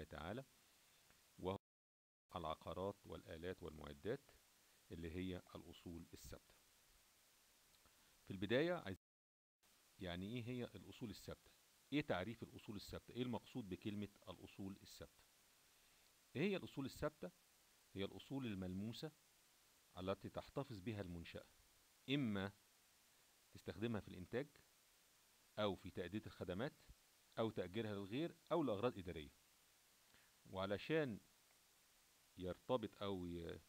الله تعالى وهو العقارات والآلات والمعدات اللي هي الأصول الثابتة في البداية عايز يعني إيه هي الأصول الثابتة؟ إيه تعريف الأصول الثابتة؟ إيه المقصود بكلمة الأصول الثابتة؟ إيه هي الأصول الثابتة؟ هي الأصول الملموسة التي تحتفظ بها المنشأة إما تستخدمها في الإنتاج أو في تأدية الخدمات أو تأجيرها للغير أو لأغراض إدارية وعلشان يرتبط أو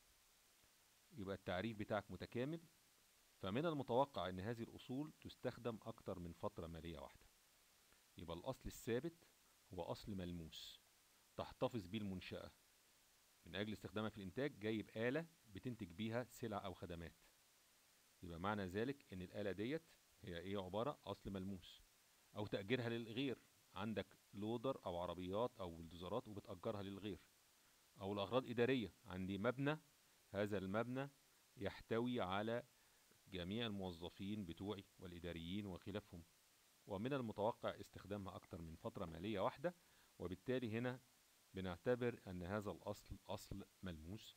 يبقى التعريف بتاعك متكامل فمن المتوقع أن هذه الأصول تستخدم أكتر من فترة مالية واحدة يبقى الأصل الثابت هو أصل ملموس تحتفظ به المنشأة من أجل استخدامها في الإنتاج جايب آلة بتنتج بيها سلع أو خدمات يبقى معنى ذلك إن الآلة ديت هي إيه عبارة أصل ملموس أو تأجيرها للغير عندك لودر أو عربيات أو بلدوزرات وبتأجرها للغير أو لأغراض إدارية عندي مبنى هذا المبنى يحتوي على جميع الموظفين بتوعي والإداريين وخلافهم ومن المتوقع استخدامها أكثر من فترة مالية واحدة وبالتالي هنا بنعتبر أن هذا الأصل أصل ملموس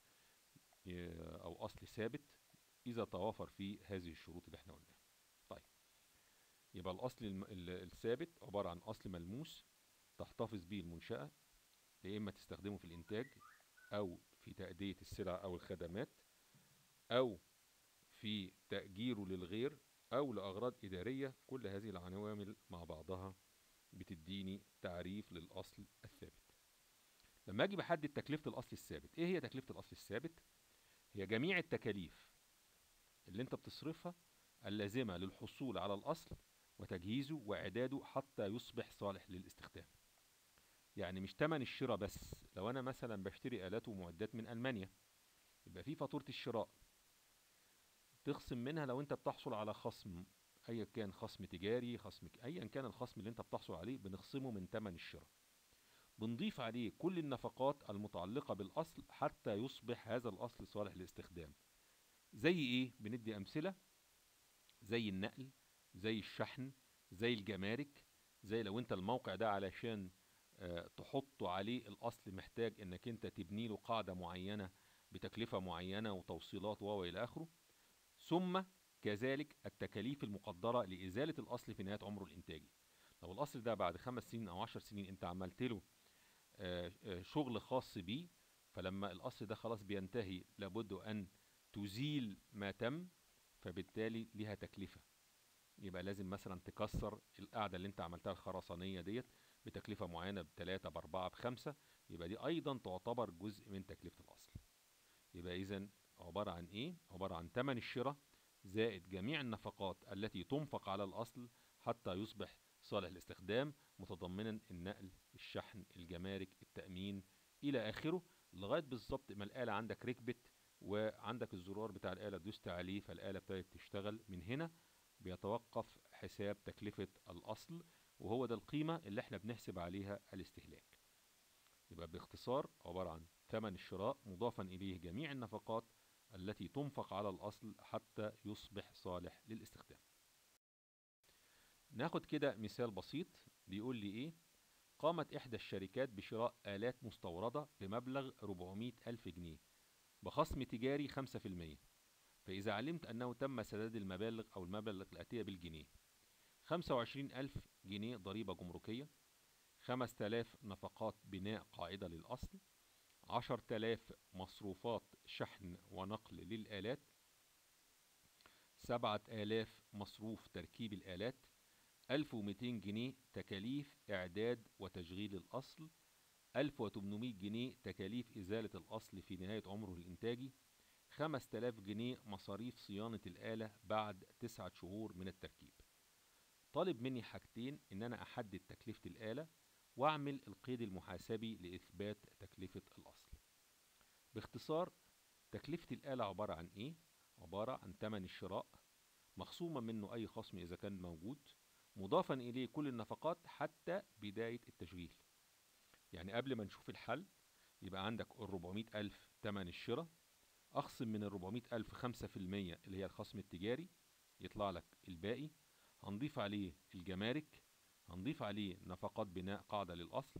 أو أصل ثابت إذا توافر فيه هذه الشروط اللي احنا قلناها طيب يبقى الأصل الثابت عبارة عن أصل ملموس تحتفظ به المنشأة يا إما تستخدمه في الإنتاج أو في تأدية السلع أو الخدمات أو في تأجيره للغير أو لأغراض إدارية كل هذه العوامل مع بعضها بتديني تعريف للأصل الثابت لما أجي بحدد تكلفة الأصل الثابت إيه هي تكلفة الأصل الثابت؟ هي جميع التكاليف اللي أنت بتصرفها اللازمة للحصول على الأصل وتجهيزه وإعداده حتى يصبح صالح للاستخدام يعني مش تمن الشراء بس لو أنا مثلا بشتري آلات ومعدات من ألمانيا يبقى في فاتورة الشراء تخصم منها لو أنت بتحصل على خصم أيا كان خصم تجاري خصم أيا كان الخصم اللي أنت بتحصل عليه بنخصمه من تمن الشراء بنضيف عليه كل النفقات المتعلقة بالأصل حتى يصبح هذا الأصل صالح للاستخدام زي إيه؟ بندي أمثلة زي النقل زي الشحن زي الجمارك زي لو انت الموقع ده علشان آه تحطه عليه الاصل محتاج انك انت تبني له قاعده معينه بتكلفه معينه وتوصيلات و الى اخره ثم كذلك التكاليف المقدره لازاله الاصل في نهايه عمره الانتاجي لو الاصل ده بعد خمس سنين او عشر سنين انت عملت له آه آه شغل خاص بيه فلما الاصل ده خلاص بينتهي لابد ان تزيل ما تم فبالتالي ليها تكلفه يبقى لازم مثلا تكسر القاعدة اللي انت عملتها الخرسانية ديت بتكلفة معينة بتلاتة بأربعة بخمسة يبقى دي أيضا تعتبر جزء من تكلفة الأصل يبقى إذا عبارة عن إيه؟ عبارة عن تمن الشراء زائد جميع النفقات التي تنفق على الأصل حتى يصبح صالح الاستخدام متضمنا النقل الشحن الجمارك التأمين إلى آخره لغاية بالظبط ما الآلة عندك ركبت وعندك الزرار بتاع الآلة دوست عليه فالآلة ابتدت تشتغل من هنا بيتوقف حساب تكلفة الأصل وهو ده القيمة اللي احنا بنحسب عليها الاستهلاك يبقى باختصار عبارة عن ثمن الشراء مضافا إليه جميع النفقات التي تنفق على الأصل حتى يصبح صالح للاستخدام ناخد كده مثال بسيط بيقول لي إيه قامت إحدى الشركات بشراء آلات مستوردة بمبلغ 400 ألف جنيه بخصم تجاري 5% فإذا علمت أنه تم سداد المبالغ أو المبالغ الآتية بالجنيه خمسة وعشرين ألف جنيه ضريبة جمركية خمس تلاف نفقات بناء قاعدة للأصل عشر تلاف مصروفات شحن ونقل للآلات سبعة آلاف مصروف تركيب الآلات ألف ومتين جنيه تكاليف إعداد وتشغيل الأصل ألف وتمنمية جنيه تكاليف إزالة الأصل في نهاية عمره الإنتاجي خمس تلاف جنيه مصاريف صيانة الآلة بعد تسعة شهور من التركيب طالب مني حاجتين إن أنا أحدد تكلفة الآلة وأعمل القيد المحاسبي لإثبات تكلفة الأصل باختصار تكلفة الآلة عبارة عن إيه؟ عبارة عن تمن الشراء مخصومة منه أي خصم إذا كان موجود مضافا إليه كل النفقات حتى بداية التشغيل يعني قبل ما نشوف الحل يبقى عندك ال 400 ألف تمن الشراء أخصم من ال 400 ألف خمسة في المية اللي هي الخصم التجاري يطلع لك الباقي هنضيف عليه الجمارك هنضيف عليه نفقات بناء قاعدة للأصل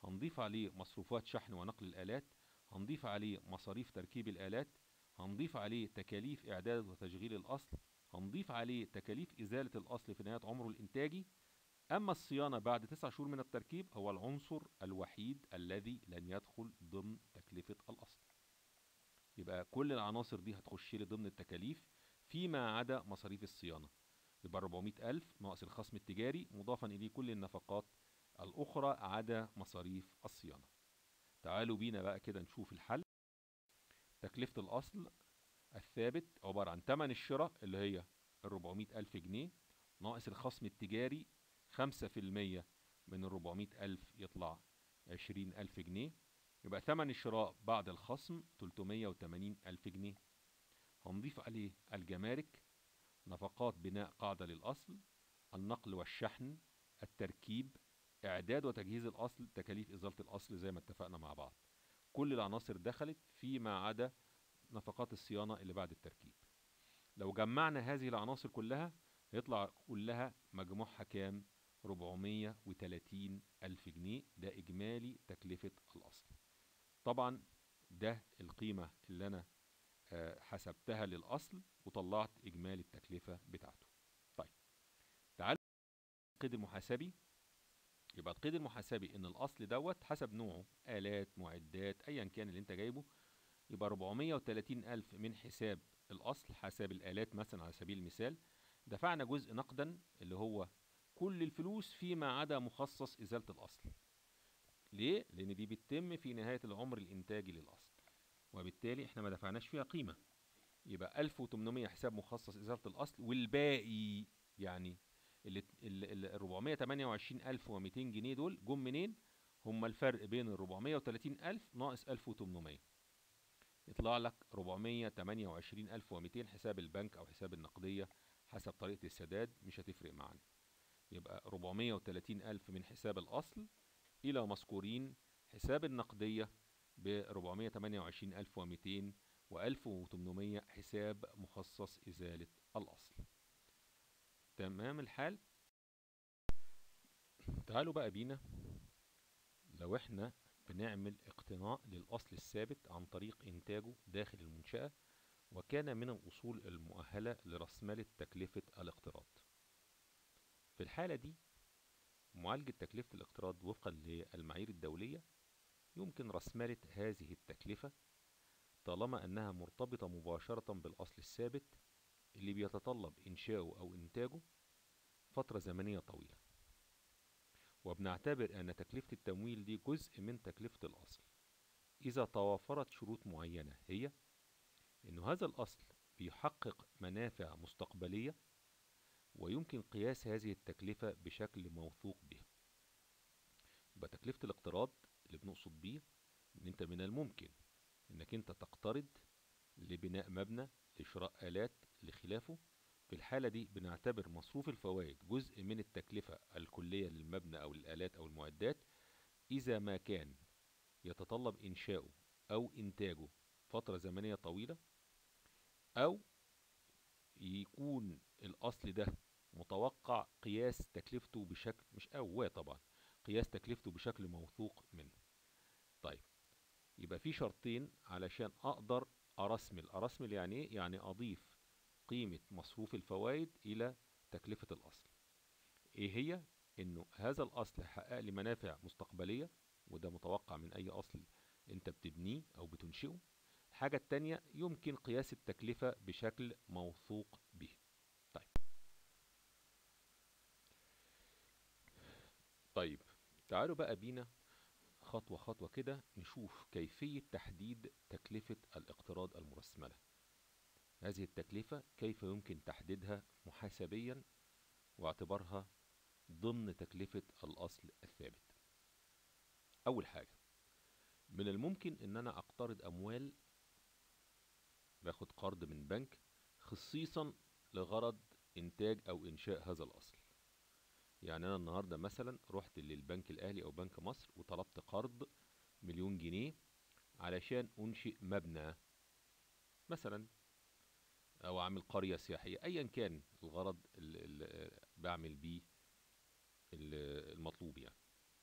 هنضيف عليه مصروفات شحن ونقل الآلات هنضيف عليه مصاريف تركيب الآلات هنضيف عليه تكاليف إعداد وتشغيل الأصل هنضيف عليه تكاليف إزالة الأصل في نهاية عمره الإنتاجي أما الصيانة بعد تسع شهور من التركيب هو العنصر الوحيد الذي لن يدخل ضمن تكلفة الأصل يبقى كل العناصر دي هتخش لي ضمن التكاليف فيما عدا مصاريف الصيانة يبقى 400 ألف ناقص الخصم التجاري مضافا إليه كل النفقات الأخرى عدا مصاريف الصيانة تعالوا بينا بقى كده نشوف الحل تكلفة الأصل الثابت عبارة عن تمن الشراء اللي هي ال 400 ألف جنيه ناقص الخصم التجاري خمسة في المية من ال 400 ألف يطلع 20 ألف جنيه يبقى ثمن الشراء بعد الخصم 380 ألف جنيه هنضيف عليه الجمارك نفقات بناء قاعدة للأصل النقل والشحن التركيب إعداد وتجهيز الأصل تكاليف إزالة الأصل زي ما اتفقنا مع بعض كل العناصر دخلت فيما عدا نفقات الصيانة اللي بعد التركيب لو جمعنا هذه العناصر كلها هيطلع كلها مجموعها كام 430 ألف جنيه ده إجمالي تكلفة الأصل طبعا ده القيمة اللي أنا حسبتها للأصل وطلعت إجمالي التكلفة بتاعته طيب تعالوا القيد المحاسبي يبقى القيد المحاسبي إن الأصل دوت حسب نوعه آلات معدات أيا كان اللي أنت جايبه يبقى 430 ألف من حساب الأصل حساب الآلات مثلا على سبيل المثال دفعنا جزء نقدا اللي هو كل الفلوس فيما عدا مخصص إزالة الأصل ليه؟ لأن دي بتتم في نهاية العمر الإنتاجي للأصل وبالتالي احنا ما دفعناش فيها قيمة يبقى 1800 حساب مخصص إزالة الأصل والباقي يعني ال 428200 جنيه دول جم منين؟ هم الفرق بين ال 430000 ناقص 1800 يطلع لك 428200 حساب البنك أو حساب النقدية حسب طريقة السداد مش هتفرق معانا يبقى 430000 من حساب الأصل إلى مذكورين حساب النقدية ب 428200 و 1800 حساب مخصص إزالة الأصل تمام الحال تعالوا بقى بينا لو احنا بنعمل اقتناء للأصل الثابت عن طريق إنتاجه داخل المنشأة وكان من الأصول المؤهلة لرسملة تكلفة الاقتراض في الحالة دي معالجة تكلفة الاقتراض وفقا للمعايير الدولية يمكن رسملة هذه التكلفة طالما أنها مرتبطة مباشرة بالأصل الثابت اللي بيتطلب إنشاؤه أو إنتاجه فترة زمنية طويلة وبنعتبر أن تكلفة التمويل دي جزء من تكلفة الأصل إذا توافرت شروط معينة هي أن هذا الأصل بيحقق منافع مستقبلية ويمكن قياس هذه التكلفة بشكل موثوق به يبقى تكلفة الاقتراض اللي بنقصد بيه ان انت من الممكن انك انت تقترض لبناء مبنى لشراء آلات لخلافه في الحالة دي بنعتبر مصروف الفوائد جزء من التكلفة الكلية للمبنى أو الآلات أو المعدات إذا ما كان يتطلب إنشاؤه أو إنتاجه فترة زمنية طويلة أو يكون الأصل ده متوقع قياس تكلفته بشكل مش أو طبعا قياس تكلفته بشكل موثوق منه طيب يبقى في شرطين علشان أقدر أرسمل أرسمل يعني إيه؟ يعني أضيف قيمة مصروف الفوائد إلى تكلفة الأصل إيه هي؟ إنه هذا الأصل حقق لي منافع مستقبلية وده متوقع من أي أصل أنت بتبنيه أو بتنشئه الحاجة التانية يمكن قياس التكلفة بشكل موثوق به طيب طيب تعالوا بقى بينا خطوة خطوة كده نشوف كيفية تحديد تكلفة الاقتراض المرسملة هذه التكلفة كيف يمكن تحديدها محاسبيا واعتبارها ضمن تكلفة الأصل الثابت أول حاجة من الممكن إن أنا أقترض أموال باخد قرض من بنك خصيصا لغرض إنتاج أو إنشاء هذا الأصل يعني أنا النهاردة مثلا رحت للبنك الأهلي أو بنك مصر وطلبت قرض مليون جنيه علشان أنشئ مبنى مثلا أو أعمل قرية سياحية أيا كان الغرض اللي بعمل بيه المطلوب يعني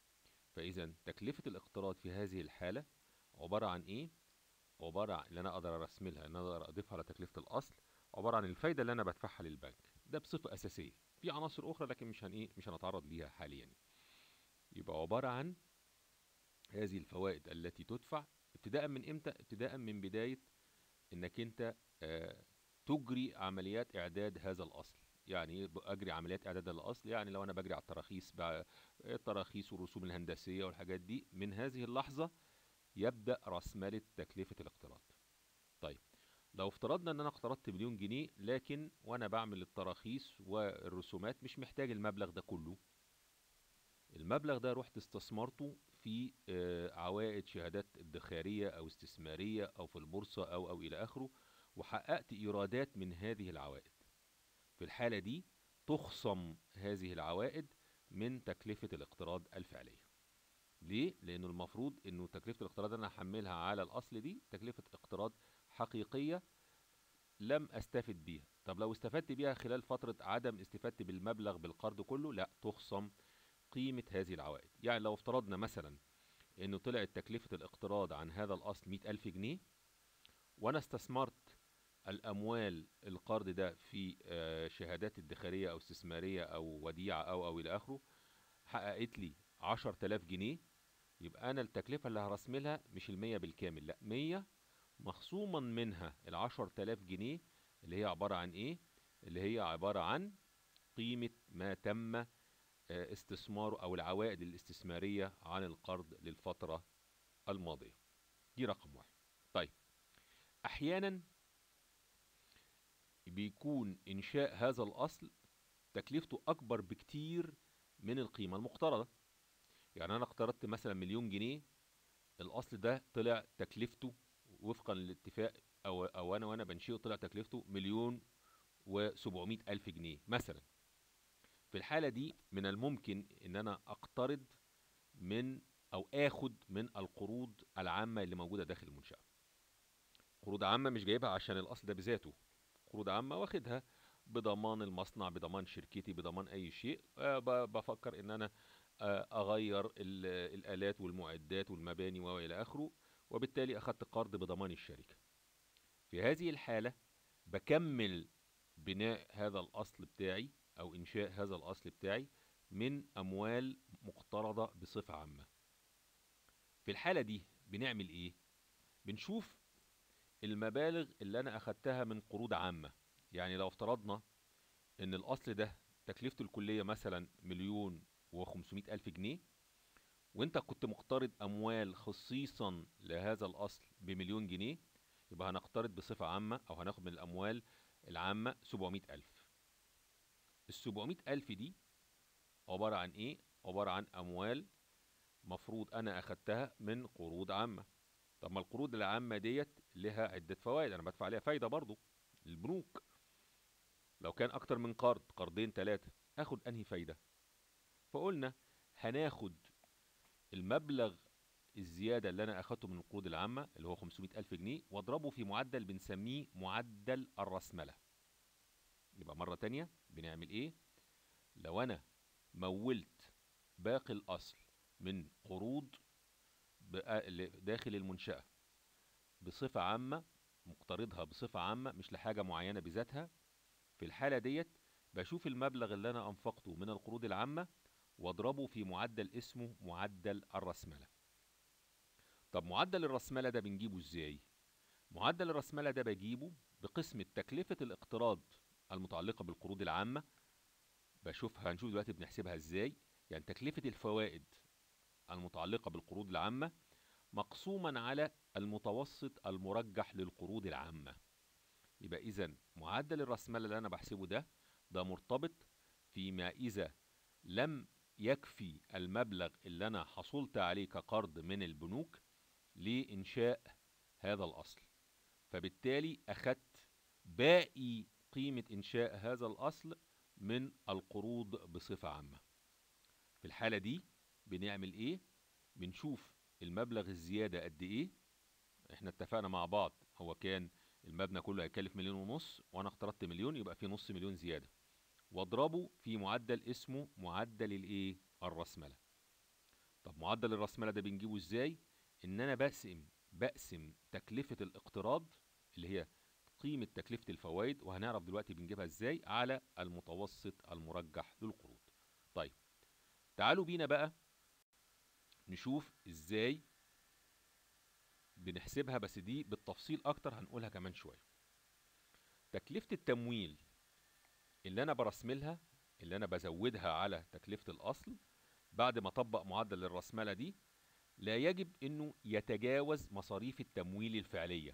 فاذا تكلفة الاقتراض في هذه الحالة عبارة عن ايه عبارة عن اللي انا اقدر ارسملها ان انا اقدر اضيفها على تكلفة الاصل عبارة عن الفايدة اللي انا بدفعها للبنك ده بصفة اساسية في عناصر اخرى لكن مش هن ايه مش هنتعرض ليها حاليا يبقى عبارة عن هذه الفوائد التي تدفع ابتداء من امتى ابتداء من بداية انك انت آه تجري عمليات اعداد هذا الاصل يعني ايه اجري عمليات اعداد الاصل يعني لو انا بجري على التراخيص بقى التراخيص والرسوم الهندسيه والحاجات دي من هذه اللحظه يبدا راسماله تكلفه الاقتراض طيب لو افترضنا ان انا اقترضت مليون جنيه لكن وانا بعمل التراخيص والرسومات مش محتاج المبلغ ده كله المبلغ ده رحت استثمرته في آه، عوائد شهادات ادخاريه او استثماريه او في البورصه او او الى اخره وحققت ايرادات من هذه العوائد في الحالة دي تخصم هذه العوائد من تكلفة الاقتراض الفعلية ليه؟ لأنه المفروض أنه تكلفة الاقتراض أنا هحملها على الأصل دي تكلفة اقتراض حقيقية لم أستفد بيها طب لو استفدت بيها خلال فترة عدم استفادتي بالمبلغ بالقرض كله لا تخصم قيمة هذه العوائد يعني لو افترضنا مثلا أنه طلعت تكلفة الاقتراض عن هذا الأصل مئة ألف جنيه وأنا استثمرت الاموال القرض ده في آه، شهادات ادخاريه او استثماريه او وديعه او او الى اخره حققت لي 10000 جنيه يبقى انا التكلفه اللي هرسملها مش المية بالكامل لا 100 مخصوما منها ال 10000 جنيه اللي هي عباره عن ايه اللي هي عباره عن قيمه ما تم آه، استثماره او العوائد الاستثماريه عن القرض للفتره الماضيه دي رقم واحد طيب احيانا بيكون إنشاء هذا الأصل تكلفته أكبر بكتير من القيمة المقترضة يعني أنا اقترضت مثلا مليون جنيه الأصل ده طلع تكلفته وفقا للاتفاق أو, أو أنا وأنا بنشئه طلع تكلفته مليون وسبعمائة ألف جنيه مثلا في الحالة دي من الممكن إن أنا أقترض من أو آخد من القروض العامة اللي موجودة داخل المنشأة قروض عامة مش جايبها عشان الأصل ده بذاته قروض عامة واخدها بضمان المصنع بضمان شركتي بضمان أي شيء آه، ب- بفكر إن أنا آه، أغير ال- الآلات والمعدات والمباني وإلى آخره وبالتالي أخدت قرض بضمان الشركة في هذه الحالة بكمل بناء هذا الأصل بتاعي أو إنشاء هذا الأصل بتاعي من أموال مقترضة بصفة عامة في الحالة دي بنعمل إيه؟ بنشوف المبالغ اللي انا اخدتها من قروض عامة يعني لو افترضنا ان الاصل ده تكلفته الكلية مثلا مليون وخمسمائة الف جنيه وانت كنت مقترض اموال خصيصا لهذا الاصل بمليون جنيه يبقى هنقترض بصفة عامة او هناخد من الاموال العامة سبعمائة الف السبعمائة الف دي عبارة عن ايه عبارة عن اموال مفروض انا اخدتها من قروض عامة طب ما القروض العامة ديت لها عدة فوائد أنا بدفع عليها فايدة برضو البنوك لو كان أكتر من قرض قرضين ثلاثة آخد أنهي فايدة فقلنا هناخد المبلغ الزيادة اللي أنا أخدته من القروض العامة اللي هو 500 ألف جنيه وأضربه في معدل بنسميه معدل الرأسملة يبقى مرة تانية بنعمل إيه لو أنا مولت باقي الأصل من قروض بقى- ل- داخل المنشأة بصفة عامة مقترضها بصفة عامة مش لحاجة معينة بذاتها في الحالة ديت بشوف المبلغ اللي أنا أنفقته من القروض العامة واضربه في معدل اسمه معدل الرأسملة طب معدل الرأسملة ده بنجيبه ازاي؟ معدل الرأسملة ده بجيبه بقسمة تكلفة الاقتراض المتعلقة بالقروض العامة بشوفها هنشوف دلوقتي بنحسبها ازاي يعني تكلفة الفوائد المتعلقة بالقروض العامة مقسوما على المتوسط المرجح للقروض العامة يبقى إذا معدل الرأسمال اللي أنا بحسبه ده ده مرتبط فيما إذا لم يكفي المبلغ اللي أنا حصلت عليه كقرض من البنوك لإنشاء هذا الأصل فبالتالي أخدت باقي قيمة إنشاء هذا الأصل من القروض بصفة عامة في الحالة دي بنعمل إيه؟ بنشوف المبلغ الزيادة قد إيه إحنا اتفقنا مع بعض هو كان المبنى كله هيكلف مليون ونص وأنا اقترضت مليون يبقى في نص مليون زيادة واضربه في معدل اسمه معدل الإيه؟ الرأسملة طب معدل الرأسمالة ده بنجيبه ازاي ان انا بقسم بقسم تكلفة الاقتراض اللي هي قيمة تكلفة الفوائد وهنعرف دلوقتي بنجيبها ازاي على المتوسط المرجح للقروض طيب تعالوا بينا بقى نشوف ازاي بنحسبها بس دي بالتفصيل اكتر هنقولها كمان شوية تكلفة التمويل اللي انا برسملها اللي انا بزودها على تكلفة الاصل بعد ما اطبق معدل الرأسمالة دي لا يجب انه يتجاوز مصاريف التمويل الفعلية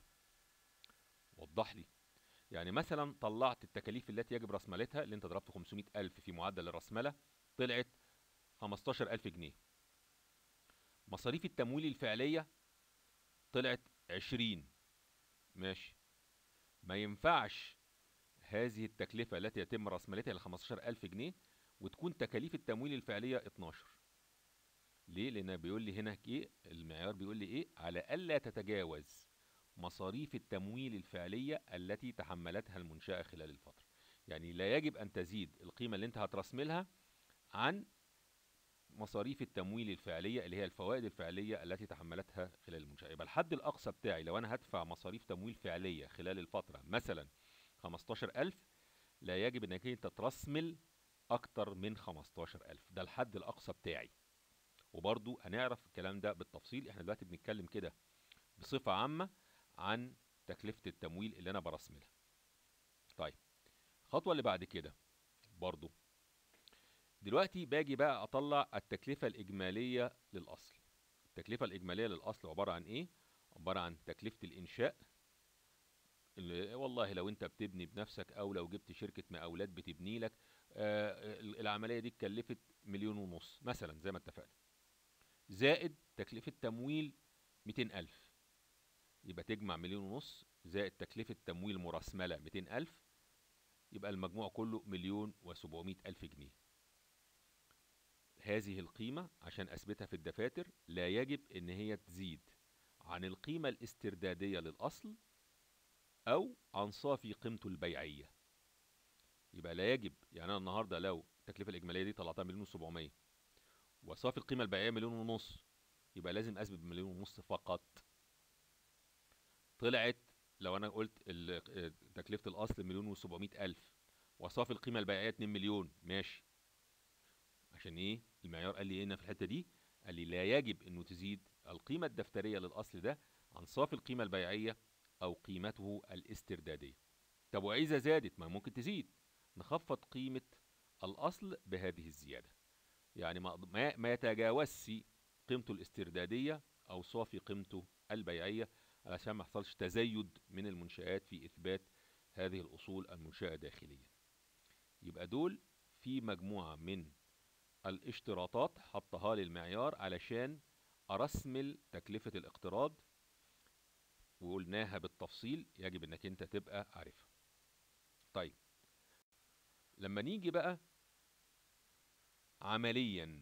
وضح لي يعني مثلا طلعت التكاليف التي يجب رأسمالتها اللي انت ضربت 500 ألف في معدل الرأسمالة طلعت 15 ألف جنيه مصاريف التمويل الفعلية طلعت 20 ماشي ما ينفعش هذه التكلفة التي يتم رأسمالتها ل 15 ألف جنيه وتكون تكاليف التمويل الفعلية 12 ليه؟ لأن بيقول لي هنا إيه؟ المعيار بيقول لي إيه؟ على ألا تتجاوز مصاريف التمويل الفعلية التي تحملتها المنشأة خلال الفترة. يعني لا يجب أن تزيد القيمة اللي أنت هترسملها عن مصاريف التمويل الفعلية اللي هي الفوائد الفعلية التي تحملتها خلال المنشأة. يبقى الحد الأقصى بتاعي لو أنا هدفع مصاريف تمويل فعلية خلال الفترة مثلا 15000 لا يجب أنك أنت ترسمل أكتر من 15000 ده الحد الأقصى بتاعي. وبرضو هنعرف الكلام ده بالتفصيل احنا دلوقتي بنتكلم كده بصفة عامة عن تكلفة التمويل اللي انا برسملها طيب الخطوة اللي بعد كده برضو دلوقتي باجي بقى اطلع التكلفة الاجمالية للاصل التكلفة الاجمالية للاصل عبارة عن ايه عبارة عن تكلفة الانشاء اللي والله لو انت بتبني بنفسك او لو جبت شركة مقاولات بتبني لك آه العملية دي اتكلفت مليون ونص مثلا زي ما اتفقنا زائد تكلفة تمويل 200 ألف يبقى تجمع مليون ونص زائد تكلفة تمويل مرسملة 200 ألف يبقى المجموع كله مليون وسبعمائة ألف جنيه هذه القيمة عشان أثبتها في الدفاتر لا يجب إن هي تزيد عن القيمة الاستردادية للأصل أو عن صافي قيمته البيعية يبقى لا يجب يعني أنا النهاردة لو التكلفة الإجمالية دي طلعتها مليون وسبعمية وصافي القيمة البيعية مليون ونص يبقى لازم أثبت بمليون ونص فقط طلعت لو أنا قلت تكلفة الأصل مليون وسبعمائة ألف وصافي القيمة البيعية 2 مليون ماشي عشان إيه المعيار قال لي هنا في الحتة دي قال لي لا يجب إنه تزيد القيمة الدفترية للأصل ده عن صافي القيمة البيعية أو قيمته الاستردادية طب وإذا زادت ما ممكن تزيد نخفض قيمة الأصل بهذه الزيادة يعني ما ما يتجاوزش قيمته الاستردادية أو صافي قيمته البيعية علشان ما يحصلش تزايد من المنشآت في إثبات هذه الأصول المنشأة داخليا يبقى دول في مجموعة من الاشتراطات حطها لي المعيار علشان أرسمل تكلفة الاقتراض وقلناها بالتفصيل يجب انك انت تبقى عارفها طيب لما نيجي بقى عمليا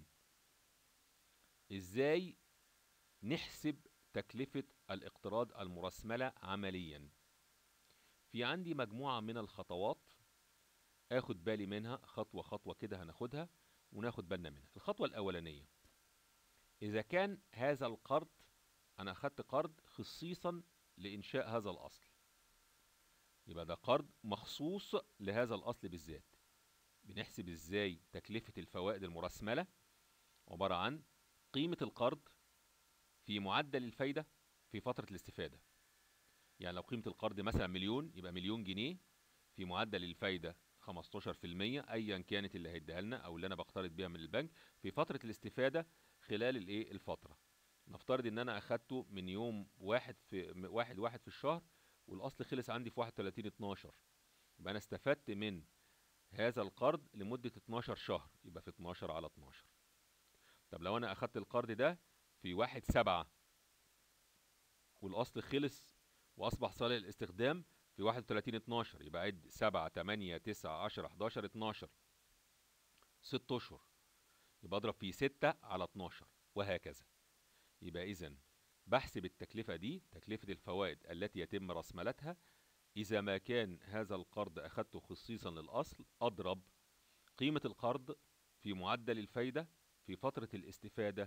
ازاي نحسب تكلفة الاقتراض المرسملة عمليا في عندي مجموعة من الخطوات اخد بالي منها خطوة خطوة كده هناخدها وناخد بالنا منها الخطوة الاولانية اذا كان هذا القرض انا اخدت قرض خصيصا لانشاء هذا الاصل يبقى ده قرض مخصوص لهذا الاصل بالذات بنحسب ازاي تكلفة الفوائد المرسملة عبارة عن قيمة القرض في معدل الفايدة في فترة الاستفادة يعني لو قيمة القرض مثلا مليون يبقى مليون جنيه في معدل الفايدة 15% ايا كانت اللي هيديها لنا او اللي انا بقترض بيها من البنك في فترة الاستفادة خلال الايه الفترة نفترض ان انا اخدته من يوم واحد في واحد واحد في الشهر والاصل خلص عندي في 31 12 يبقى انا استفدت من هذا القرض لمدة 12 شهر يبقى في 12 على 12 طب لو انا اخدت القرض ده في واحد سبعة والاصل خلص واصبح صالح للاستخدام في 31 12 يبقى عد 7 8 9 10 11 12 ست اشهر يبقى اضرب في 6 على 12 وهكذا يبقى اذا بحسب التكلفة دي تكلفة الفوائد التي يتم رسملتها إذا ما كان هذا القرض أخذته خصيصا للأصل أضرب قيمة القرض في معدل الفايدة في فترة الاستفادة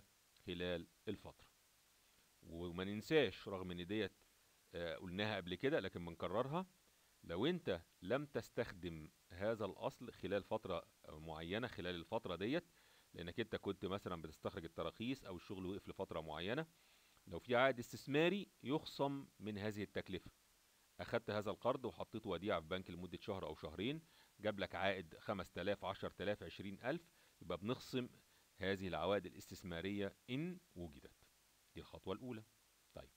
خلال الفترة وما ننساش رغم ان ديت آه، قلناها قبل كده لكن بنكررها لو انت لم تستخدم هذا الاصل خلال فترة معينة خلال الفترة ديت لانك انت كنت مثلا بتستخرج التراخيص او الشغل وقف لفترة معينة لو في عائد استثماري يخصم من هذه التكلفة اخدت هذا القرض وحطيته وديعة في بنك لمدة شهر او شهرين جاب لك عائد 5000 10000 20000 يبقى بنخصم هذه العوائد الاستثمارية ان وجدت دي الخطوة الاولى طيب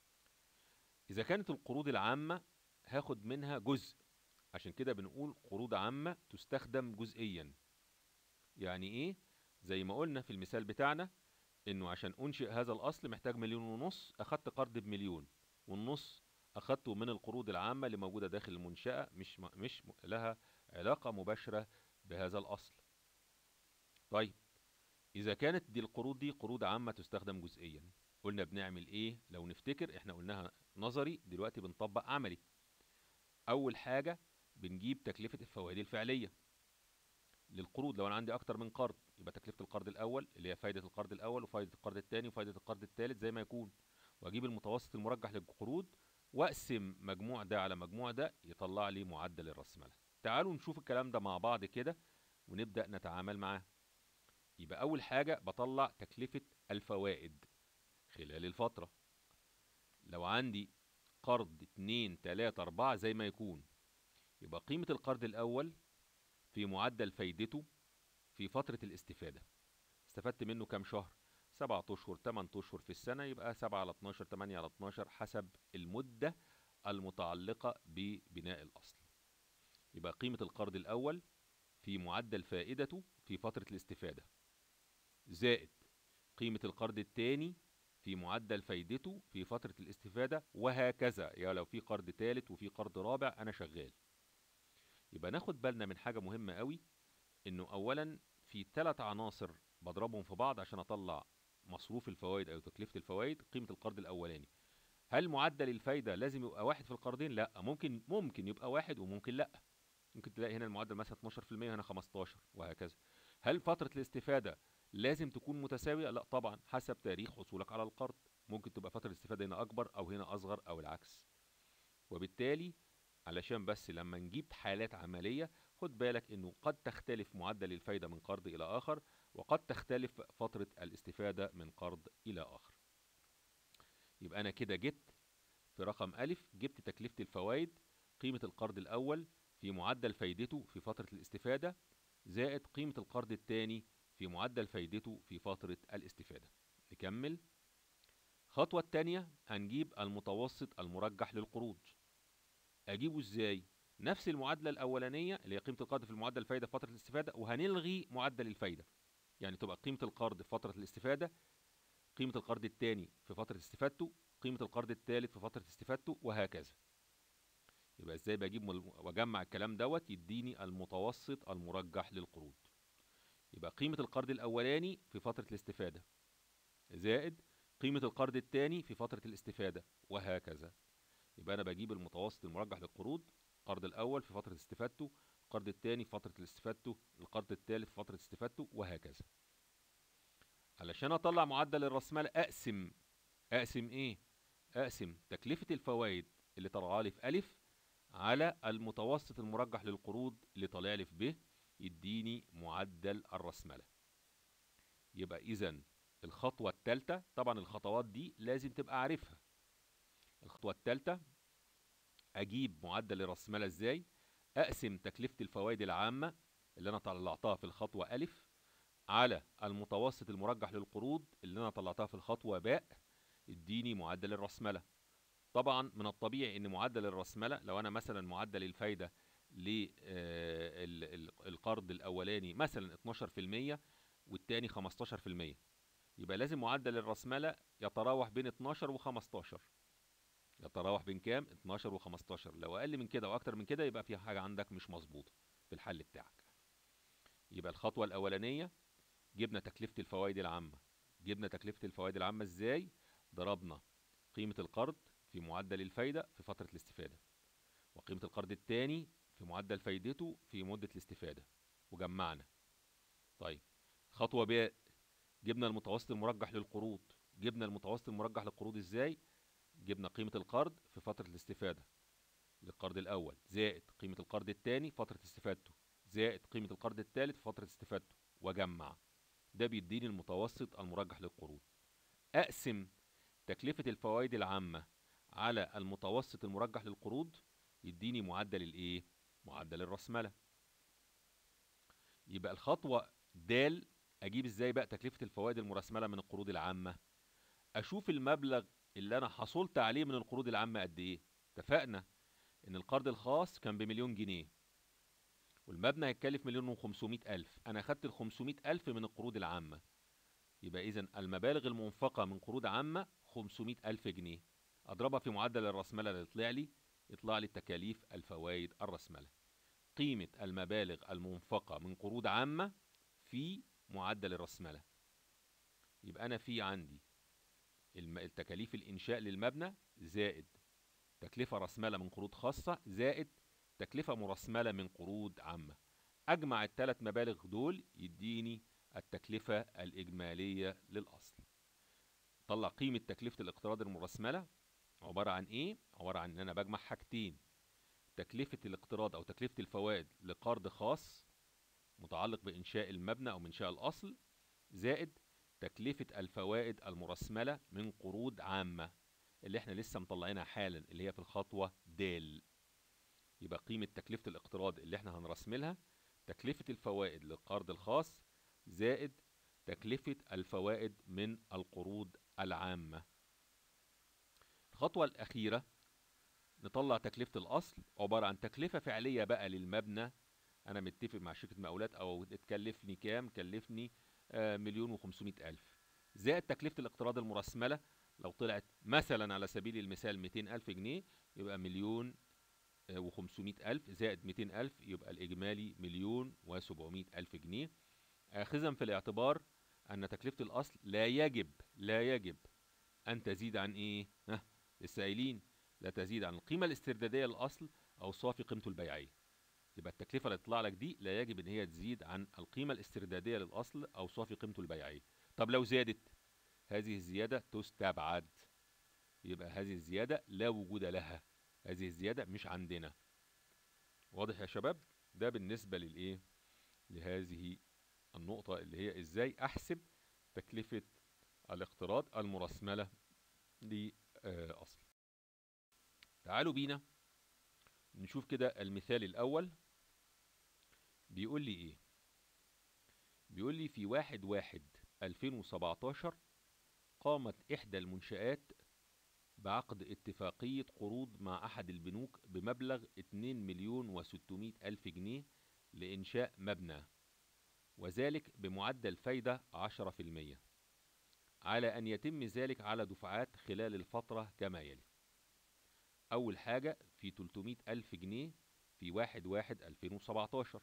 اذا كانت القروض العامة هاخد منها جزء عشان كده بنقول قروض عامة تستخدم جزئيا يعني ايه زي ما قلنا في المثال بتاعنا انه عشان انشئ هذا الاصل محتاج مليون ونص اخدت قرض بمليون والنص اخدته من القروض العامة اللي موجودة داخل المنشأة مش مش لها علاقة مباشرة بهذا الاصل طيب اذا كانت دي القروض دي قروض عامة تستخدم جزئيا قلنا بنعمل ايه لو نفتكر احنا قلناها نظري دلوقتي بنطبق عملي اول حاجة بنجيب تكلفة الفوائد الفعلية للقروض لو انا عندي اكتر من قرض يبقى تكلفة القرض الاول اللي هي فايدة القرض الاول وفايدة القرض الثاني وفايدة القرض الثالث زي ما يكون واجيب المتوسط المرجح للقروض واقسم مجموع ده على مجموع ده يطلع لي معدل الرأسمالة تعالوا نشوف الكلام ده مع بعض كده ونبدأ نتعامل معاه يبقى اول حاجة بطلع تكلفة الفوائد خلال الفترة لو عندي قرض اتنين تلاتة اربعة زي ما يكون يبقى قيمة القرض الاول في معدل فايدته في فترة الاستفادة استفدت منه كام شهر سبعة اشهر تمن اشهر في السنة يبقى سبعة على اتناشر تمانية على اتناشر حسب المدة المتعلقة ببناء الاصل يبقى قيمة القرض الاول في معدل فائدته في فترة الاستفادة زائد قيمة القرض الثاني في معدل فايدته في فترة الاستفادة وهكذا يعني لو في قرض ثالث وفي قرض رابع أنا شغال يبقى ناخد بالنا من حاجة مهمة قوي إنه أولا في ثلاث عناصر بضربهم في بعض عشان أطلع مصروف الفوائد أو تكلفة الفوائد قيمة القرض الأولاني هل معدل الفايدة لازم يبقى واحد في القرضين؟ لا ممكن ممكن يبقى واحد وممكن لا ممكن تلاقي هنا المعدل مثلا 12% هنا 15 وهكذا هل فترة الاستفادة لازم تكون متساوية؟ لا طبعا حسب تاريخ حصولك على القرض ممكن تبقى فترة الاستفادة هنا أكبر أو هنا أصغر أو العكس وبالتالي علشان بس لما نجيب حالات عملية خد بالك انه قد تختلف معدل الفايدة من قرض الى اخر وقد تختلف فترة الاستفادة من قرض الى اخر يبقى انا كده جبت في رقم الف جبت تكلفة الفوائد قيمة القرض الاول في معدل فايدته في فترة الاستفادة زائد قيمة القرض الثاني في معدل فايدته في فترة الاستفادة نكمل الخطوة الثانية هنجيب المتوسط المرجح للقروض اجيبه ازاي نفس المعادله الاولانيه اللي هي قيمه القرض في المعدل الفايده في فتره الاستفاده وهنلغي معدل الفايده يعني تبقى قيمه القرض في فتره الاستفاده قيمه القرض الثاني في فتره استفادته قيمه القرض الثالث في فتره استفادته وهكذا يبقى ازاي بجيب واجمع الكلام دوت يديني المتوسط المرجح للقروض يبقى قيمه القرض الاولاني في فتره الاستفاده زائد قيمه القرض الثاني في فتره الاستفاده وهكذا يبقى انا بجيب المتوسط المرجح للقروض القرض الاول في فتره استفادته القرض الثاني في فتره استفادته القرض الثالث في فتره استفادته وهكذا علشان اطلع معدل الراسمال اقسم اقسم ايه اقسم تكلفه الفوائد اللي طالعه لي في الف على المتوسط المرجح للقروض اللي طالع لي في ب يديني معدل الراسماله يبقى اذا الخطوه الثالثه طبعا الخطوات دي لازم تبقى عارفها الخطوة الثالثة أجيب معدل الرأسمالة إزاي أقسم تكلفة الفوائد العامة اللي أنا طلعتها في الخطوة ألف على المتوسط المرجح للقروض اللي أنا طلعتها في الخطوة باء اديني معدل الرأسمالة طبعا من الطبيعي ان معدل الرأسمالة لو انا مثلا معدل الفايدة للقرض الاولاني مثلا 12% والتاني 15% يبقى لازم معدل الرأسمالة يتراوح بين 12 و 15 يتراوح بين كام 12 و15 لو اقل من كده واكتر من كده يبقى في حاجه عندك مش مظبوطه في الحل بتاعك يبقى الخطوه الاولانيه جبنا تكلفه الفوائد العامه جبنا تكلفه الفوائد العامه ازاي ضربنا قيمه القرض في معدل الفايده في فتره الاستفاده وقيمه القرض الثاني في معدل فايدته في مده الاستفاده وجمعنا طيب خطوه ب جبنا المتوسط المرجح للقروض جبنا المتوسط المرجح للقروض ازاي جبنا قيمة القرض في فترة الاستفادة للقرض الأول زائد قيمة القرض الثاني فترة استفادته زائد قيمة القرض الثالث في فترة استفادته وجمع ده بيديني المتوسط المرجح للقروض أقسم تكلفة الفوائد العامة على المتوسط المرجح للقروض يديني معدل الايه معدل الرأسمالة يبقى الخطوة د اجيب ازاي بقى تكلفة الفوائد المرسملة من القروض العامة اشوف المبلغ اللي انا حصلت عليه من القروض العامة قد ايه اتفقنا ان القرض الخاص كان بمليون جنيه والمبنى هيتكلف مليون وخمسمائة الف انا اخدت الخمسمائة الف من القروض العامة يبقى اذا المبالغ المنفقة من قروض عامة خمسمائة الف جنيه اضربها في معدل الرأسمالة اللي يطلع لي يطلع لي تكاليف الفوائد الرأسمالة قيمة المبالغ المنفقة من قروض عامة في معدل الرأسمالة يبقى أنا في عندي التكاليف الإنشاء للمبنى زائد تكلفة رأسمالة من قروض خاصة زائد تكلفة مرسملة من قروض عامة أجمع الثلاث مبالغ دول يديني التكلفة الإجمالية للأصل طلع قيمة تكلفة الاقتراض المرسملة عبارة عن إيه؟ عبارة عن إن أنا بجمع حاجتين تكلفة الاقتراض أو تكلفة الفوائد لقرض خاص متعلق بإنشاء المبنى أو من إنشاء الأصل زائد تكلفة الفوائد المرسملة من قروض عامة اللي احنا لسه مطلعينها حالا اللي هي في الخطوة د يبقى قيمة تكلفة الاقتراض اللي احنا هنرسملها تكلفة الفوائد للقرض الخاص زائد تكلفة الفوائد من القروض العامة الخطوة الأخيرة نطلع تكلفة الأصل عبارة عن تكلفة فعلية بقى للمبنى أنا متفق مع شركة مقاولات أو اتكلفني كام كلفني آه مليون وخمسمائة ألف زائد تكلفة الاقتراض المرسملة لو طلعت مثلا على سبيل المثال ميتين ألف جنيه يبقى مليون آه وخمسمائة ألف زائد ميتين ألف يبقى الإجمالي مليون وسبعمائة ألف جنيه آخذا في الاعتبار أن تكلفة الأصل لا يجب لا يجب أن تزيد عن إيه؟ ها لسه قايلين لا تزيد عن القيمة الاستردادية للأصل أو صافي قيمته البيعية يبقى التكلفة اللي تطلع لك دي لا يجب إن هي تزيد عن القيمة الاستردادية للأصل أو صافي قيمته البيعية طب لو زادت هذه الزيادة تستبعد يبقى هذه الزيادة لا وجود لها هذه الزيادة مش عندنا واضح يا شباب ده بالنسبة للإيه لهذه النقطة اللي هي إزاي أحسب تكلفة الاقتراض المرسملة لأصل تعالوا بينا نشوف كده المثال الأول بيقول لي إيه بيقول لي في واحد واحد 2017 قامت إحدى المنشآت بعقد اتفاقية قروض مع أحد البنوك بمبلغ 2 مليون و600 ألف جنيه لإنشاء مبنى وذلك بمعدل فايدة 10% على أن يتم ذلك على دفعات خلال الفترة كما يلي أول حاجة في 300 ألف جنيه في واحد واحد 2017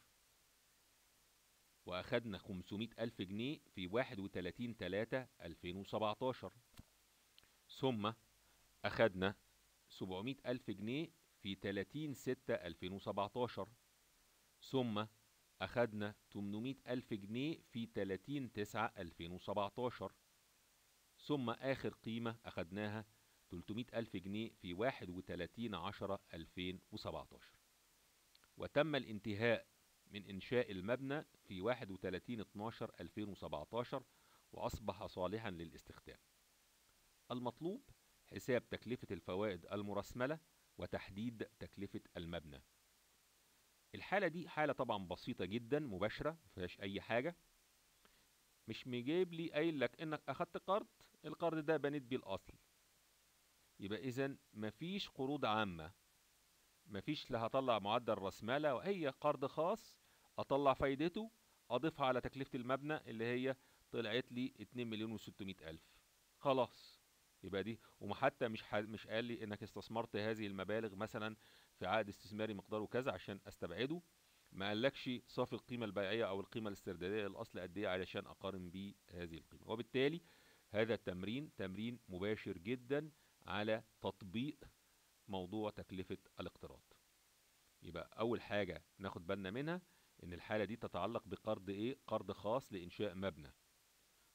وأخدنا 500 ألف جنيه في واحد وتلاتين تلاتة 2017 ثم أخدنا 700 ألف جنيه في 30 ستة 2017 ثم أخدنا 800 ألف جنيه في 30 تسعة 2017 ثم آخر قيمة أخدناها 300 ألف جنيه في 31 عشرة 2017 وتم الانتهاء من إنشاء المبنى في 31 12 2017 وأصبح صالحا للاستخدام المطلوب حساب تكلفة الفوائد المرسملة وتحديد تكلفة المبنى الحالة دي حالة طبعا بسيطة جدا مباشرة مفيهاش أي حاجة مش مجيب لي قايل لك إنك أخدت قرض القرض ده بنيت بيه الأصل يبقى إذا مفيش قروض عامة مفيش لا هطلع معدل رأسمالة وهي قرض خاص أطلع فايدته أضيفها على تكلفة المبنى اللي هي طلعت لي 2 مليون و600 ألف خلاص يبقى دي وحتى مش مش قال لي انك استثمرت هذه المبالغ مثلا في عقد استثماري مقداره كذا عشان استبعده ما قالكش صافي القيمة البيعية او القيمة الاستردادية للاصل قد ايه علشان اقارن بيه هذه القيمة وبالتالي هذا التمرين تمرين مباشر جدا على تطبيق موضوع تكلفة الاقتراض يبقى اول حاجة ناخد بالنا منها ان الحالة دي تتعلق بقرض ايه قرض خاص لانشاء مبنى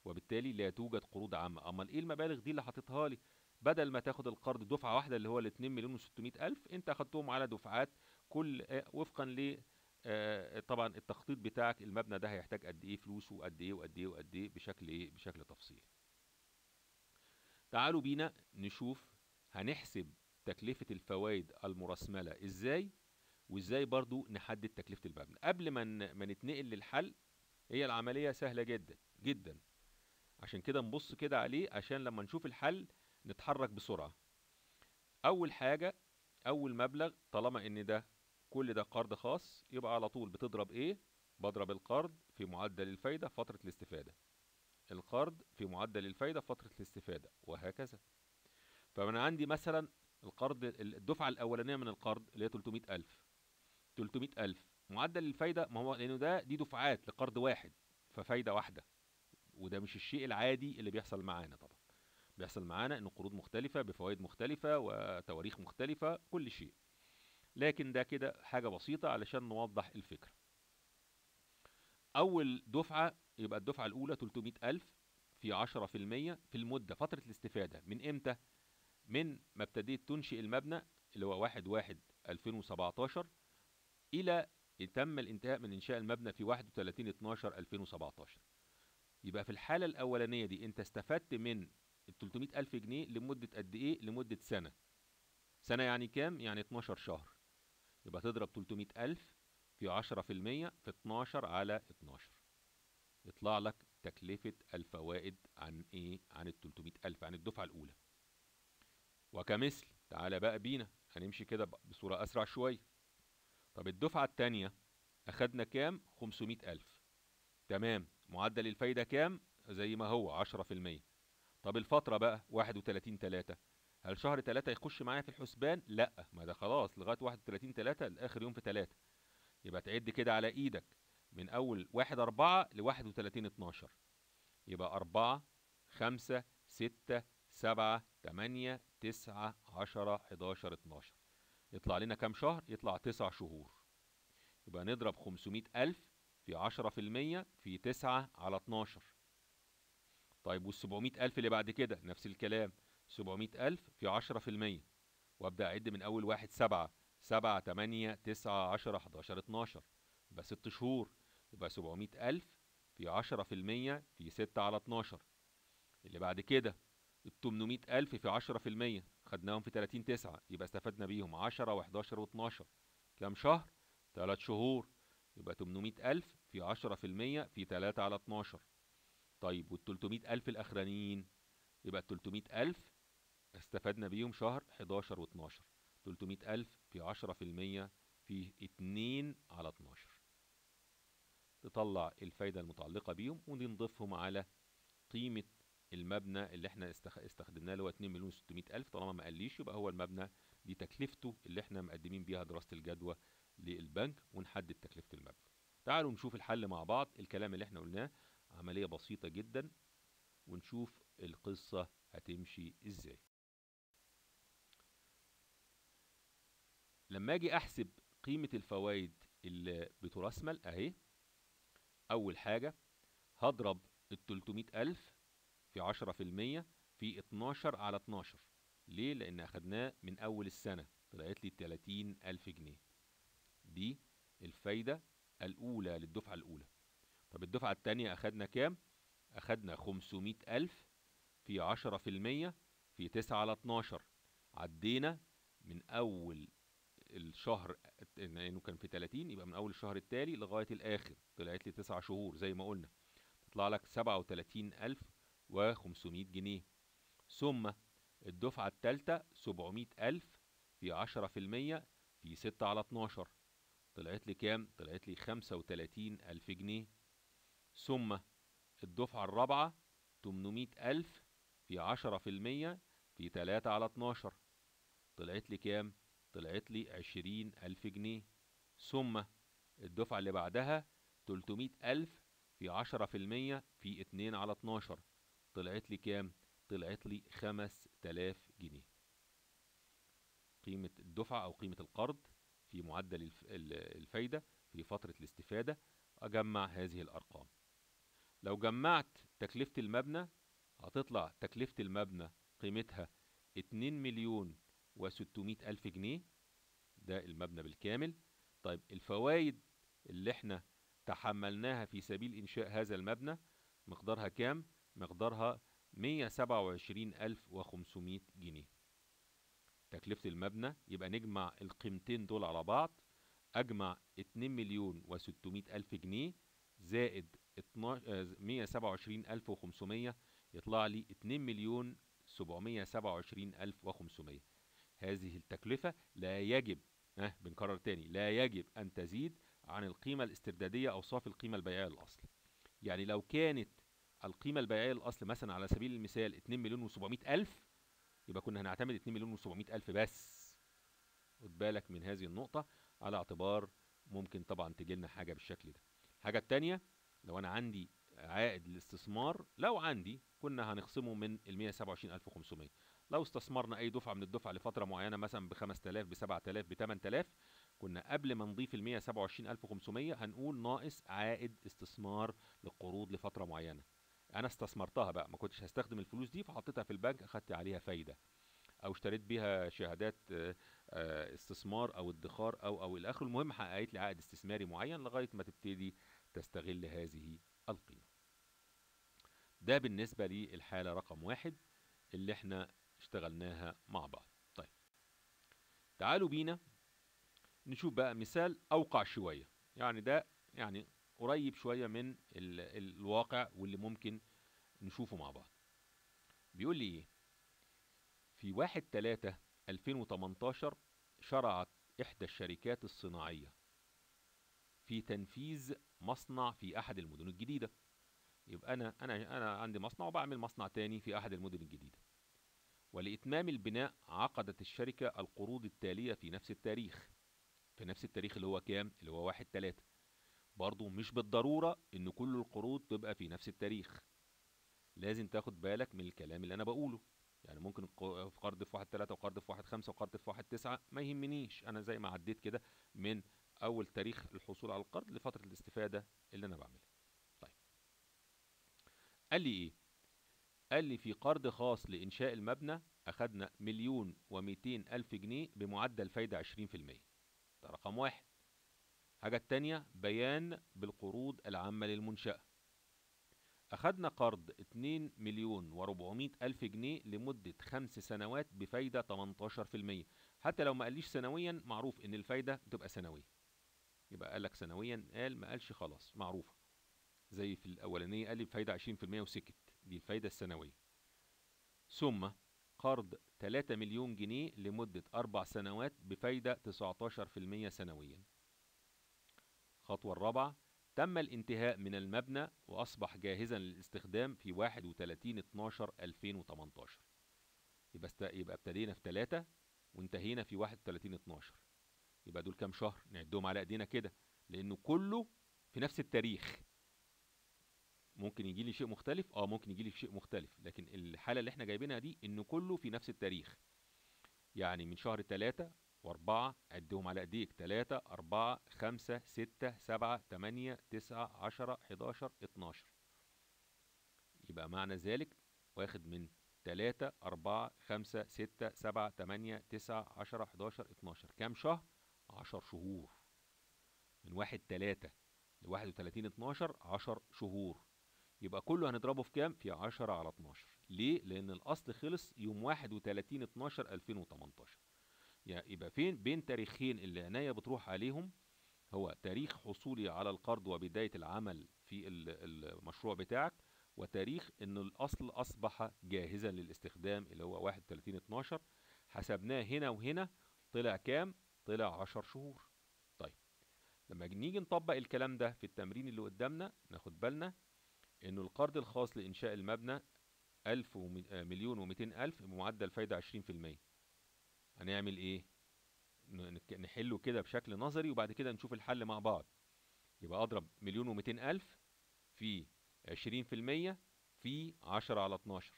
وبالتالي لا توجد قروض عامة امال ايه المبالغ دي اللي حاططها لي بدل ما تاخد القرض دفعة واحدة اللي هو ال 2 مليون و600 ألف انت اخدتهم على دفعات كل آه، وفقا ل آه، طبعا التخطيط بتاعك المبنى ده هيحتاج قد ايه فلوس وقد ايه وقد ايه وقد ايه بشكل ايه بشكل تفصيلي تعالوا بينا نشوف هنحسب تكلفة الفوائد المرسملة ازاي وازاي برضو نحدد تكلفة المبنى قبل ما ن- ما نتنقل للحل هي العملية سهلة جدا جدا عشان كده نبص كده عليه عشان لما نشوف الحل نتحرك بسرعة اول حاجة اول مبلغ طالما ان ده كل ده قرض خاص يبقى على طول بتضرب ايه بضرب القرض في معدل الفايدة في فترة الاستفادة القرض في معدل الفايدة في فترة الاستفادة وهكذا فانا عندي مثلا القرض الدفعة الأولانية من القرض اللي هي 300 ألف 300 ألف معدل الفايدة ما هو لأنه ده دي دفعات لقرض واحد ففايدة واحدة وده مش الشيء العادي اللي بيحصل معانا طبعا بيحصل معانا إن قروض مختلفة بفوائد مختلفة وتواريخ مختلفة كل شيء لكن ده كده حاجة بسيطة علشان نوضح الفكرة أول دفعة يبقى الدفعة الأولى 300 ألف في 10% في المدة فترة الاستفادة من إمتى؟ من ما ابتديت تنشئ المبنى اللي هو 1 1 2017 إلى تم الانتهاء من إنشاء المبنى في 31 12 2017 يبقى في الحالة الأولانية دي أنت استفدت من ال 300 ألف جنيه لمدة قد إيه؟ لمدة سنة سنة يعني كام؟ يعني 12 شهر يبقى تضرب 300 ألف في 10% في 12 على 12 يطلع لك تكلفة الفوائد عن ايه عن ال 300 ألف عن الدفعة الأولى وكمثل تعالى بقى بينا هنمشي كده ب- بصورة أسرع شوية طب الدفعة التانية أخدنا كام 500 ألف تمام معدل الفايدة كام زي ما هو 10% طب الفترة بقى 31 3 هل شهر 3 يخش معايا في الحسبان لا ما ده خلاص لغاية 31 3 لآخر يوم في 3 يبقى تعد كده على ايدك من اول واحد اربعة لواحد وتلاتين اتناشر يبقى اربعة خمسة ستة سبعة تمانية تسعة عشرة حداشر اتناشر يطلع لنا كام شهر يطلع تسع شهور يبقى نضرب خمسمائة ألف في عشرة في المية في تسعة على اتناشر طيب والسبعمائة ألف اللي بعد كده نفس الكلام سبعمائة ألف في عشرة في المية وابدأ أعد من أول واحد سبعة سبعة تمانية تسعة عشرة حداشر اتناشر يبقى ست شهور يبقى سبعمائة ألف في عشرة في المية في ستة على اتناشر اللي بعد كده التمنمائة ألف في عشرة في المية خدناهم في تلاتين تسعة يبقى استفدنا بيهم عشرة وحداشر واتناشر كام شهر؟ تلات شهور يبقى تمنمائة ألف في عشرة في المية في تلاتة على اتناشر طيب والتلتمائة ألف الأخرانيين يبقى التلتمائة ألف استفدنا بيهم شهر حداشر واتناشر 300 ألف في عشرة في المية في اتنين على اتناشر تطلع الفايدة المتعلقة بيهم ونضيفهم على قيمة المبنى اللي احنا استخ... استخدمناه اللي هو 2 مليون 600 ألف طالما ما قاليش يبقى هو المبنى دي تكلفته اللي احنا مقدمين بيها دراسة الجدوى للبنك ونحدد تكلفة المبنى تعالوا نشوف الحل مع بعض الكلام اللي احنا قلناه عملية بسيطة جدا ونشوف القصة هتمشي ازاي لما اجي احسب قيمة الفوائد اللي بترسمل اهي اول حاجة هضرب ال 300 الف في عشرة في المية في اتناشر على اتناشر ليه لان اخدناه من اول السنة طلعت لي 30 الف جنيه دي الفايدة الاولى للدفعة الاولى طب الدفعة التانية اخدنا كام اخدنا 500 الف في عشرة في المية في تسعة على اتناشر عدينا من اول الشهر لانه كان في 30 يبقى من اول الشهر التالي لغايه الاخر طلعت لي 9 شهور زي ما قلنا تطلع لك 37500 جنيه ثم الدفعه الثالثه 700000 في 10% في 6 على 12 طلعت لي كام طلعت لي 35000 جنيه ثم الدفعه الرابعه 800000 في 10% في 3 على 12 طلعت لي كام طلعت لي عشرين ألف جنيه ثم الدفعة اللي بعدها تلتمية ألف في عشرة في المية في اتنين على اتناشر طلعت لي كام؟ طلعت لي خمس تلاف جنيه قيمة الدفعة أو قيمة القرض في معدل الفايدة في فترة الاستفادة أجمع هذه الأرقام لو جمعت تكلفة المبنى هتطلع تكلفة المبنى قيمتها اتنين مليون وستمائة ألف جنيه ده المبنى بالكامل طيب الفوائد اللي احنا تحملناها في سبيل إنشاء هذا المبنى مقدارها كام؟ مقدارها مية سبعة وعشرين ألف وخمسمائة جنيه تكلفة المبنى يبقى نجمع القيمتين دول على بعض أجمع اتنين مليون وستمائة ألف جنيه زائد مية سبعة وعشرين ألف وخمسمية يطلع لي اتنين مليون سبعمية سبعة وعشرين ألف وخمسمية هذه التكلفة لا يجب اه بنكرر تاني لا يجب أن تزيد عن القيمة الاستردادية أو صافي القيمة البيعية للأصل يعني لو كانت القيمة البيعية للأصل مثلا على سبيل المثال 2 مليون و700 ألف يبقى كنا هنعتمد 2 مليون و700 ألف بس خد بالك من هذه النقطة على اعتبار ممكن طبعا تجي لنا حاجة بالشكل ده الحاجة التانية لو أنا عندي عائد الاستثمار لو عندي كنا هنخصمه من ال 127500 لو استثمرنا أي دفعة من الدفعة لفترة معينة مثلا ب 5000 ب 7000 ب 8000 كنا قبل ما نضيف ال 127500 هنقول ناقص عائد استثمار للقروض لفترة معينة انا استثمرتها بقى ما كنتش هستخدم الفلوس دي فحطيتها في البنك اخدت عليها فايده او اشتريت بيها شهادات استثمار او ادخار او او الى اخره المهم حققت لي عائد استثماري معين لغايه ما تبتدي تستغل هذه القيمه ده بالنسبه للحاله رقم واحد اللي احنا اشتغلناها مع بعض طيب تعالوا بينا نشوف بقى مثال اوقع شويه يعني ده يعني قريب شوية من ال الواقع واللي ممكن نشوفه مع بعض بيقول لي ايه في واحد تلاتة 2018 شرعت إحدى الشركات الصناعية في تنفيذ مصنع في أحد المدن الجديدة يبقى أنا أنا أنا عندي مصنع وبعمل مصنع تاني في أحد المدن الجديدة ولإتمام البناء عقدت الشركة القروض التالية في نفس التاريخ في نفس التاريخ اللي هو كام؟ اللي هو واحد تلاتة برضو مش بالضرورة ان كل القروض تبقى في نفس التاريخ لازم تاخد بالك من الكلام اللي انا بقوله يعني ممكن قرض في واحد تلاتة وقرض في واحد خمسة وقرض في واحد تسعة ما يهمنيش انا زي ما عديت كده من اول تاريخ الحصول على القرض لفترة الاستفادة اللي انا بعملها طيب قال لي ايه قال لي في قرض خاص لانشاء المبنى اخدنا مليون وميتين الف جنيه بمعدل فايدة عشرين في المية ده رقم واحد الحاجة التانية بيان بالقروض العامة للمنشأة أخدنا قرض 2 مليون و400 ألف جنيه لمدة خمس سنوات بفايدة 18% حتى لو ما قاليش سنويا معروف إن الفايدة بتبقى سنوية يبقى قال لك سنويا قال ما قالش خلاص معروفة زي في الأولانية قال لي بفايدة 20% وسكت دي الفايدة السنوية ثم قرض 3 مليون جنيه لمدة أربع سنوات بفايدة 19% سنويا الخطوة الرابعة تم الانتهاء من المبنى وأصبح جاهزا للاستخدام في 31 12 2018 يبقى است... يبقى ابتدينا في 3 وانتهينا في 31 12 يبقى دول كام شهر نعدهم على ايدينا كده لانه كله في نفس التاريخ ممكن يجي لي شيء مختلف اه ممكن يجي لي شيء مختلف لكن الحاله اللي احنا جايبينها دي انه كله في نفس التاريخ يعني من شهر 3 وأربعة عدهم على إيديك تلاتة أربعة خمسة ستة سبعة تمانية تسعة عشرة حداشر اتناشر يبقى معنى ذلك واخد من تلاتة أربعة خمسة ستة سبعة تمانية تسعة عشرة حداشر اتناشر كام شهر؟ عشر شهور من واحد تلاتة لواحد وتلاتين اتناشر عشر شهور يبقى كله هنضربه في كام؟ في عشرة على اتناشر ليه؟ لأن الأصل خلص يوم واحد وتلاتين اتناشر ألفين وتمنتاشر يعني يبقى فين بين تاريخين اللي عناية بتروح عليهم هو تاريخ حصولي على القرض وبداية العمل في المشروع بتاعك وتاريخ ان الاصل اصبح جاهزا للاستخدام اللي هو 31 12 حسبناه هنا وهنا طلع كام طلع 10 شهور طيب لما نيجي نطبق الكلام ده في التمرين اللي قدامنا ناخد بالنا انه القرض الخاص لانشاء المبنى 1000 مليون و200 الف بمعدل فايدة 20% هنعمل ايه نحله كده بشكل نظري وبعد كده نشوف الحل مع بعض يبقى اضرب مليون ومتين الف في عشرين في المية في عشرة على اتناشر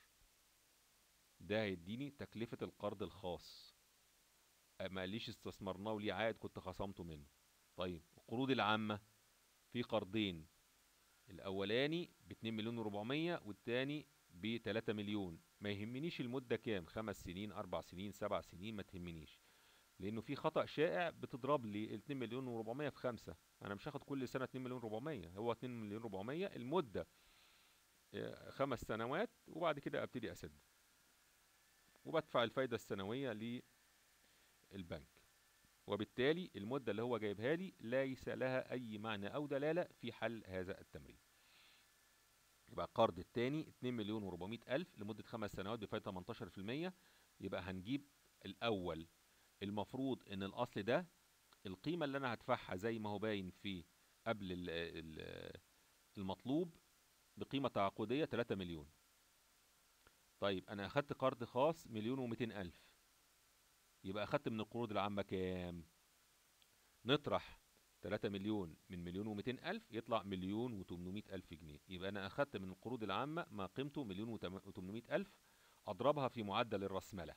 ده هيديني تكلفة القرض الخاص ما قاليش استثمرناه وليه عائد كنت خصمته منه طيب القروض العامة في قرضين الاولاني ب 2 مليون و400 والتاني ب 3 مليون ما يهمنيش المده كام خمس سنين اربع سنين سبع سنين ما تهمنيش لانه في خطا شائع بتضرب لي ال 2 مليون و400 في خمسة انا مش هاخد كل سنه 2 مليون و400 هو 2 مليون و400 المده آه، خمس سنوات وبعد كده ابتدي اسدد وبدفع الفايده السنويه للبنك وبالتالي المدة اللي هو جايبها لي ليس لها أي معنى أو دلالة في حل هذا التمرين يبقى القرض الثاني 2 مليون و400 ألف لمدة خمس سنوات بفايدة 18% يبقى هنجيب الأول المفروض إن الأصل ده القيمة اللي أنا هدفعها زي ما هو باين في قبل ال ال المطلوب بقيمة تعاقدية 3 مليون طيب أنا أخدت قرض خاص مليون و200 ألف يبقى أخدت من القروض العامة كام؟ نطرح 3 مليون من مليون و200 ألف يطلع مليون و800 ألف جنيه يبقى أنا أخدت من القروض العامة ما قيمته مليون و800 ألف أضربها في معدل الرأسمالة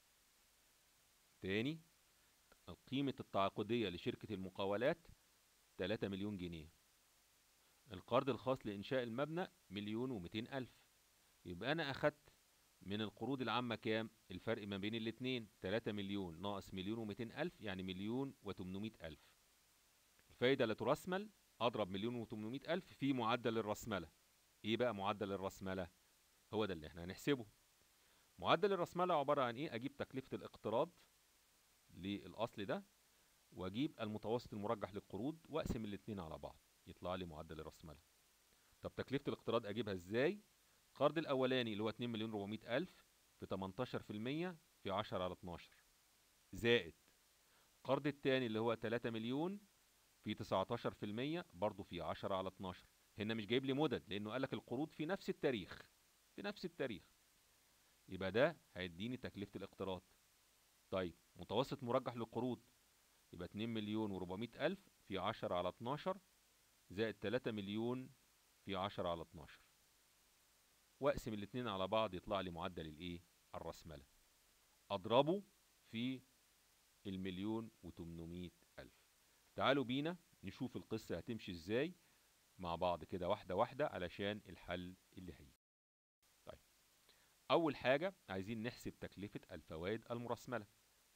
تاني قيمة التعاقدية لشركة المقاولات 3 مليون جنيه القرض الخاص لإنشاء المبنى مليون ومئتين ألف يبقى أنا أخدت من القروض العامة كام؟ الفرق ما بين الاتنين 3 مليون ناقص مليون ومئتين ألف يعني مليون وتمنمية ألف الفايدة اللي ترسمل أضرب مليون وتمنمية ألف في معدل الرسملة إيه بقى معدل الرسملة؟ هو ده اللي احنا هنحسبه معدل الرسملة عبارة عن إيه؟ أجيب تكلفة الاقتراض للأصل ده وأجيب المتوسط المرجح للقروض وأقسم الاتنين على بعض يطلع لي معدل الرسملة طب تكلفة الاقتراض أجيبها إزاي؟ القرض الاولاني اللي هو 2 مليون 400 الف في 18% في 10 على 12 زائد القرض الثاني اللي هو 3 مليون في 19% برضه في 10 على 12 هنا مش جايب لي مدد لانه قال لك القروض في نفس التاريخ في نفس التاريخ يبقى ده هيديني تكلفة الاقتراض طيب متوسط مرجح للقروض يبقى 2 مليون و400 ألف في 10 على 12 زائد 3 مليون في 10 على 12 واقسم الاتنين على بعض يطلع لي معدل الايه الرسملة اضربه في المليون وتمنمية الف تعالوا بينا نشوف القصة هتمشي ازاي مع بعض كده واحدة واحدة علشان الحل اللي هيجي طيب اول حاجة عايزين نحسب تكلفة الفوائد المرسملة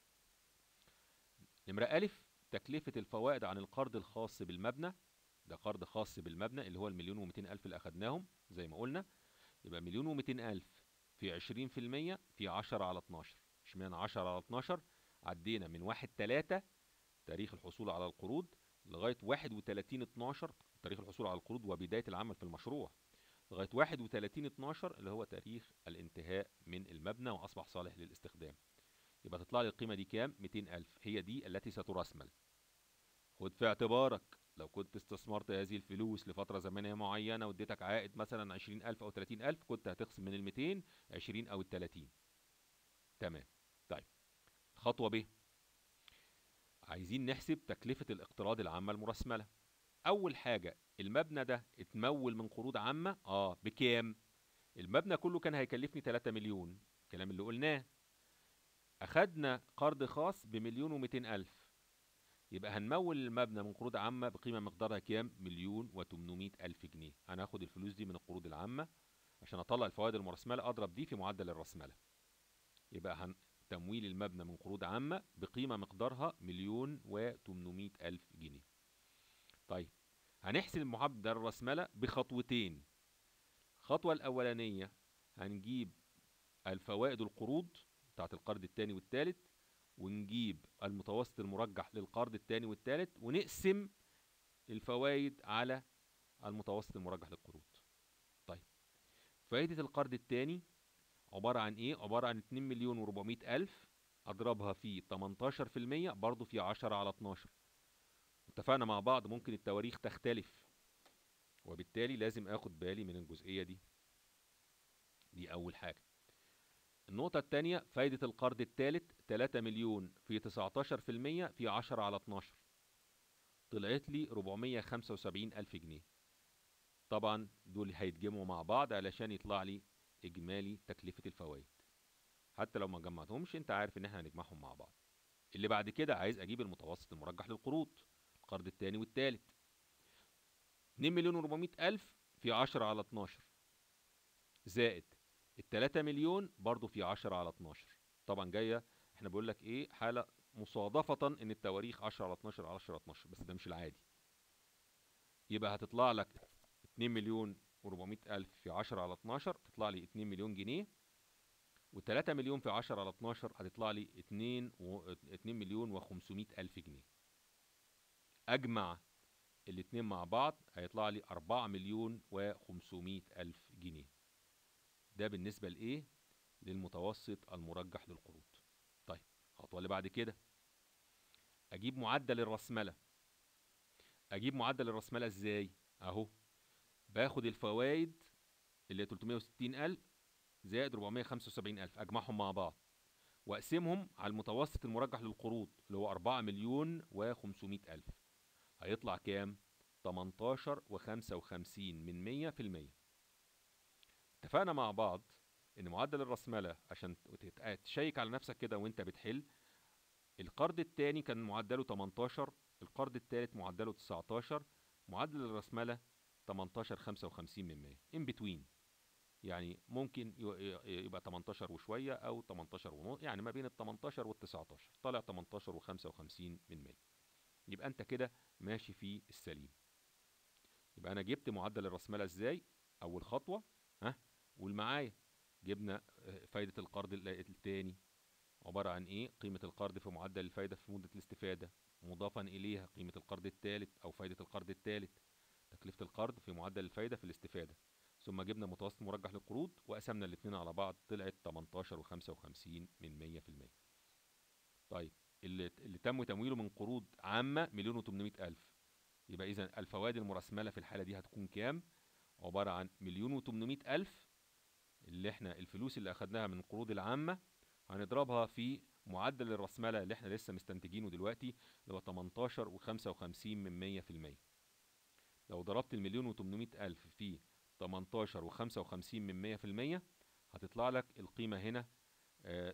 نمرة ألف تكلفة الفوائد عن القرض الخاص بالمبنى ده قرض خاص بالمبنى اللي هو المليون ومئتين ألف اللي أخدناهم زي ما قلنا يبقى مليون ومئتين ألف في عشرين في المية في عشرة على اتناشر اشمعنى عشرة على اتناشر عدينا من واحد تلاتة تاريخ الحصول على القروض لغاية واحد وتلاتين اتناشر تاريخ الحصول على القروض وبداية العمل في المشروع لغاية واحد وتلاتين اتناشر اللي هو تاريخ الانتهاء من المبنى وأصبح صالح للاستخدام يبقى تطلع لي القيمة دي كام؟ ميتين ألف هي دي التي سترسمل خد في اعتبارك لو كنت استثمرت هذه الفلوس لفترة زمنية معينة واديتك عائد مثلا عشرين ألف أو تلاتين ألف كنت هتخصم من الميتين عشرين أو التلاتين تمام طيب خطوة ب عايزين نحسب تكلفة الاقتراض العامة المرسملة أول حاجة المبنى ده اتمول من قروض عامة اه بكام المبنى كله كان هيكلفني 3 مليون الكلام اللي قلناه أخدنا قرض خاص بمليون ومئتين ألف يبقى هنمول المبنى من قروض عامة بقيمة مقدارها كام؟ مليون وتمنمية ألف جنيه أنا هاخد الفلوس دي من القروض العامة عشان أطلع الفوائد المرسملة أضرب دي في معدل الرسملة يبقى هن... تمويل المبنى من قروض عامة بقيمة مقدارها مليون وتمنمية ألف جنيه طيب هنحسب معدل الرسملة بخطوتين الخطوة الأولانية هنجيب الفوائد القروض بتاعت القرض الثاني والثالث ونجيب المتوسط المرجح للقرض الثاني والثالث ونقسم الفوائد على المتوسط المرجح للقروض طيب فائدة القرض الثاني عبارة عن ايه عبارة عن 2 مليون و400 الف اضربها في 18% برضو في 10 على 12 اتفقنا مع بعض ممكن التواريخ تختلف وبالتالي لازم اخد بالي من الجزئية دي دي اول حاجة النقطة التانية فايدة القرض الثالث 3 مليون في 19% في 10 على 12 طلعت لي 475 ألف جنيه طبعا دول هيتجمعوا مع بعض علشان يطلع لي إجمالي تكلفة الفوائد حتى لو ما جمعتهمش انت عارف ان احنا هنجمعهم مع بعض اللي بعد كده عايز اجيب المتوسط المرجح للقروض القرض الثاني والثالث 2 مليون و400 الف في عشرة على اتناشر زائد التلاتة مليون برضو في عشرة على اتناشر طبعا جاية احنا بقول لك ايه حالة مصادفة ان التواريخ عشرة على اتناشر على عشرة على اتناشر بس ده مش العادي يبقى هتطلع لك اتنين مليون وربعمية ألف في عشرة على اتناشر تطلع لي اتنين مليون جنيه وتلاتة مليون في عشرة على اتناشر هتطلع لي اتنين, و... اتنين مليون وخمسمية ألف جنيه أجمع الاتنين مع بعض هيطلع لي أربعة مليون وخمسمية ألف جنيه ده بالنسبة لإيه؟ للمتوسط المرجح للقروض طيب الخطوة اللي بعد كده أجيب معدل الرأسملة أجيب معدل الرأسملة إزاي؟ أهو باخد الفوائد اللي هي 360 ألف زائد 475 ألف أجمعهم مع بعض وأقسمهم على المتوسط المرجح للقروض اللي هو 4 مليون و500 ألف هيطلع كام؟ 18 و55 من 100 في المية اتفقنا مع بعض ان معدل الرأسملة عشان تشيك على نفسك كده وانت بتحل القرض التاني كان معدله 18 القرض التالت معدله 19 معدل الرأسملة 18 55 من 100 in between يعني ممكن يبقى 18 وشوية أو 18 ونص يعني ما بين ال 18 وال 19 طالع 18 و55 من 100 يبقى أنت كده ماشي في السليم يبقى أنا جبت معدل الرأسمالة إزاي أول خطوة ها قول معايا جبنا فايدة القرض التاني عبارة عن إيه قيمة القرض في معدل الفايدة في مدة الاستفادة مضافا إليها قيمة القرض التالت أو فايدة القرض التالت تكلفة القرض في معدل الفايدة في الاستفادة ثم جبنا متوسط مرجح للقروض وقسمنا الاثنين على بعض طلعت 18 و55 من 100% طيب اللي, اللي تم تمويله من قروض عامة مليون و800 ألف يبقى إذا الفوائد المرسملة في الحالة دي هتكون كام؟ عبارة عن مليون و800 ألف اللي احنا الفلوس اللي أخدناها من القروض العامة هنضربها في معدل الرأسمالة اللي احنا لسه مستنتجينه دلوقتي اللي هو 18 و55 من 100% لو ضربت المليون و800 ألف في 18 و55 من 100% هتطلع لك القيمة هنا آه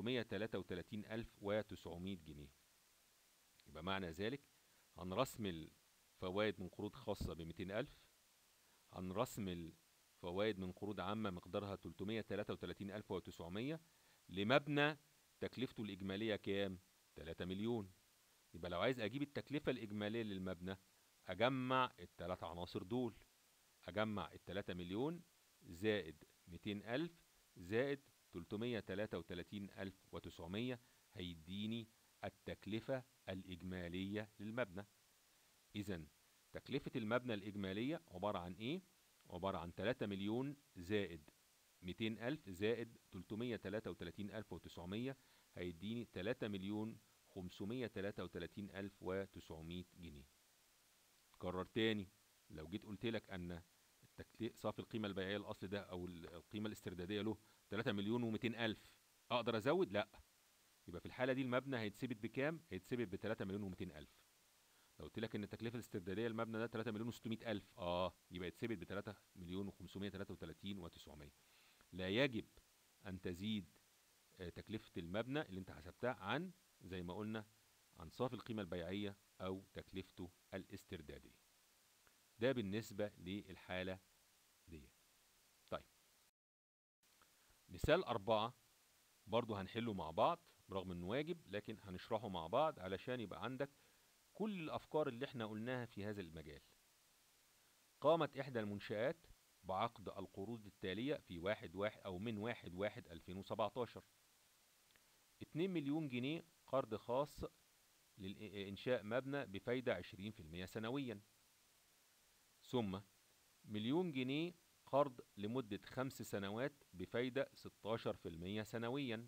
333900 جنيه يبقى معنى ذلك هنرسم الفوائد من قروض خاصة ب 200000 هنرسم الفوائد من قروض عامة مقدارها 333900 لمبنى تكلفته الإجمالية كام؟ 3 مليون يبقى لو عايز أجيب التكلفة الإجمالية للمبنى أجمع الثلاث عناصر دول أجمع التلاتة مليون زائد ميتين ألف زائد تلتمية تلاتة وتلاتين ألف وتسعمية هيديني التكلفة الإجمالية للمبنى إذا تكلفة المبنى الإجمالية عبارة عن إيه؟ عبارة عن تلاتة مليون زائد ميتين ألف زائد تلتمية تلاتة وتلاتين ألف وتسعمية هيديني تلاتة مليون خمسمية تلاتة وتلاتين ألف وتسعمية جنيه كرر تاني لو جيت قلت لك ان التكليف صافي القيمه البيعيه الاصلي ده او القيمه الاسترداديه له 3 مليون و200 الف اقدر ازود لا يبقى في الحاله دي المبنى هيتثبت بكام هيتثبت ب 3 مليون و200 الف لو قلت لك ان التكلفه الاسترداديه للمبنى ده 3 مليون و600 الف اه يبقى يتثبت ب 3 مليون و533 و900 لا يجب ان تزيد تكلفه المبنى اللي انت حسبتها عن زي ما قلنا عن صافي القيمه البيعيه او تكلفته الاسترداديه ده بالنسبة للحالة دي طيب مثال أربعة برضو هنحله مع بعض برغم انه واجب لكن هنشرحه مع بعض علشان يبقى عندك كل الأفكار اللي احنا قلناها في هذا المجال قامت إحدى المنشآت بعقد القروض التالية في واحد واحد أو من واحد واحد 2017 2 مليون جنيه قرض خاص لإنشاء مبنى بفايدة 20% سنويا ثم مليون جنيه قرض لمدة خمس سنوات بفايدة 16% سنويا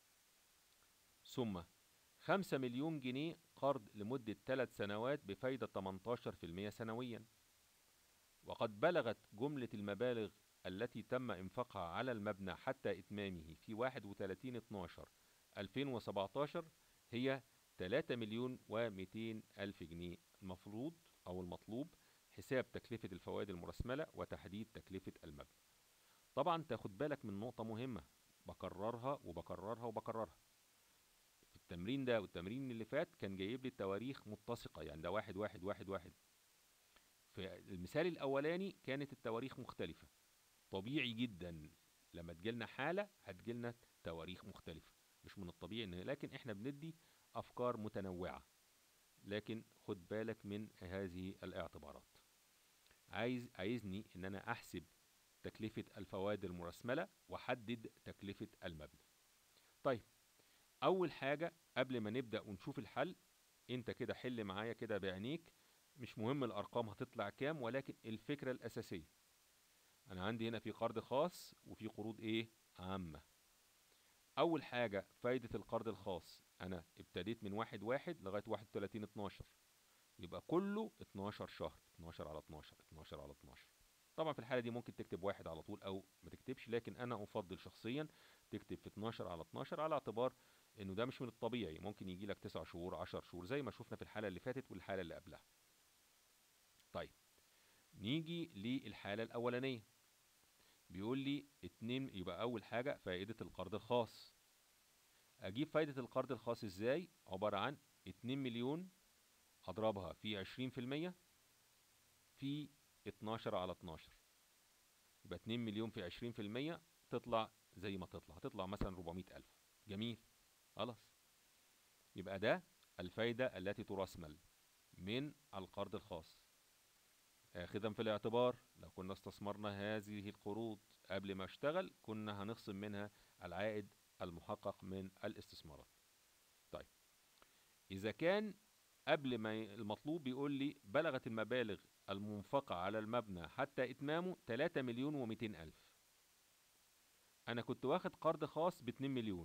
ثم خمسة مليون جنيه قرض لمدة ثلاث سنوات بفايدة 18% سنويا وقد بلغت جملة المبالغ التي تم إنفاقها على المبنى حتى إتمامه في 31 12 2017 هي 3 مليون و200 ألف جنيه المفروض أو المطلوب حساب تكلفة الفوائد المرسملة وتحديد تكلفة المبنى طبعا تاخد بالك من نقطة مهمة بكررها وبكررها وبكررها في التمرين ده والتمرين اللي فات كان جايب لي التواريخ متسقة يعني ده واحد واحد واحد واحد في المثال الاولاني كانت التواريخ مختلفه طبيعي جدا لما تجيلنا حاله هتجيلنا تواريخ مختلفه مش من الطبيعي ان لكن احنا بندي افكار متنوعه لكن خد بالك من هذه الاعتبارات عايز عايزني ان انا احسب تكلفة الفوائد المرسملة واحدد تكلفة المبنى طيب اول حاجة قبل ما نبدأ ونشوف الحل انت كده حل معايا كده بعينيك مش مهم الارقام هتطلع كام ولكن الفكرة الاساسية انا عندي هنا في قرض خاص وفي قروض ايه عامة اول حاجة فايدة القرض الخاص انا ابتديت من واحد واحد لغاية واحد وتلاتين اتناشر يبقى كله اتناشر شهر اتناشر على اتناشر اتناشر على اتناشر طبعا في الحالة دي ممكن تكتب واحد على طول او ما تكتبش لكن انا افضل شخصيا تكتب في 12 على 12 على اعتبار انه ده مش من الطبيعي ممكن يجي لك 9 شهور 10 شهور زي ما شفنا في الحالة اللي فاتت والحالة اللي قبلها طيب نيجي للحالة الاولانية بيقول لي اتنين يبقى اول حاجة فائدة القرض الخاص اجيب فايدة القرض الخاص ازاي عبارة عن 2 مليون اضربها في 20% في 12 على 12 يبقى 2 مليون في 20% تطلع زي ما تطلع هتطلع مثلا 400 ألف جميل خلاص يبقى ده الفايدة التي ترسمل من القرض الخاص اخذا في الاعتبار لو كنا استثمرنا هذه القروض قبل ما اشتغل كنا هنخصم منها العائد المحقق من الاستثمارات طيب اذا كان قبل ما المطلوب بيقول لي بلغت المبالغ المنفقة على المبنى حتى إتمامه 3 مليون و200 ألف أنا كنت واخد قرض خاص ب 2 مليون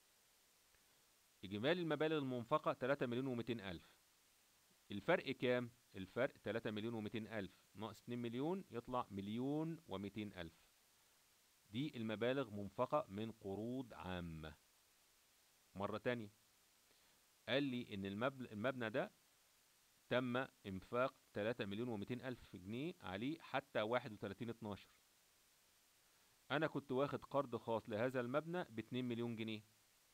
إجمالي المبالغ المنفقة 3 مليون و200 ألف الفرق كام؟ الفرق 3 مليون و200 ألف ناقص 2 مليون يطلع مليون و200 ألف دي المبالغ منفقة من قروض عامة مرة تانية قال لي ان المبنى, المبنى ده تم انفاق 3 مليون و200 الف جنيه عليه حتى 31 12 انا كنت واخد قرض خاص لهذا المبنى ب 2 مليون جنيه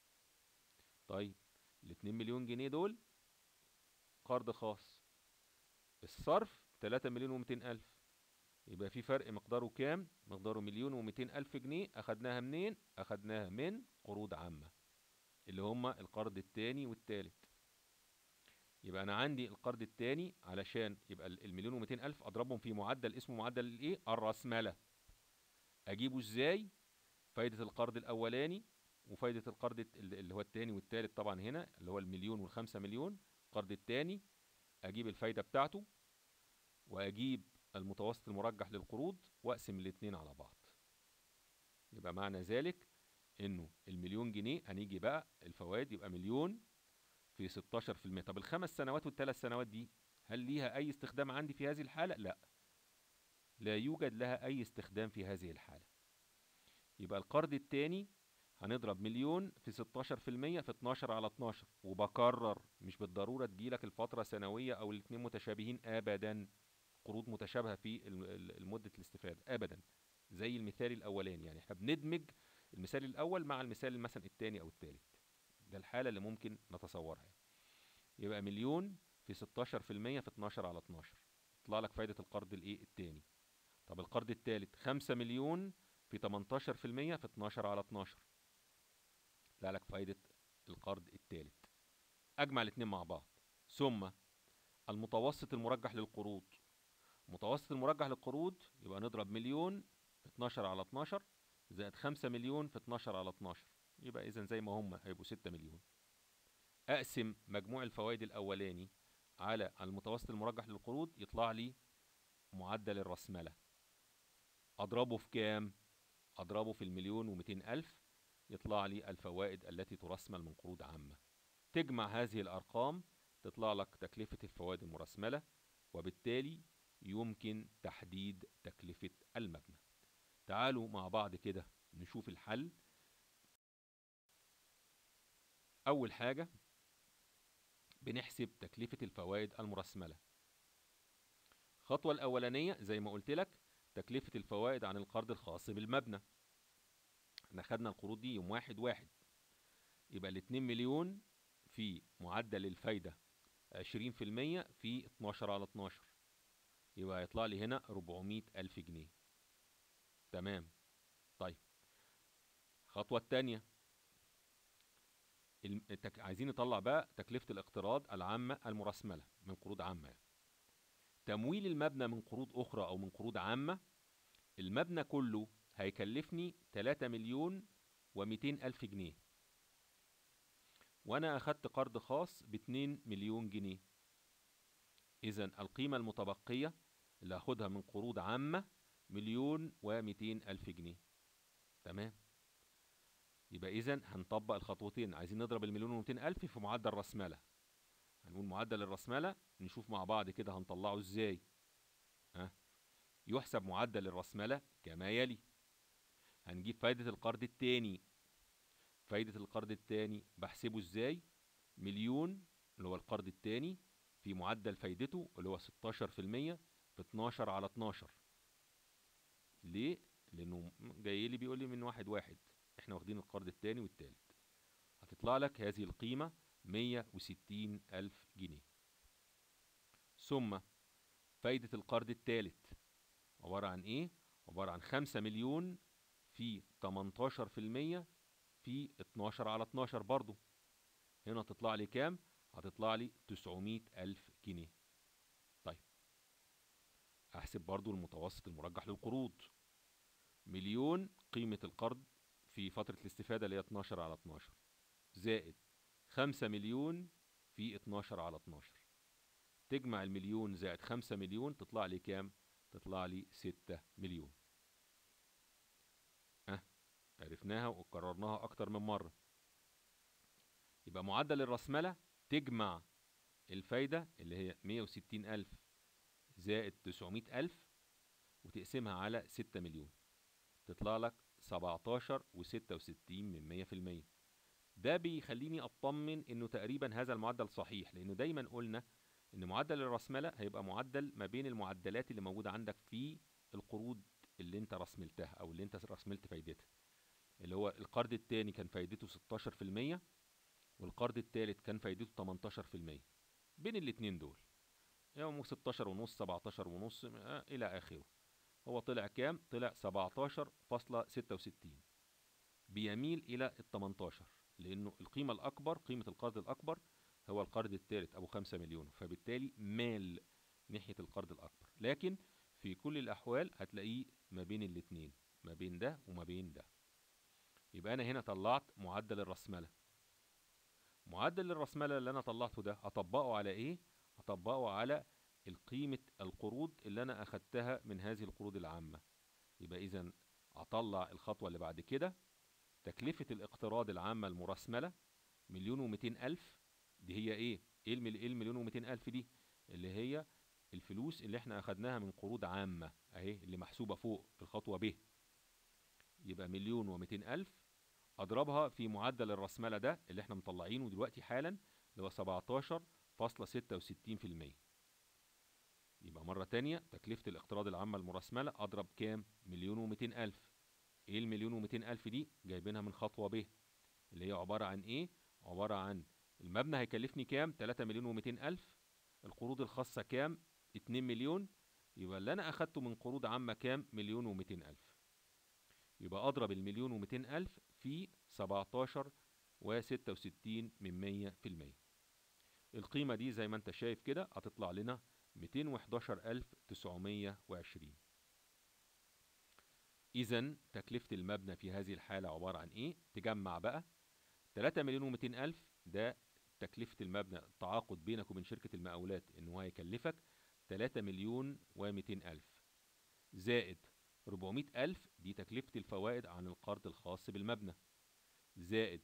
طيب ال 2 مليون جنيه دول قرض خاص الصرف 3 مليون و200 الف يبقى في فرق مقداره كام مقداره مليون و200 الف جنيه اخدناها منين اخدناها من قروض عامه اللي هما القرض التاني والتالت يبقى انا عندي القرض التاني علشان يبقى المليون ومئتين الف اضربهم في معدل اسمه معدل الايه الرأسمالة اجيبه ازاي فايدة القرض الاولاني وفايدة القرض اللي هو التاني والتالت طبعا هنا اللي هو المليون والخمسة مليون القرض التاني اجيب الفايدة بتاعته واجيب المتوسط المرجح للقروض واقسم الاتنين على بعض يبقى معنى ذلك انه المليون جنيه هنيجي بقى الفوائد يبقى مليون في 16% طب الخمس سنوات والثلاث سنوات دي هل ليها اي استخدام عندي في هذه الحالة لا لا يوجد لها اي استخدام في هذه الحالة يبقى القرض التاني هنضرب مليون في 16% في 12 على 12 وبكرر مش بالضرورة تجيلك الفترة سنوية او الاتنين متشابهين ابدا قروض متشابهة في المدة الاستفادة ابدا زي المثال الاولاني يعني احنا بندمج المثال الاول مع المثال مثلا الثاني او الثالث ده الحالة اللي ممكن نتصورها يبقى مليون في 16% في 12 على 12 يطلع لك فايدة القرض الايه التاني طب القرض التالت 5 مليون في 18% في 12 على 12 يطلع لك فايدة القرض التالت اجمع الاثنين مع بعض ثم المتوسط المرجح للقروض المتوسط المرجح للقروض يبقى نضرب مليون في 12 على 12 زائد 5 مليون في 12 على 12 يبقى اذا زي ما هم هيبقوا 6 مليون اقسم مجموع الفوائد الاولاني على المتوسط المرجح للقروض يطلع لي معدل الرسملة اضربه في كام اضربه في المليون ومئتين الف يطلع لي الفوائد التي ترسمل من قروض عامة تجمع هذه الارقام تطلع لك تكلفة الفوائد المرسملة وبالتالي يمكن تحديد تكلفة المبنى تعالوا مع بعض كده نشوف الحل أول حاجة بنحسب تكلفة الفوائد المرسملة الخطوة الأولانية زي ما قلت لك تكلفة الفوائد عن القرض الخاص بالمبنى احنا خدنا القروض دي يوم واحد واحد يبقى الاتنين مليون في معدل الفايدة عشرين في المية في اتناشر على اتناشر يبقى هيطلع لي هنا 400 ألف جنيه تمام طيب الخطوة التانية الم- التك... عايزين نطلع بقى تكلفة الاقتراض العامة المرسملة من قروض عامة يعني. تمويل المبنى من قروض أخرى أو من قروض عامة المبنى كله هيكلفني 3 مليون و200 ألف جنيه وأنا أخدت قرض خاص ب 2 مليون جنيه إذا القيمة المتبقية اللي هاخدها من قروض عامة مليون و200 ألف جنيه تمام يبقى إذا هنطبق الخطوتين عايزين نضرب المليون و200 ألف في معدل رأسمالة هنقول معدل الرأسمالة نشوف مع بعض كده هنطلعه إزاي ها يحسب معدل الرأسمالة كما يلي هنجيب فايدة القرض التاني فايدة القرض التاني بحسبه ازاي مليون اللي هو القرض التاني في معدل فايدته اللي هو 16% في 12 على 12 ليه؟ لأنه جاي لي بيقول لي من واحد واحد احنا واخدين القرض التاني والتالت هتطلع لك هذه القيمة 160 ألف جنيه ثم فايدة القرض التالت عبارة عن ايه؟ عبارة عن 5 مليون في 18% في 12 على 12 برضو هنا تطلع لي كام؟ هتطلع لي 900 ألف جنيه طيب أحسب برضو المتوسط المرجح للقروض مليون قيمة القرض في فترة الاستفادة اللي هي 12 على 12 زائد 5 مليون في 12 على 12 تجمع المليون زائد 5 مليون تطلع لي كام؟ تطلع لي 6 مليون أه عرفناها وكررناها أكتر من مرة يبقى معدل الرأسمالة تجمع الفايدة اللي هي 160 ألف زائد 900 ألف وتقسمها على 6 مليون تطلع لك 17 و66 من 100 في المية ده بيخليني أطمن إنه تقريبا هذا المعدل صحيح لأنه دايما قلنا إن معدل الرأسمالة هيبقى معدل ما بين المعدلات اللي موجودة عندك في القروض اللي أنت رسملتها أو اللي أنت رسملت فايدتها اللي هو القرض التاني كان فايدته 16% والقرض التالت كان فايدته 18% بين الاتنين دول يعني 16 ونص 17 ونص آه، إلى آخره هو طلع كام؟ طلع 17.66 بيميل إلى ال 18 لأنه القيمة الأكبر قيمة القرض الأكبر هو القرض الثالث أبو 5 مليون فبالتالي مال ناحية القرض الأكبر لكن في كل الأحوال هتلاقيه ما بين الاتنين ما بين ده وما بين ده يبقى أنا هنا طلعت معدل الرأسمالة معدل الرأسمالة اللي أنا طلعته ده أطبقه على إيه؟ أطبقه على القيمة القروض اللي أنا أخدتها من هذه القروض العامة يبقى إذا أطلع الخطوة اللي بعد كده تكلفة الاقتراض العامة المرسملة مليون ومئتين ألف دي هي إيه؟ إيه المل- إيه المليون ومئتين ألف دي؟ اللي هي الفلوس اللي احنا أخدناها من قروض عامة أهي اللي محسوبة فوق في الخطوة ب يبقى مليون ومئتين ألف أضربها في معدل الرأسمالة ده اللي احنا مطلعينه دلوقتي حالا اللي هو 17.66% يبقى مرة تانية تكلفة الاقتراض العامة المرسملة أضرب كام؟ مليون ومئتين ألف إيه المليون ومئتين ألف دي؟ جايبينها من خطوة ب اللي هي عبارة عن إيه؟ عبارة عن المبنى هيكلفني كام؟ 3 مليون ومئتين ألف القروض الخاصة كام؟ 2 مليون يبقى اللي أنا أخدته من قروض عامة كام؟ مليون ومئتين ألف يبقى أضرب المليون ومئتين ألف في 17 وستة وستين من مية في المية القيمة دي زي ما انت شايف كده هتطلع لنا ميتين وحداشر ألف تسعمية وعشرين إذا تكلفة المبنى في هذه الحالة عبارة عن إيه؟ تجمع بقى تلاتة مليون وميتين ألف ده تكلفة المبنى التعاقد بينك وبين شركة المقاولات إن هو هيكلفك تلاتة مليون وميتين ألف زائد 400 ألف دي تكلفة الفوائد عن القرض الخاص بالمبنى زائد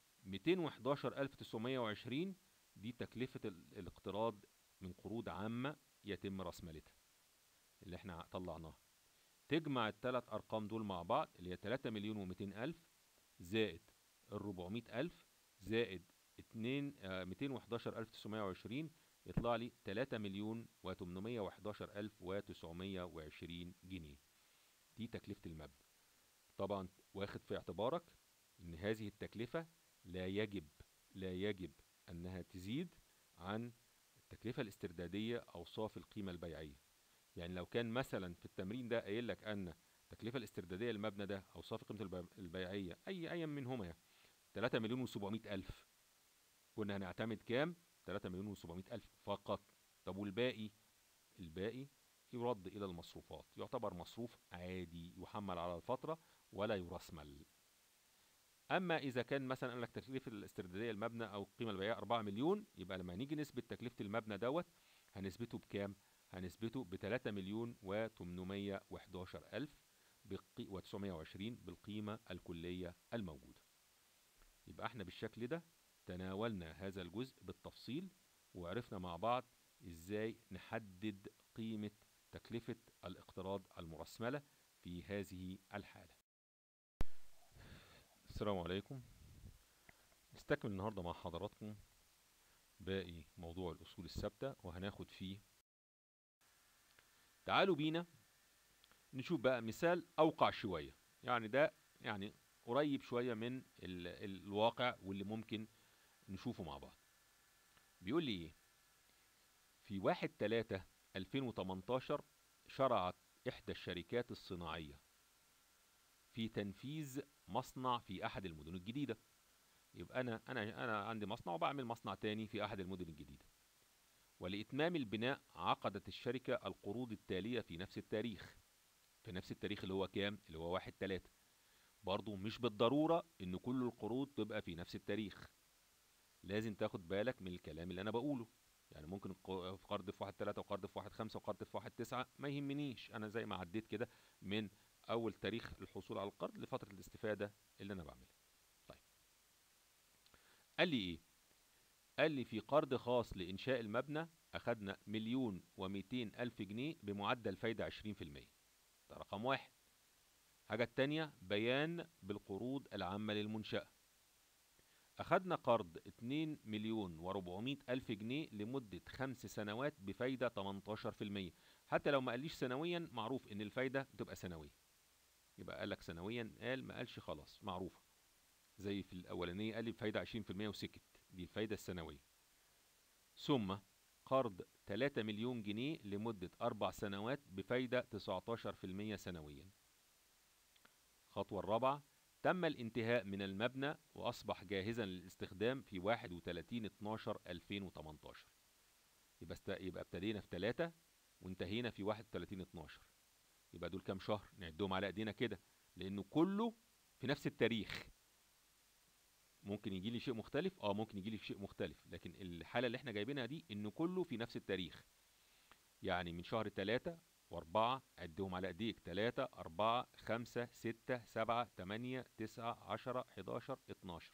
211920 دي تكلفة ال- الاقتراض من قروض عامة يتم رسملتها اللي احنا طلعناها تجمع الثلاث أرقام دول مع بعض اللي هي 3 مليون و200 ألف زائد ال 400 ألف زائد 2 آه 211920 يطلع لي 3 مليون و811 ألف و920 جنيه دي تكلفة المبنى طبعا واخد في اعتبارك ان هذه التكلفة لا يجب لا يجب انها تزيد عن التكلفة الاستردادية اوصاف القيمة البيعية يعني لو كان مثلا في التمرين ده قايل لك ان التكلفه الاسترداديه للمبنى ده او صافي قيمه البي- البيعيه اي اي منهما يعني 3 مليون و700 الف كنا هنعتمد كام 3 مليون و700 الف فقط طب والباقي الباقي يرد الى المصروفات يعتبر مصروف عادي يحمل على الفتره ولا يرسمل اما اذا كان مثلا قال لك تكلفه الاسترداديه المبنى او القيمه البيعيه 4 مليون يبقى لما نيجي نثبت تكلفه المبنى دوت هنثبته بكام هنثبته ب 3 مليون و811 الف و920 بالقيمه الكليه الموجوده يبقى احنا بالشكل ده تناولنا هذا الجزء بالتفصيل وعرفنا مع بعض ازاي نحدد قيمه تكلفه الاقتراض المرسمله في هذه الحاله السلام عليكم نستكمل النهارده مع حضراتكم باقي موضوع الاصول الثابته وهناخد فيه تعالوا بينا نشوف بقى مثال اوقع شويه يعني ده يعني قريب شويه من ال الواقع واللي ممكن نشوفه مع بعض بيقول لي ايه في واحد تلاتة 2018 شرعت إحدى الشركات الصناعية في تنفيذ مصنع في أحد المدن الجديدة يبقى أنا أنا أنا عندي مصنع وبعمل مصنع تاني في أحد المدن الجديدة ولإتمام البناء عقدت الشركة القروض التالية في نفس التاريخ في نفس التاريخ اللي هو كام؟ اللي هو واحد تلاتة برضو مش بالضرورة إن كل القروض تبقى في نفس التاريخ لازم تاخد بالك من الكلام اللي أنا بقوله يعني ممكن الق- في قرض في واحد تلاتة وقرض في واحد خمسة وقرض في واحد تسعة ما يهمنيش أنا زي ما عديت كده من أول تاريخ الحصول على القرض لفترة الاستفادة اللي أنا بعملها طيب قال لي إيه؟ قال لي في قرض خاص لإنشاء المبنى أخدنا مليون وميتين ألف جنيه بمعدل فايدة عشرين في المية ده رقم واحد حاجة التانية بيان بالقروض العامة للمنشأة أخدنا قرض 2 مليون و400 ألف جنيه لمدة خمس سنوات بفايدة 18% حتى لو ما قاليش سنويا معروف إن الفايدة بتبقى سنوية يبقى قال لك سنويا قال ما قالش خلاص معروفة زي في الأولانية قال لي بفايدة 20% وسكت دي الفايدة السنوية ثم قرض 3 مليون جنيه لمدة أربع سنوات بفايدة 19% سنويا الخطوة الرابعة تم الانتهاء من المبنى وأصبح جاهزا للاستخدام في 31 12 2018 يبقى است... يبقى ابتدينا في 3 وانتهينا في 31 12 يبقى دول كام شهر نعدهم على ايدينا كده لانه كله في نفس التاريخ ممكن يجي لي شيء مختلف اه ممكن يجي لي شيء مختلف لكن الحاله اللي احنا جايبينها دي انه كله في نفس التاريخ يعني من شهر 3 وأربعة عدهم على إيديك تلاتة أربعة خمسة ستة سبعة تمانية تسعة عشرة حداشر اتناشر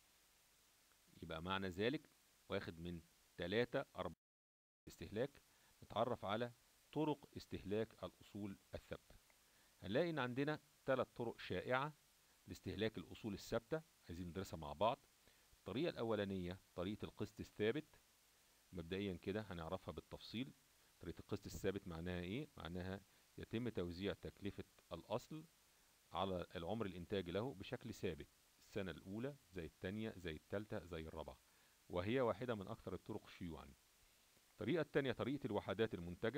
يبقى معنى ذلك واخد من تلاتة أربعة استهلاك نتعرف على طرق استهلاك الأصول الثابتة هنلاقي إن عندنا ثلاث طرق شائعة لاستهلاك الأصول الثابتة عايزين ندرسها مع بعض الطريقة الأولانية طريقة القسط الثابت مبدئيا كده هنعرفها بالتفصيل طريقة القسط الثابت معناها ايه؟ معناها يتم توزيع تكلفة الأصل على العمر الإنتاجي له بشكل ثابت السنة الأولى زي الثانية زي الثالثة زي الرابعة وهي واحدة من أكثر الطرق شيوعا الطريقة الثانية طريقة الوحدات المنتجة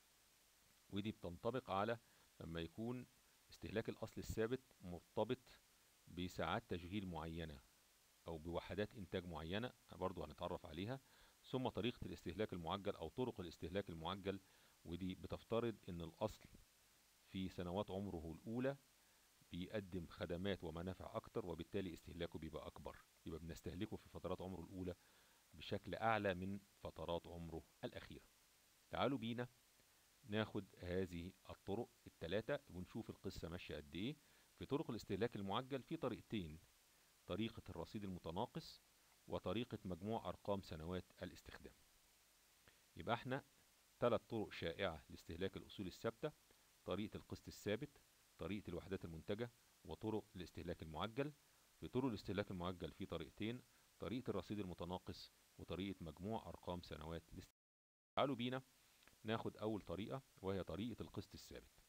ودي بتنطبق على لما يكون استهلاك الأصل الثابت مرتبط بساعات تشغيل معينة أو بوحدات إنتاج معينة برضو هنتعرف عليها ثم طريقة الاستهلاك المعجل أو طرق الاستهلاك المعجل ودي بتفترض إن الأصل في سنوات عمره الأولى بيقدم خدمات ومنافع أكتر وبالتالي استهلاكه بيبقى أكبر يبقى بنستهلكه في فترات عمره الأولى بشكل أعلى من فترات عمره الأخيرة تعالوا بينا ناخد هذه الطرق الثلاثة ونشوف القصة ماشية قد إيه في طرق الاستهلاك المعجل في طريقتين طريقة الرصيد المتناقص وطريقة مجموع أرقام سنوات الاستخدام يبقى احنا ثلاث طرق شائعة لاستهلاك الأصول الثابتة طريقة القسط الثابت طريقة الوحدات المنتجة وطرق الاستهلاك المعجل في طرق الاستهلاك المعجل في طريقتين طريقة الرصيد المتناقص وطريقة مجموع أرقام سنوات الاستهلاك تعالوا بينا ناخد أول طريقة وهي طريقة القسط الثابت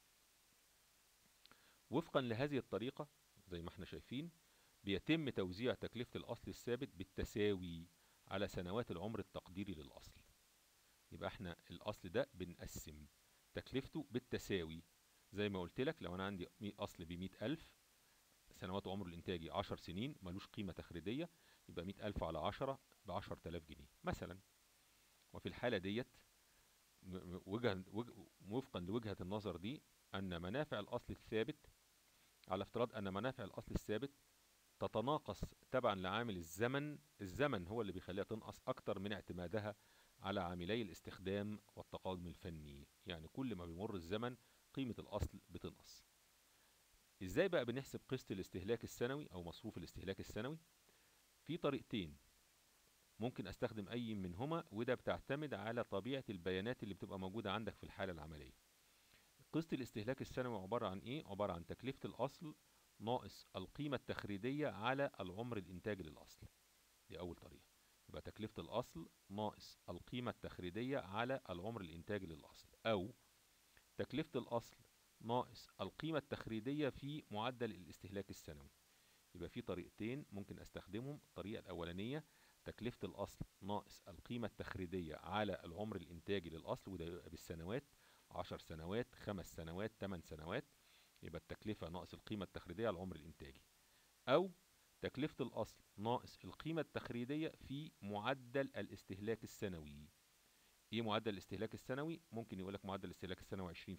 وفقا لهذه الطريقة زي ما احنا شايفين بيتم توزيع تكلفة الأصل الثابت بالتساوي على سنوات العمر التقديري للأصل يبقى احنا الأصل ده بنقسم تكلفته بالتساوي زي ما قلت لك لو انا عندي مي- اصل ب 100000 سنوات عمره الانتاجي 10 سنين ملوش قيمه تخريجيه يبقى 100000 على 10 ب 10000 جنيه مثلا وفي الحاله ديت م- م- وجها وج- وفقا لوجهه النظر دي ان منافع الاصل الثابت على افتراض ان منافع الاصل الثابت تتناقص تبعا لعامل الزمن الزمن هو اللي بيخليها تنقص اكتر من اعتمادها على عاملي الاستخدام والتقادم الفني يعني كل ما بيمر الزمن قيمة الاصل بتنقص ازاي بقى بنحسب قسط الاستهلاك السنوي او مصروف الاستهلاك السنوي في طريقتين ممكن استخدم اي منهما وده بتعتمد على طبيعة البيانات اللي بتبقى موجودة عندك في الحالة العملية قسط الاستهلاك السنوي عبارة عن ايه عبارة عن تكلفة الاصل ناقص القيمة التخريجية على العمر الانتاجي للاصل دي اول طريقة يبقى تكلفة الاصل ناقص القيمة التخريجية على العمر الانتاجي للاصل او تكلفة الاصل ناقص القيمة التخريجية في معدل الاستهلاك السنوي يبقى في طريقتين ممكن استخدمهم الطريقة الاولانية تكلفة الاصل ناقص القيمة التخريجية على العمر الانتاجي للاصل وده يبقى بالسنوات عشر سنوات خمس سنوات تمن سنوات يبقى التكلفة ناقص القيمة التخريجية على العمر الانتاجي او تكلفة الاصل ناقص القيمة التخريجية في معدل الاستهلاك السنوي ايه معدل الاستهلاك السنوي ممكن يقول لك معدل الاستهلاك السنوي 20% 30% 40%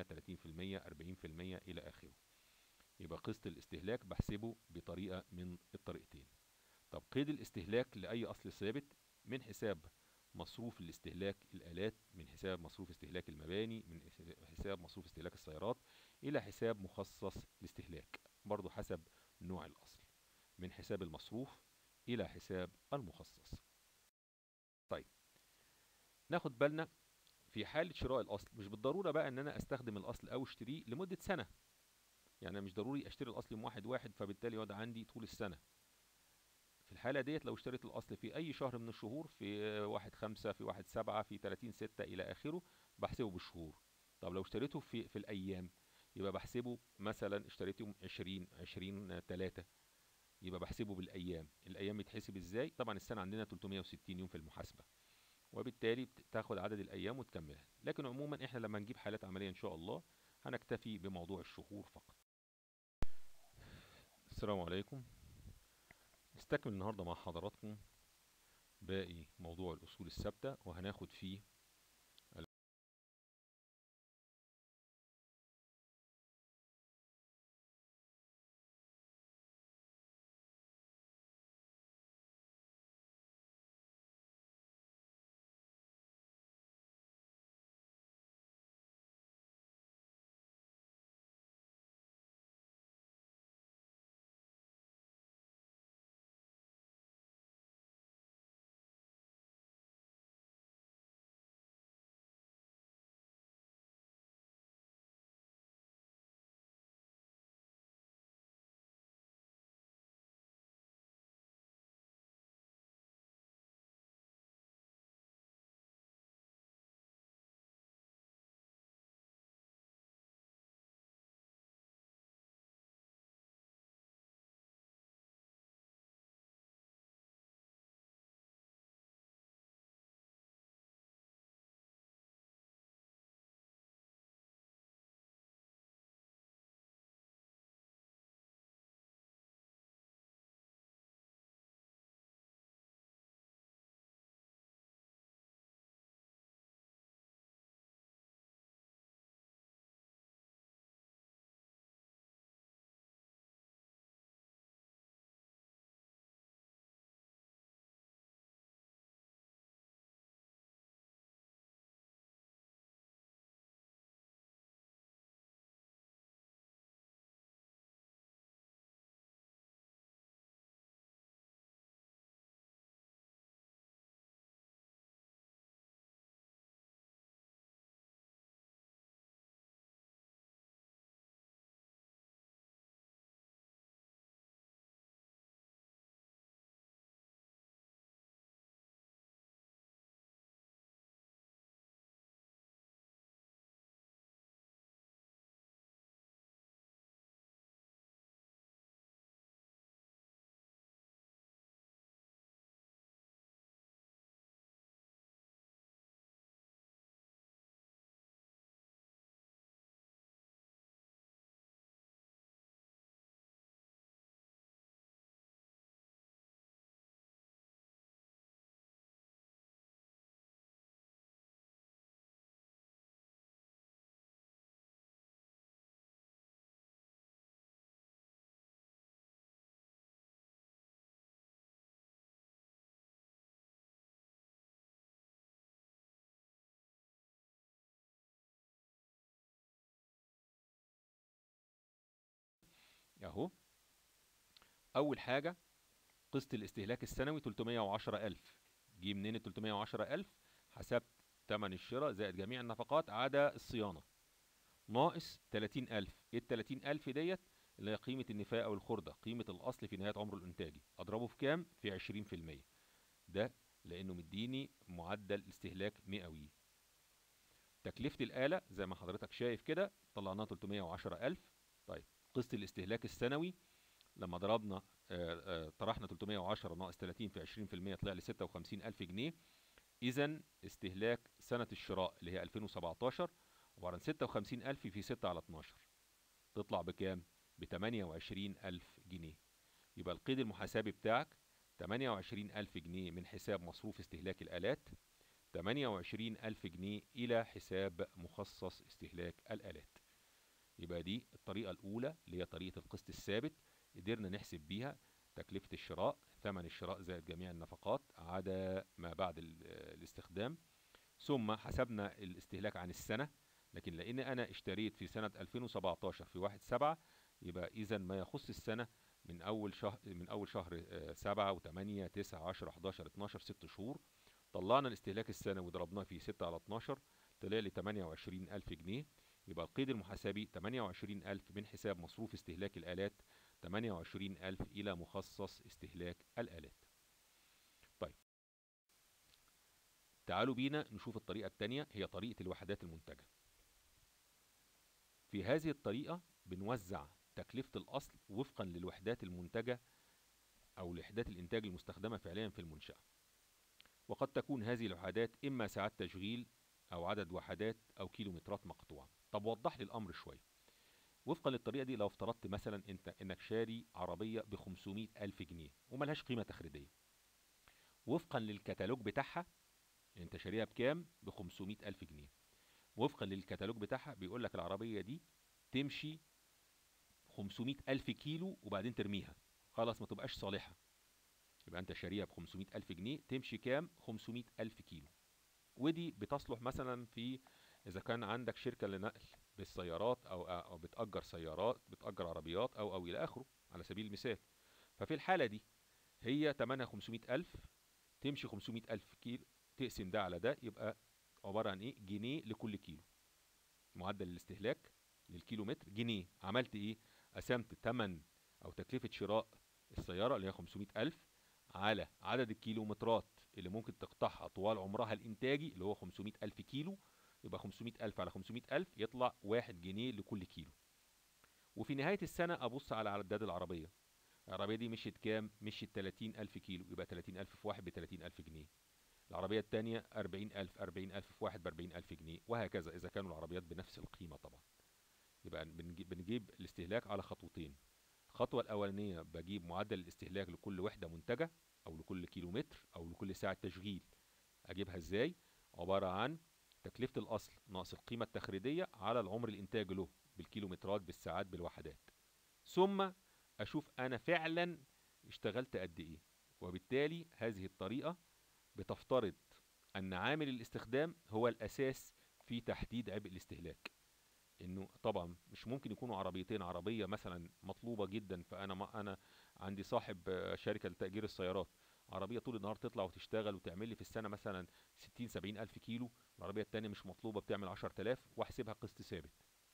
الى اخره يبقى قسط الاستهلاك بحسبه بطريقة من الطريقتين طب قيد الاستهلاك لأي أصل ثابت من حساب مصروف الاستهلاك الآلات من حساب مصروف استهلاك المباني من حساب مصروف استهلاك السيارات إلى حساب مخصص الاستهلاك برضو حسب نوع الأصل من حساب المصروف إلى حساب المخصص طيب ناخد بالنا في حالة شراء الأصل مش بالضرورة بقى إن أنا أستخدم الأصل أو أشتريه لمدة سنة يعني أنا مش ضروري أشتري الأصل يوم واحد واحد فبالتالي يقعد عندي طول السنة في الحالة ديت لو اشتريت الأصل في أي شهر من الشهور في واحد خمسة في واحد سبعة في تلاتين ستة إلى آخره بحسبه بالشهور طب لو اشتريته في في الأيام يبقى بحسبه مثلا اشتريت يوم عشرين عشرين تلاتة يبقى بحسبه بالأيام الأيام بتحسب إزاي طبعا السنة عندنا 360 يوم في المحاسبة وبالتالي تاخد عدد الأيام وتكملها لكن عموما احنا لما نجيب حالات عملية إن شاء الله هنكتفي بموضوع الشهور فقط السلام عليكم نستكمل النهاردة مع حضراتكم باقي موضوع الأصول الثابتة وهناخد فيه اهو اول حاجه قسط الاستهلاك السنوي 310000 جه منين ال 310000 حسبت ثمن الشراء زائد جميع النفقات عدا الصيانه ناقص 30000 ايه ال 30000 ديت اللي هي قيمه النفاق او الخرده قيمه الاصل في نهايه عمره الانتاجي اضربه في كام في 20% ده لانه مديني معدل استهلاك مئوي تكلفه الاله زي ما حضرتك شايف كده طلعناها 310000 طيب قسط الاستهلاك السنوي لما ضربنا آه، آه، طرحنا 310 ناقص 30 في 20% طلع لي 56000 جنيه اذا استهلاك سنه الشراء اللي هي 2017 عباره عن 56000 في 6 على 12 تطلع بكام ب 28000 جنيه يبقى القيد المحاسبي بتاعك 28000 جنيه من حساب مصروف استهلاك الآلات 28000 جنيه إلى حساب مخصص استهلاك الآلات يبقى دي الطريقة الأولى اللي هي طريقة القسط الثابت قدرنا نحسب بيها تكلفة الشراء ثمن الشراء زائد جميع النفقات عدا ما بعد الاستخدام ثم حسبنا الاستهلاك عن السنة لكن لأن أنا اشتريت في سنة 2017 في واحد سبعة يبقى إذا ما يخص السنة من أول شهر من أول شهر سبعة وثمانية تسعة عشرة 11 12 ست شهور طلعنا الاستهلاك السنوي وضربناه في 6 على 12 طلع لي 28000 جنيه يبقى القيد المحاسبي 28000 من حساب مصروف استهلاك الآلات 28000 إلى مخصص استهلاك الآلات طيب تعالوا بينا نشوف الطريقة الثانية هي طريقة الوحدات المنتجة في هذه الطريقة بنوزع تكلفة الأصل وفقا للوحدات المنتجة أو لوحدات الإنتاج المستخدمة فعليا في المنشأة وقد تكون هذه الوحدات إما ساعات تشغيل أو عدد وحدات أو كيلومترات مقطوعة طب وضح لي الأمر شوية وفقا للطريقة دي لو افترضت مثلا انت انك شاري عربية ب 500 ألف جنيه وملهاش قيمة تخريجية وفقا للكتالوج بتاعها انت شاريها بكام ب 500 ألف جنيه وفقا للكتالوج بتاعها بيقول لك العربية دي تمشي 500 ألف كيلو وبعدين ترميها خلاص ما تبقاش صالحة يبقى انت شاريها ب 500 ألف جنيه تمشي كام 500 ألف كيلو ودي بتصلح مثلا في اذا كان عندك شركة لنقل بالسيارات او او بتأجر سيارات بتأجر عربيات او او الى اخره على سبيل المثال ففي الحالة دي هي تمنها 500 ألف تمشي 500 ألف كيلو تقسم ده على ده يبقى عبارة عن ايه جنيه لكل كيلو معدل الاستهلاك للكيلو متر جنيه عملت ايه قسمت تمن او تكلفة شراء السيارة اللي هي 500 ألف على عدد الكيلومترات اللي ممكن تقطعها طوال عمرها الإنتاجي اللي هو 500 ألف كيلو يبقى 500 ألف على 500 ألف يطلع واحد جنيه لكل كيلو وفي نهاية السنة أبص على عداد العربية العربية دي مشيت كام؟ مشيت 30 ألف كيلو يبقى 30 ألف في واحد ب 30 ألف جنيه العربية التانية 40 ألف 40 ألف في واحد ب 40 ألف جنيه وهكذا إذا كانوا العربيات بنفس القيمة طبعا يبقى بنجيب الاستهلاك على خطوتين الخطوة الأولانية بجيب معدل الاستهلاك لكل وحدة منتجة أو لكل كيلومتر أو لكل ساعة تشغيل أجيبها إزاي؟ عبارة عن تكلفة الأصل ناقص القيمة التخريدية على العمر الإنتاج له بالكيلومترات بالساعات بالوحدات ثم أشوف أنا فعلا اشتغلت قد إيه وبالتالي هذه الطريقة بتفترض أن عامل الاستخدام هو الأساس في تحديد عبء الاستهلاك انه طبعا مش ممكن يكونوا عربيتين عربيه مثلا مطلوبه جدا فانا ما انا عندي صاحب شركه لتاجير السيارات عربيه طول النهار تطلع وتشتغل وتعمل لي في السنه مثلا 60 70 الف كيلو العربيه الثانيه مش مطلوبه بتعمل 10000 واحسبها قسط ثابت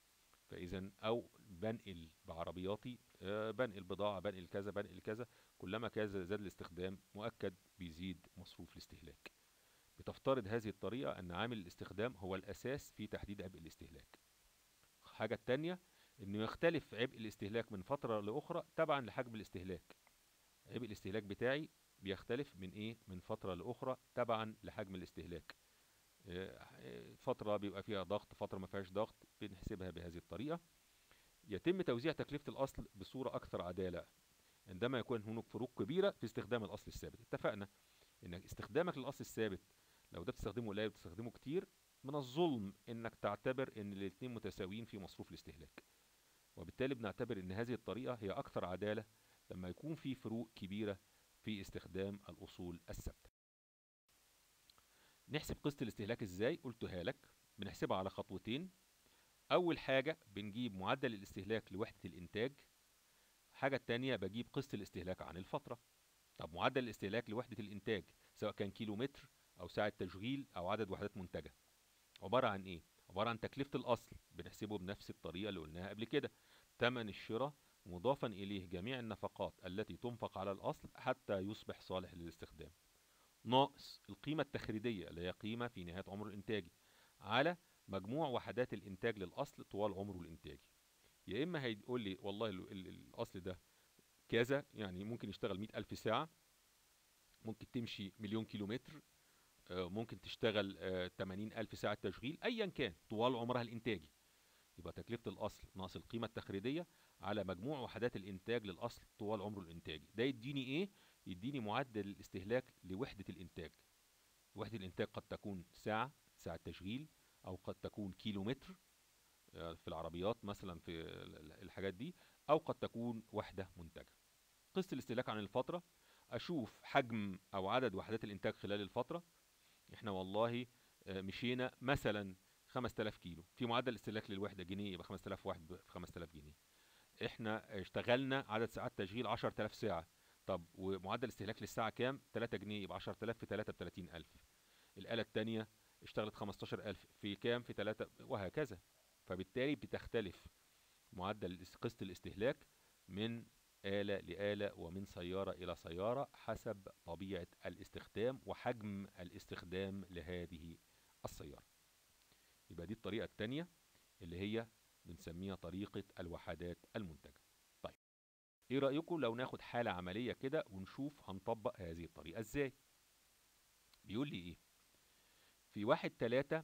فاذا او بنقل بعربياتي بنقل بضاعه بنقل كذا بنقل كذا كلما كذا زاد الاستخدام مؤكد بيزيد مصروف الاستهلاك بتفترض هذه الطريقه ان عامل الاستخدام هو الاساس في تحديد عبء الاستهلاك الحاجة التانية انه يختلف عبء الاستهلاك من فترة لاخرى تبعا لحجم الاستهلاك عبء الاستهلاك بتاعي بيختلف من ايه من فترة لاخرى تبعا لحجم الاستهلاك فترة بيبقى فيها ضغط فترة ما فيهاش ضغط بنحسبها بهذه الطريقة يتم توزيع تكلفة الأصل بصورة أكثر عدالة عندما يكون هناك فروق كبيرة في استخدام الأصل الثابت اتفقنا إن استخدامك للأصل الثابت لو ده بتستخدمه قليل بتستخدمه كتير من الظلم انك تعتبر ان الاثنين متساويين في مصروف الاستهلاك وبالتالي بنعتبر ان هذه الطريقة هي اكثر عدالة لما يكون في فروق كبيرة في استخدام الاصول الثابتة نحسب قسط الاستهلاك ازاي قلتها لك بنحسبها على خطوتين اول حاجة بنجيب معدل الاستهلاك لوحدة الانتاج الحاجة التانية بجيب قسط الاستهلاك عن الفترة طب معدل الاستهلاك لوحدة الإنتاج سواء كان كيلو متر أو ساعة تشغيل أو عدد وحدات منتجة عبارة عن إيه؟ عبارة عن تكلفة الأصل بنحسبه بنفس الطريقة اللي قلناها قبل كده تمن الشراء مضافا إليه جميع النفقات التي تنفق على الأصل حتى يصبح صالح للاستخدام ناقص القيمة التخريدية اللي هي قيمة في نهاية عمره الإنتاجي على مجموع وحدات الإنتاج للأصل طوال عمره الإنتاجي يا إما هيقول لي والله ال- ال- الأصل ده كذا يعني ممكن يشتغل مئة ألف ساعة ممكن تمشي مليون كيلو متر آه، ممكن تشتغل آه، 80 ألف ساعة تشغيل أيا كان طوال عمرها الإنتاجي يبقى تكلفة الأصل ناقص القيمة التخريدية على مجموع وحدات الإنتاج للأصل طوال عمره الإنتاجي ده يديني إيه؟ يديني معدل الاستهلاك لوحدة الإنتاج وحدة الإنتاج قد تكون ساعة ساعة تشغيل أو قد تكون كيلو متر آه، في العربيات مثلا في ال- ال- الحاجات دي أو قد تكون وحدة منتجة قسط الاستهلاك عن الفترة أشوف حجم أو عدد وحدات الإنتاج خلال الفترة احنا والله آه، مشينا مثلا 5000 كيلو في معدل استهلاك للوحده جنيه يبقى 5000 واحد ب 5000 جنيه احنا اشتغلنا عدد ساعات تشغيل 10000 ساعه طب ومعدل استهلاك للساعه كام 3 جنيه يبقى 10000 في 3 ب 30000 الاله الثانيه اشتغلت 15000 في كام في 3 وهكذا فبالتالي بتختلف معدل الاس- قسط الاستهلاك من آلة لآلة ومن سيارة إلى سيارة حسب طبيعة الاستخدام وحجم الاستخدام لهذه السيارة يبقى دي الطريقة التانية اللي هي بنسميها طريقة الوحدات المنتجة طيب ايه رأيكم لو ناخد حالة عملية كده ونشوف هنطبق هذه الطريقة ازاي بيقول لي ايه في واحد تلاتة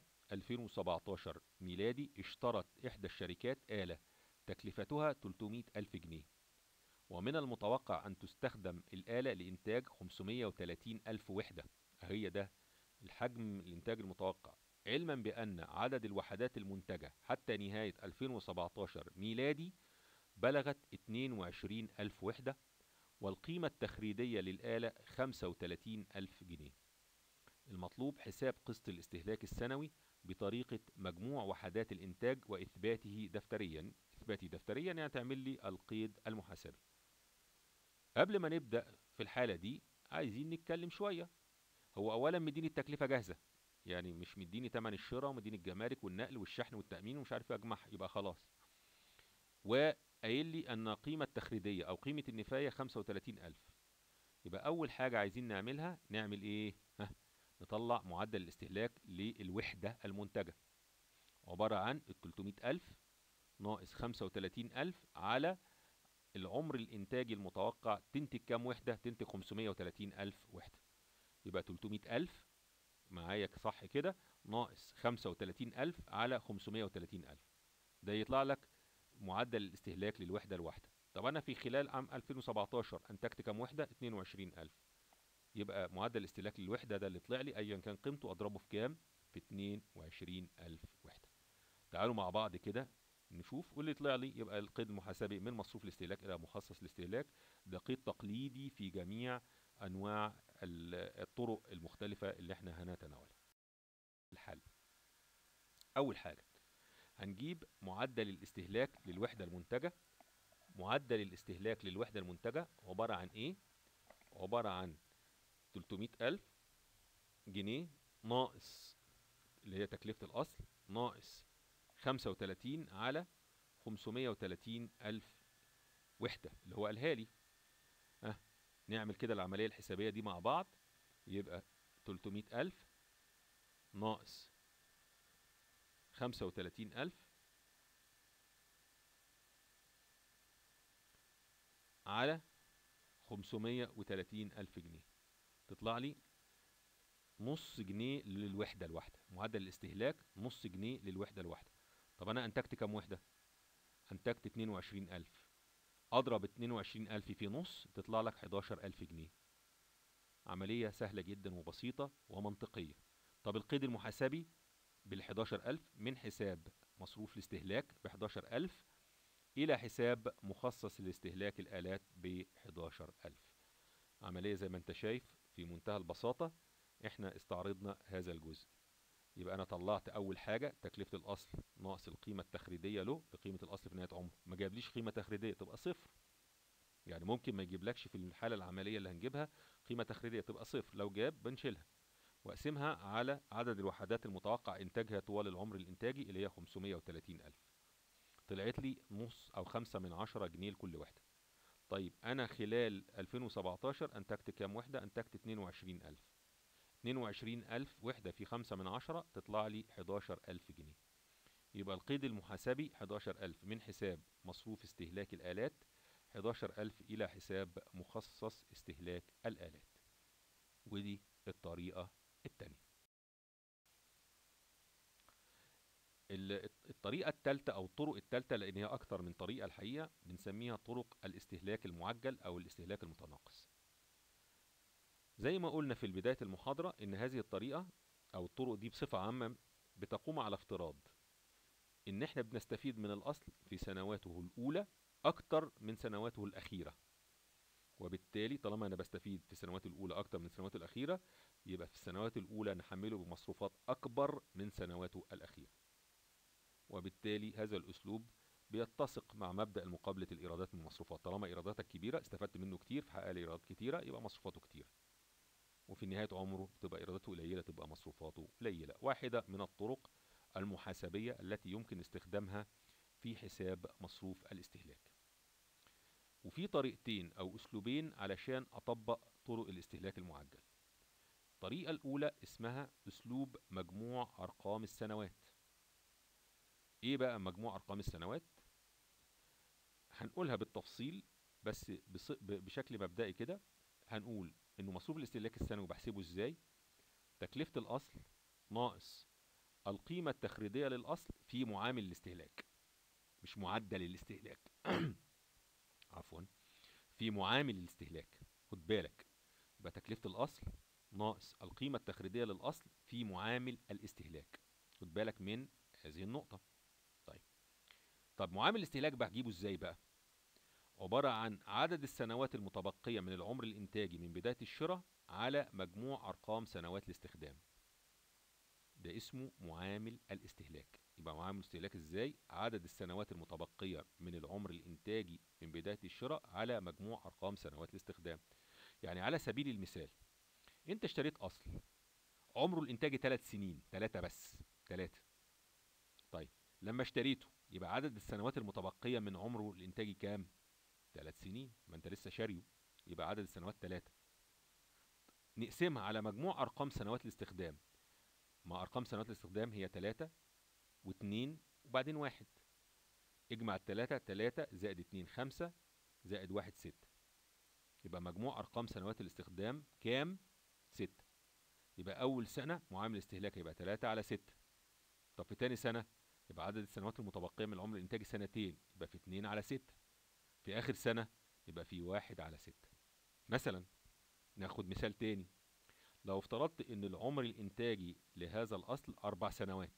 2017 ميلادي اشترت إحدى الشركات آلة تكلفتها 300 ألف جنيه ومن المتوقع أن تستخدم الآلة لإنتاج 530 ألف وحدة هي ده الحجم الإنتاج المتوقع علما بأن عدد الوحدات المنتجة حتى نهاية 2017 ميلادي بلغت 22 ألف وحدة والقيمة التخريدية للآلة 35 ألف جنيه المطلوب حساب قسط الاستهلاك السنوي بطريقة مجموع وحدات الإنتاج وإثباته دفتريا إثباتي دفتريا يعني تعمل لي القيد المحاسبي قبل ما نبدأ في الحالة دي عايزين نتكلم شوية هو أولا مديني التكلفة جاهزة يعني مش مديني تمن الشراء ومديني الجمارك والنقل والشحن والتأمين ومش عارف إيه أجمعها يبقى خلاص وقايل لي أن قيمة تخريدية أو قيمة النفاية 35000 يبقى أول حاجة عايزين نعملها نعمل إيه؟ ها نطلع معدل الاستهلاك للوحدة المنتجة عبارة عن ال 300000 ناقص 35000 على العمر الإنتاجي المتوقع تنتج كام وحدة؟ تنتج 530000 وحدة يبقى 300000 معايا صح كده ناقص 35000 على 530000 ده يطلع لك معدل الاستهلاك للوحدة الواحدة طب أنا في خلال عام 2017 أنتجت كام وحدة؟ 22000 يبقى معدل الاستهلاك للوحدة ده اللي طلع لي أيا كان قيمته أضربه في كام؟ في 22000 وحدة تعالوا مع بعض كده نشوف واللي طلع لي يبقى القيد المحاسبي من مصروف الاستهلاك إلى مخصص الاستهلاك ده قيد تقليدي في جميع أنواع ال- الطرق المختلفة اللي احنا هنتناولها الحل أول حاجة هنجيب معدل الاستهلاك للوحدة المنتجة معدل الاستهلاك للوحدة المنتجة عبارة عن ايه؟ عبارة عن 300 ألف جنيه ناقص اللي هي تكلفة الأصل ناقص 35 على 530 ألف وحدة اللي هو قالها لي ها نعمل كده العملية الحسابية دي مع بعض يبقى 300 ألف ناقص 35 ألف على 530 ألف جنيه تطلع لي نص جنيه للوحدة الواحدة معدل الاستهلاك نص جنيه للوحدة الواحدة طب أنا أنتجت كام وحدة؟ أنتجت 22 ألف أضرب 22 ألف في نص تطلع لك 11 ألف جنيه عملية سهلة جدا وبسيطة ومنطقية طب القيد المحاسبي بال 11000 من حساب مصروف الاستهلاك ب 11000 إلى حساب مخصص لاستهلاك الآلات ب 11000 عملية زي ما أنت شايف في منتهى البساطة إحنا استعرضنا هذا الجزء يبقى أنا طلعت أول حاجة تكلفة الأصل ناقص القيمة التخريدية له بقيمة الأصل في نهاية عمره ما جابليش قيمة تخريدية تبقى صفر يعني ممكن ما يجيبلكش في الحالة العملية اللي هنجيبها قيمة تخريجية تبقى صفر لو جاب بنشيلها واقسمها على عدد الوحدات المتوقع انتاجها طوال العمر الانتاجي اللي هي 530 ألف طلعت لي نص او خمسة من عشرة جنيه لكل وحدة طيب انا خلال 2017 انتجت كام وحدة انتجت 22 ألف 22 ألف وحدة في خمسة من عشرة تطلع لي 11 ألف جنيه يبقى القيد المحاسبي 11 ألف من حساب مصروف استهلاك الآلات 11 ألف إلى حساب مخصص استهلاك الآلات ودي الطريقة التانية الطريقة التالتة أو الطرق التالتة لأن هي أكتر من طريقة الحقيقة بنسميها طرق الاستهلاك المعجل أو الاستهلاك المتناقص زي ما قلنا في بداية المحاضرة إن هذه الطريقة أو الطرق دي بصفة عامة بتقوم على افتراض إن إحنا بنستفيد من الأصل في سنواته الأولى أكتر من سنواته الأخيرة وبالتالي طالما أنا بستفيد في السنوات الأولى أكتر من السنوات الأخيرة يبقى في السنوات الأولى نحمله بمصروفات أكبر من سنواته الأخيرة وبالتالي هذا الأسلوب بيتسق مع مبدأ مقابلة الإيرادات من المصروفات طالما إيراداتك كبيرة استفدت منه كتير فحقق لي إيرادات كتيرة يبقى مصروفاته كتير وفي نهاية عمره بتبقى إيراداته قليلة تبقى مصروفاته قليلة واحدة من الطرق المحاسبية التي يمكن استخدامها في حساب مصروف الاستهلاك وفي طريقتين أو أسلوبين علشان أطبق طرق الاستهلاك المعجل الطريقة الأولى اسمها أسلوب مجموع أرقام السنوات إيه بقى مجموع أرقام السنوات؟ هنقولها بالتفصيل بس بشكل مبدئي كده هنقول إنه مصروف الاستهلاك السنوي بحسبه إزاي؟ تكلفة الأصل ناقص القيمة التخريجية للأصل في معامل الاستهلاك مش معدل الاستهلاك عفوا في معامل الاستهلاك خد بالك يبقى تكلفة الأصل ناقص القيمة التخريجية للأصل في معامل الاستهلاك خد بالك من هذه النقطة طيب طب معامل الاستهلاك بجيبه ازاي بقى عبارة عن عدد السنوات المتبقية من العمر الإنتاجي من بداية الشراء على مجموع أرقام سنوات الاستخدام ده اسمه معامل الاستهلاك يبقى معامل الاستهلاك ازاي عدد السنوات المتبقية من العمر الإنتاجي من بداية الشراء على مجموع أرقام سنوات الاستخدام يعني على سبيل المثال انت اشتريت أصل عمره الإنتاجي 3 سنين 3 بس 3 طيب لما اشتريته يبقى عدد السنوات المتبقية من عمره الإنتاجي كام 3 سنين ما انت لسه شاريه يبقى عدد السنوات 3 نقسمها على مجموع أرقام سنوات الاستخدام مع أرقام سنوات الاستخدام هي 3 و2 وبعدين واحد اجمع التلاتة تلاتة زائد اتنين خمسة زائد واحد ستة يبقى مجموع أرقام سنوات الاستخدام كام؟ ستة يبقى أول سنة معامل استهلاك يبقى تلاتة على ستة طب في تاني سنة يبقى عدد السنوات المتبقية من العمر الإنتاجي سنتين يبقى في اتنين على ستة في آخر سنة يبقى في واحد على ستة مثلا ناخد مثال تاني لو افترضت ان العمر الانتاجي لهذا الاصل اربع سنوات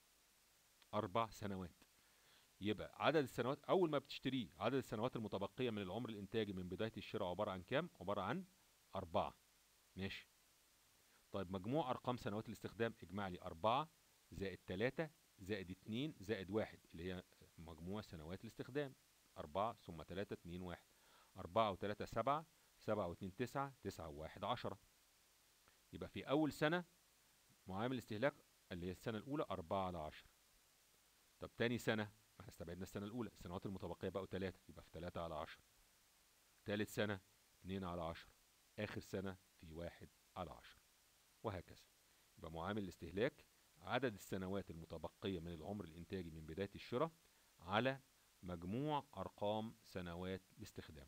اربع سنوات يبقى عدد السنوات اول ما بتشتريه عدد السنوات المتبقيه من العمر الانتاجي من بدايه الشراء عباره عن كام عباره عن أربعة ماشي طيب مجموع ارقام سنوات الاستخدام اجمع لي أربعة زائد تلاتة زائد اتنين زائد واحد اللي هي مجموع سنوات الاستخدام أربعة ثم تلاتة اتنين واحد أربعة وتلاتة سبعة سبعة واتنين تسعة تسعة وواحد عشرة يبقى في أول سنة معامل استهلاك اللي هي السنة الأولى أربعة على عشرة طب تاني سنة ما احنا استبعدنا السنة الأولى السنوات المتبقية بقوا تلاتة يبقى في تلاتة على عشرة تالت سنة اتنين على عشرة آخر سنة في واحد على عشرة وهكذا يبقى معامل الاستهلاك عدد السنوات المتبقية من العمر الإنتاجي من بداية الشراء على مجموع أرقام سنوات الاستخدام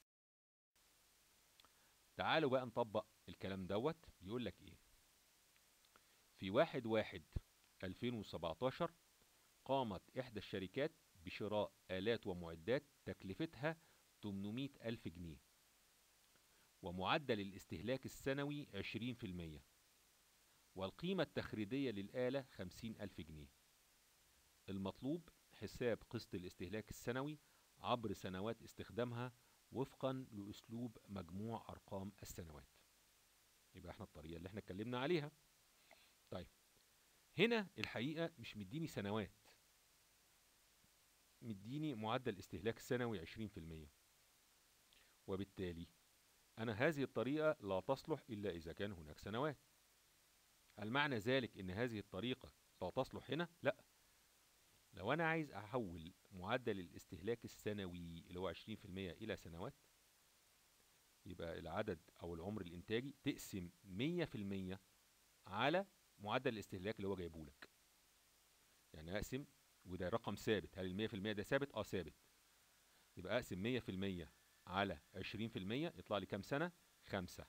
تعالوا بقى نطبق الكلام دوت بيقول لك ايه في واحد واحد 2017 قامت إحدى الشركات بشراء آلات ومعدات تكلفتها 800 ألف جنيه ومعدل الاستهلاك السنوي 20% والقيمة التخريجية للآلة 50 ألف جنيه المطلوب حساب قسط الاستهلاك السنوي عبر سنوات استخدامها وفقا لأسلوب مجموع أرقام السنوات يبقى احنا الطريقة اللي احنا اتكلمنا عليها طيب هنا الحقيقة مش مديني سنوات مديني معدل استهلاك سنوي 20% وبالتالي أنا هذه الطريقة لا تصلح إلا إذا كان هناك سنوات هل معنى ذلك إن هذه الطريقة لا تصلح هنا؟ لا لو أنا عايز أحول معدل الاستهلاك السنوي اللي هو 20% إلى سنوات يبقى العدد أو العمر الإنتاجي تقسم 100% على معدل الاستهلاك اللي هو جايبه لك يعني أقسم وده رقم ثابت هل المية في المية ده ثابت؟ اه ثابت يبقى أقسم مية في المية على عشرين في المية يطلع لي كام سنة؟ خمسة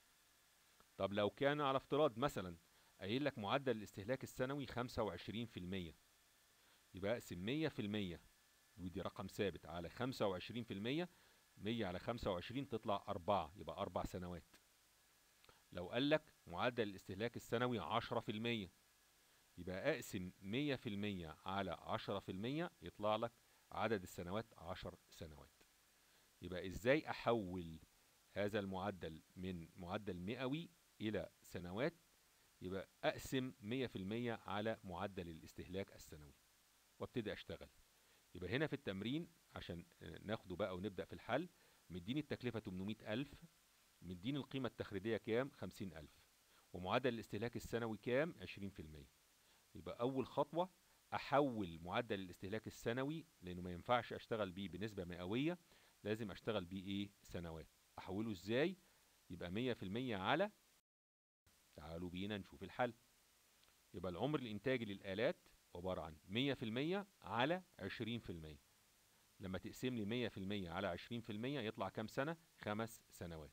طب لو كان على افتراض مثلا قايل لك معدل الاستهلاك السنوي خمسة وعشرين في المية يبقى أقسم مية في المية ودي رقم ثابت على خمسة وعشرين في المية مية على خمسة وعشرين تطلع أربعة يبقى أربع سنوات لو قال لك معدل الاستهلاك السنوي عشرة في المية يبقى اقسم مية في المية على عشرة في المية يطلع لك عدد السنوات عشر سنوات يبقى ازاي احول هذا المعدل من معدل مئوي الى سنوات يبقى اقسم مية في المية على معدل الاستهلاك السنوي وابتدي اشتغل يبقى هنا في التمرين عشان ناخده بقى ونبدأ في الحل مديني التكلفة 800 ألف مديني القيمة التخريجية كام 50 ألف ومعدل الاستهلاك السنوي كام 20% يبقى أول خطوة أحول معدل الاستهلاك السنوي لأنه ما ينفعش أشتغل بيه بنسبة مئوية لازم أشتغل بيه إيه سنوات أحوله إزاي يبقى 100% على تعالوا بينا نشوف الحل يبقى العمر الإنتاجي للآلات عبارة عن 100% على 20% لما تقسم لي 100% على 20% يطلع كام سنة؟ خمس سنوات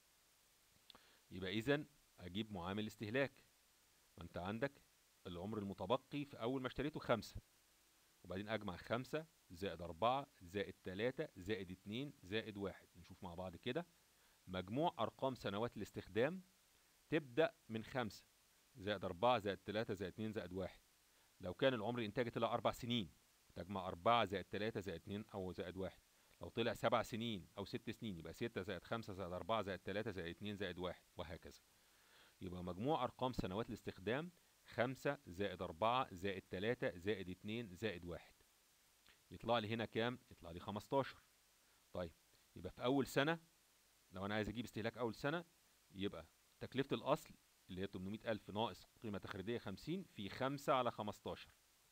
يبقى إذا أجيب معامل استهلاك ما أنت عندك العمر المتبقي في أول ما اشتريته خمسة وبعدين أجمع خمسة زائد أربعة زائد تلاتة زائد اتنين زائد واحد نشوف مع بعض كده مجموع أرقام سنوات الاستخدام تبدأ من خمسة زائد أربعة زائد تلاتة زائد اتنين زائد واحد لو كان العمر الإنتاجي طلع أربع سنين تجمع أربعة زائد تلاتة زائد اتنين أو زائد واحد لو طلع سبع سنين أو ست سنين يبقى ستة زائد خمسة زائد أربعة زائد تلاتة زائد اتنين زائد واحد وهكذا يبقى مجموع أرقام سنوات الاستخدام خمسة زائد أربعة زائد تلاتة زائد اتنين زائد واحد يطلع لي هنا كام؟ يطلع لي خمستاشر طيب يبقى في أول سنة لو أنا عايز أجيب استهلاك أول سنة يبقى تكلفة الأصل اللي هي 800 ألف ناقص قيمة تخريجية 50 في 5 على 15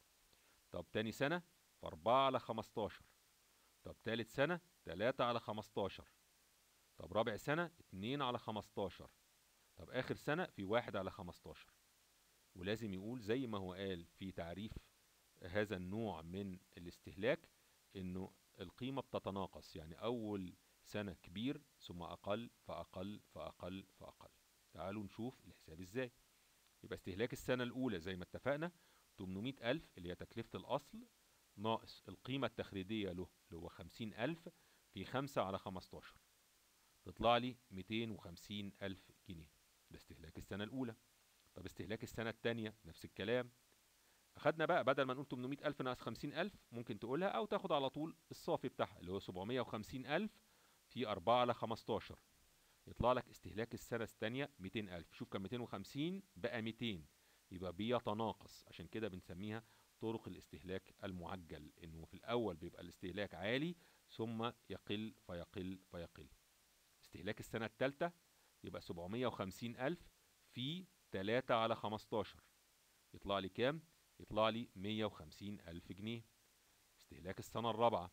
طب تاني سنة في 4 على 15 طب تالت سنة 3 على 15 طب رابع سنة 2 على 15 طب آخر سنة في 1 على 15 ولازم يقول زي ما هو قال في تعريف هذا النوع من الاستهلاك انه القيمة بتتناقص يعني اول سنة كبير ثم اقل فاقل فاقل فاقل تعالوا نشوف الحساب ازاي يبقى استهلاك السنة الاولى زي ما اتفقنا 800 الف اللي هي تكلفة الاصل ناقص القيمة التخريجية له اللي هو 50 الف في 5 على 15 تطلع لي 250 الف جنيه ده استهلاك السنة الاولى طب استهلاك السنة التانية نفس الكلام أخدنا بقى بدل ما نقول 800 ألف ناقص 50 ألف ممكن تقولها أو تاخد على طول الصافي بتاعها اللي هو 750 ألف في 4 على 15 يطلع لك استهلاك السنة الثانية 200 ألف شوف كان 250 بقى 200 يبقى بيتناقص عشان كده بنسميها طرق الاستهلاك المعجل إنه في الأول بيبقى الاستهلاك عالي ثم يقل فيقل فيقل استهلاك السنة الثالثة يبقى 750 ألف في 3 على 15 يطلع لي كام؟ يطلع لي 150 ألف جنيه استهلاك السنة الرابعة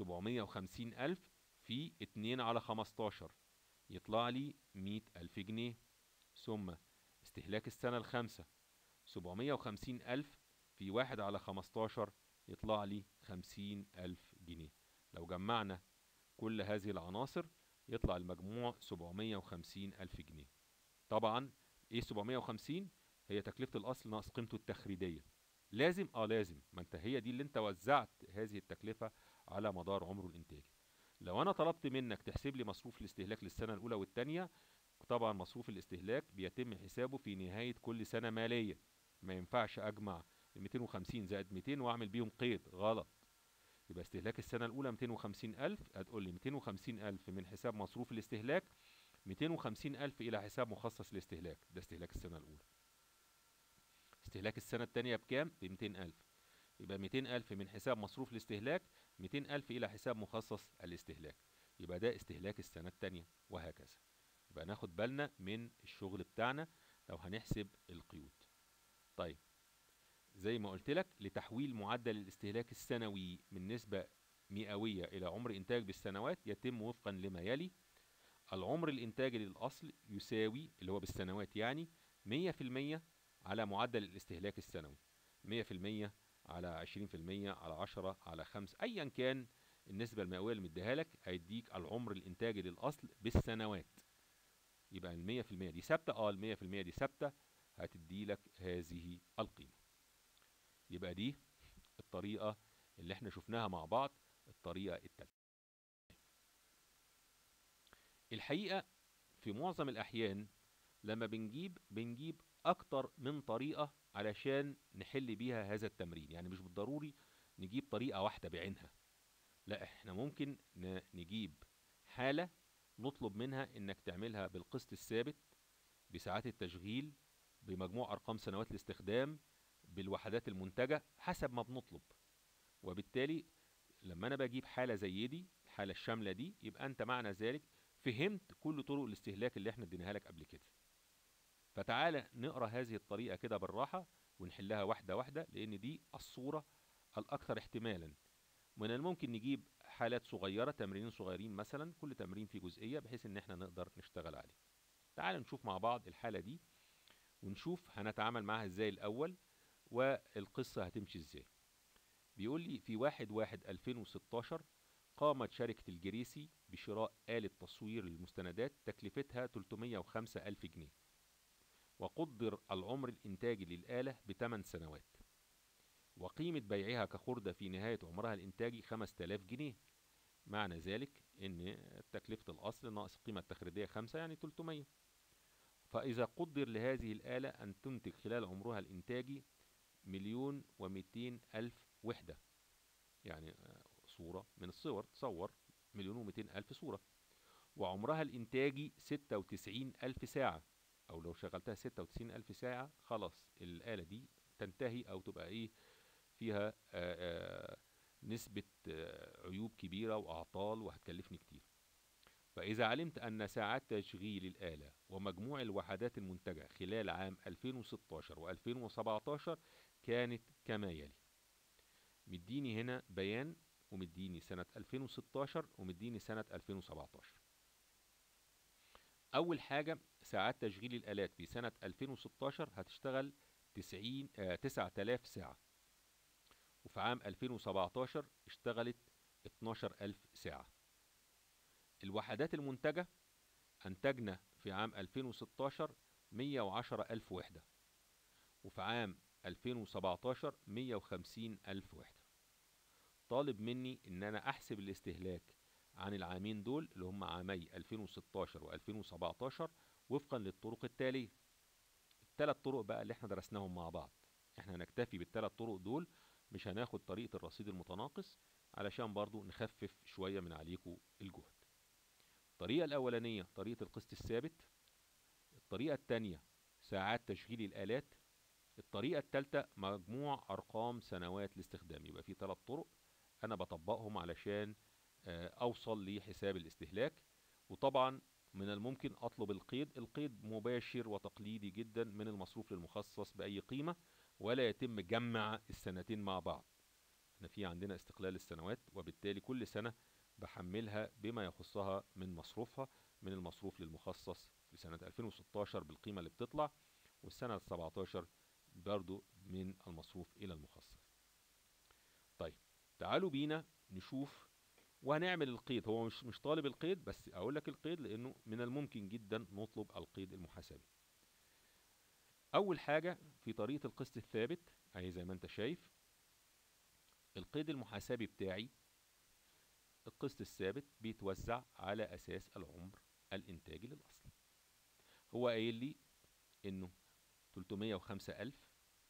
750 ألف في 2 على 15 يطلع لي 100 ألف جنيه ثم استهلاك السنة الخامسة 750 ألف في 1 على 15 يطلع لي 50 ألف جنيه لو جمعنا كل هذه العناصر يطلع المجموع 750 ألف جنيه طبعا ايه 750 هي تكلفة الأصل ناقص قيمته التخريجية لازم اه لازم ما انت هي دي اللي انت وزعت هذه التكلفة على مدار عمره الانتاجي لو انا طلبت منك تحسب لي مصروف الاستهلاك للسنة الاولى والتانية طبعا مصروف الاستهلاك بيتم حسابه في نهاية كل سنة مالية ما ينفعش اجمع 250 زائد 200 واعمل بيهم قيد غلط يبقى استهلاك السنة الأولى 250 ألف هتقول لي 250 ألف من حساب مصروف الاستهلاك 250 ألف إلى حساب مخصص للاستهلاك ده استهلاك السنة الأولى استهلاك السنة التانية بكام؟ ب 200 ألف يبقى 200 ألف من حساب مصروف الاستهلاك 200 ألف إلى حساب مخصص الاستهلاك يبقى ده استهلاك السنة التانية وهكذا يبقى ناخد بالنا من الشغل بتاعنا لو هنحسب القيود طيب زي ما قلت لك لتحويل معدل الاستهلاك السنوي من نسبة مئوية إلى عمر إنتاج بالسنوات يتم وفقا لما يلي العمر الإنتاجي للأصل يساوي اللي هو بالسنوات يعني 100% على معدل الاستهلاك السنوي 100% على 20% على 10 على 5 أيا كان النسبة المئوية اللي مديها لك هيديك العمر الإنتاجي للأصل بالسنوات يبقى ال 100% دي ثابتة اه ال 100% دي ثابتة هتدي لك هذه القيمة يبقى دي الطريقة اللي احنا شفناها مع بعض الطريقة التالتة الحقيقة في معظم الأحيان لما بنجيب بنجيب أكتر من طريقة علشان نحل بيها هذا التمرين يعني مش بالضروري نجيب طريقة واحدة بعينها لا احنا ممكن نجيب حالة نطلب منها انك تعملها بالقسط الثابت بساعات التشغيل بمجموع ارقام سنوات الاستخدام بالوحدات المنتجة حسب ما بنطلب وبالتالي لما انا بجيب حالة زي دي الحالة الشاملة دي يبقى انت معنى ذلك فهمت كل طرق الاستهلاك اللي احنا اديناها لك قبل كده فتعالى نقرا هذه الطريقة كده بالراحة ونحلها واحدة واحدة لان دي الصورة الاكثر احتمالا من الممكن نجيب حالات صغيرة تمرينين صغيرين مثلا كل تمرين فيه جزئية بحيث ان احنا نقدر نشتغل عليه تعال نشوف مع بعض الحالة دي ونشوف هنتعامل معاها ازاي الاول والقصة هتمشي ازاي بيقول لي في واحد واحد 2016 قامت شركة الجريسي بشراء آلة تصوير للمستندات تكلفتها 305 ألف جنيه وقدر العمر الإنتاجي للآلة بثمان سنوات وقيمة بيعها كخردة في نهاية عمرها الإنتاجي 5000 جنيه معنى ذلك إن تكلفة الأصل ناقص القيمة التخريجية 5 يعني 300 فإذا قدر لهذه الآلة أن تنتج خلال عمرها الإنتاجي مليون ومئتين ألف وحدة يعني صورة من الصور تصور مليون ومئتين ألف صورة وعمرها الإنتاجي ستة وتسعين ألف ساعة أو لو شغلتها ستة وتسعين ألف ساعة خلاص الآلة دي تنتهي أو تبقى إيه فيها آآ آآ نسبة عيوب كبيرة وأعطال وهتكلفني كتير فإذا علمت أن ساعات تشغيل الآلة ومجموع الوحدات المنتجة خلال عام 2016 و 2017 كانت كما يلي مديني هنا بيان ومديني سنة 2016 ومديني سنة 2017 أول حاجة ساعات تشغيل الآلات في سنة 2016 هتشتغل 90 آه 9000 ساعة وفي عام 2017 اشتغلت 12000 ساعة الوحدات المنتجة أنتجنا في عام 2016 110 ألف وحدة وفي عام 2017 150 ألف وحدة طالب مني إن أنا أحسب الاستهلاك عن العامين دول اللي هم عامي 2016 و 2017 وفقا للطرق التالية الثلاث طرق بقى اللي احنا درسناهم مع بعض احنا هنكتفي بالثلاث طرق دول مش هناخد طريقة الرصيد المتناقص علشان برضو نخفف شوية من عليكم الجهد الطريقة الأولانية طريقة القسط الثابت الطريقة الثانية ساعات تشغيل الآلات الطريقة الثالثة مجموع أرقام سنوات الاستخدام يبقى في ثلاث طرق أنا بطبقهم علشان أوصل لحساب الاستهلاك وطبعا من الممكن أطلب القيد القيد مباشر وتقليدي جدا من المصروف للمخصص بأي قيمة ولا يتم جمع السنتين مع بعض احنا في عندنا استقلال السنوات وبالتالي كل سنة بحملها بما يخصها من مصروفها من المصروف للمخصص في سنة 2016 بالقيمة اللي بتطلع والسنة 17 برضو من المصروف إلى المخصص طيب تعالوا بينا نشوف وهنعمل القيد هو مش مش طالب القيد بس اقول لك القيد لانه من الممكن جدا نطلب القيد المحاسبي اول حاجة في طريقة القسط الثابت اهي زي ما انت شايف القيد المحاسبي بتاعي القسط الثابت بيتوزع على اساس العمر الانتاجي للاصل هو قايل لي انه 305 ألف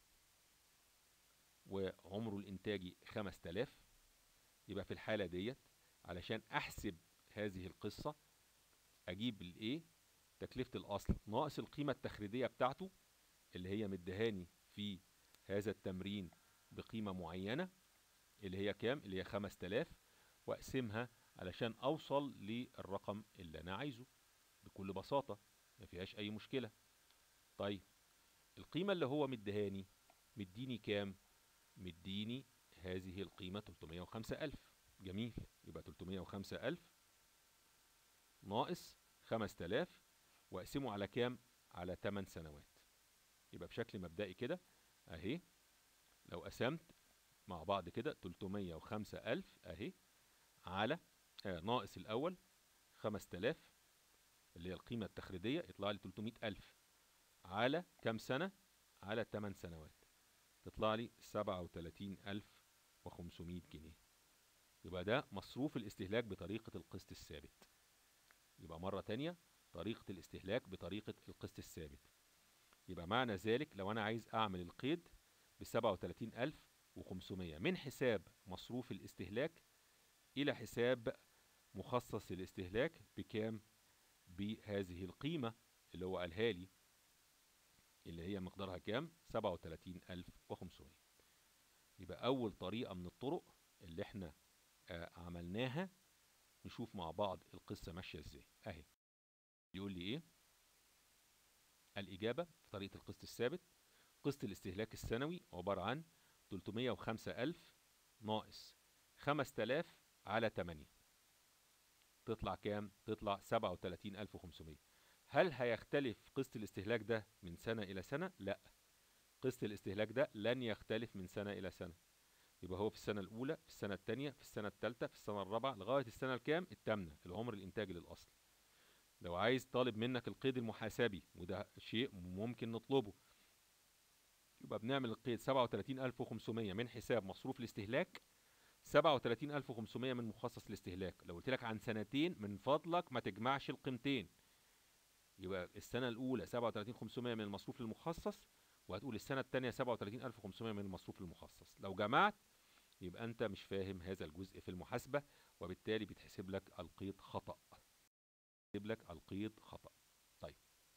وعمره الإنتاجي 5000 يبقى في الحالة ديت علشان أحسب هذه القصة أجيب الإيه تكلفة الأصل ناقص القيمة التخريجية بتاعته اللي هي مدهاني في هذا التمرين بقيمة معينة اللي هي كام اللي هي 5000 وأقسمها علشان اوصل للرقم اللي انا عايزه بكل بساطة ما فيهاش اي مشكلة طيب القيمة اللي هو مديهاني مديني كام مديني هذه القيمة 305 ألف جميل يبقى 305 ألف ناقص 5000 واقسمه على كام على 8 سنوات يبقى بشكل مبدئي كده اهي لو قسمت مع بعض كده 305 ألف اهي على آه ناقص الأول 5000 اللي هي القيمة التخريدية يطلع لي 300 ألف على كام سنة؟ على 8 سنوات تطلع لي 37500 جنيه يبقى ده مصروف الاستهلاك بطريقة القسط الثابت يبقى مرة تانية طريقة الاستهلاك بطريقة القسط الثابت يبقى معنى ذلك لو أنا عايز أعمل القيد ب 37500 من حساب مصروف الاستهلاك إلى حساب مخصص للاستهلاك بكام؟ بهذه القيمة اللي هو قالها لي اللي هي مقدارها كام؟ 37500 يبقى أول طريقة من الطرق اللي احنا آه عملناها نشوف مع بعض القصة ماشية ازاي اهي يقول لي ايه الإجابة في طريقة القسط الثابت قسط الاستهلاك السنوي عبارة عن 305 ألف ناقص 5000 على 8 تطلع كام؟ تطلع 37500 هل هيختلف قسط الاستهلاك ده من سنة إلى سنة؟ لا قسط الاستهلاك ده لن يختلف من سنة إلى سنة يبقى هو في السنة الأولى في السنة الثانية في السنة الثالثة في السنة الرابعة لغاية السنة الكام؟ الثامنة العمر الإنتاجي للأصل لو عايز طالب منك القيد المحاسبي وده شيء ممكن نطلبه يبقى بنعمل القيد 37500 من حساب مصروف الاستهلاك 37500 من مخصص الاستهلاك لو قلت لك عن سنتين من فضلك ما تجمعش القيمتين يبقى السنة الأولى 37500 من المصروف المخصص وهتقول السنة الثانية 37500 من المصروف المخصص لو جمعت يبقى أنت مش فاهم هذا الجزء في المحاسبة وبالتالي بتحسب لك القيد خطأ بتحسب لك القيد خطأ طيب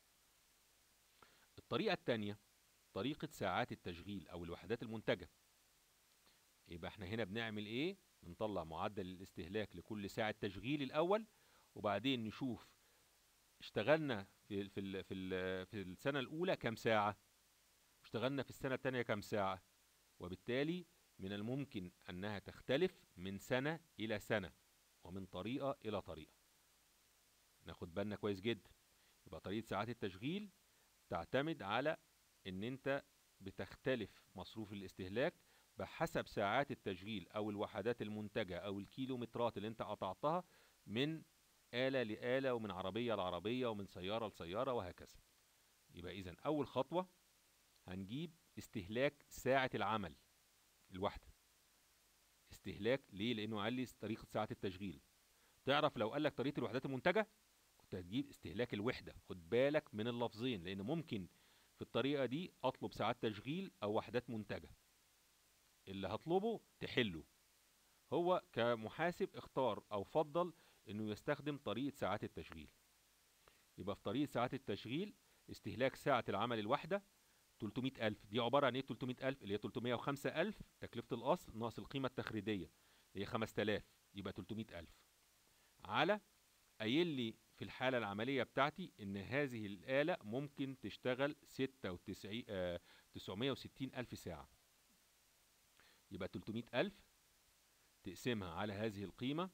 الطريقة الثانية طريقة ساعات التشغيل أو الوحدات المنتجة يبقى احنا هنا بنعمل ايه بنطلع معدل الاستهلاك لكل ساعة تشغيل الأول وبعدين نشوف اشتغلنا في في في في السنة الأولى كام ساعة اشتغلنا في السنة الثانية كام ساعة وبالتالي من الممكن أنها تختلف من سنة إلى سنة ومن طريقة إلى طريقة ناخد بالنا كويس جدا يبقى طريقة ساعات التشغيل تعتمد على ان انت بتختلف مصروف الاستهلاك بحسب ساعات التشغيل او الوحدات المنتجة او الكيلومترات اللي انت قطعتها من آلة لآلة ومن عربية لعربية ومن سيارة لسيارة وهكذا يبقى اذا اول خطوة هنجيب استهلاك ساعة العمل الواحدة استهلاك ليه لانه قال لي طريقة ساعة التشغيل تعرف لو قال لك طريقة الوحدات المنتجة كنت هتجيب استهلاك الوحدة خد بالك من اللفظين لان ممكن في الطريقة دي اطلب ساعات تشغيل او وحدات منتجة اللي هطلبه تحله هو كمحاسب اختار او فضل انه يستخدم طريقة ساعات التشغيل يبقى في طريقة ساعات التشغيل استهلاك ساعة العمل الواحدة 300 ألف دي عبارة عن ايه 300 ألف اللي هي 305 ألف تكلفة الأصل ناقص القيمة التخريدية اللي هي 5000 يبقى 300 ألف على قايل لي في الحالة العملية بتاعتي إن هذه الآلة ممكن تشتغل 96 آه 960 ألف ساعة يبقى 300 ألف تقسمها على هذه القيمة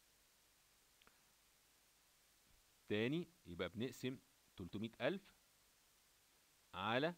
تاني يبقى بنقسم 300 ألف على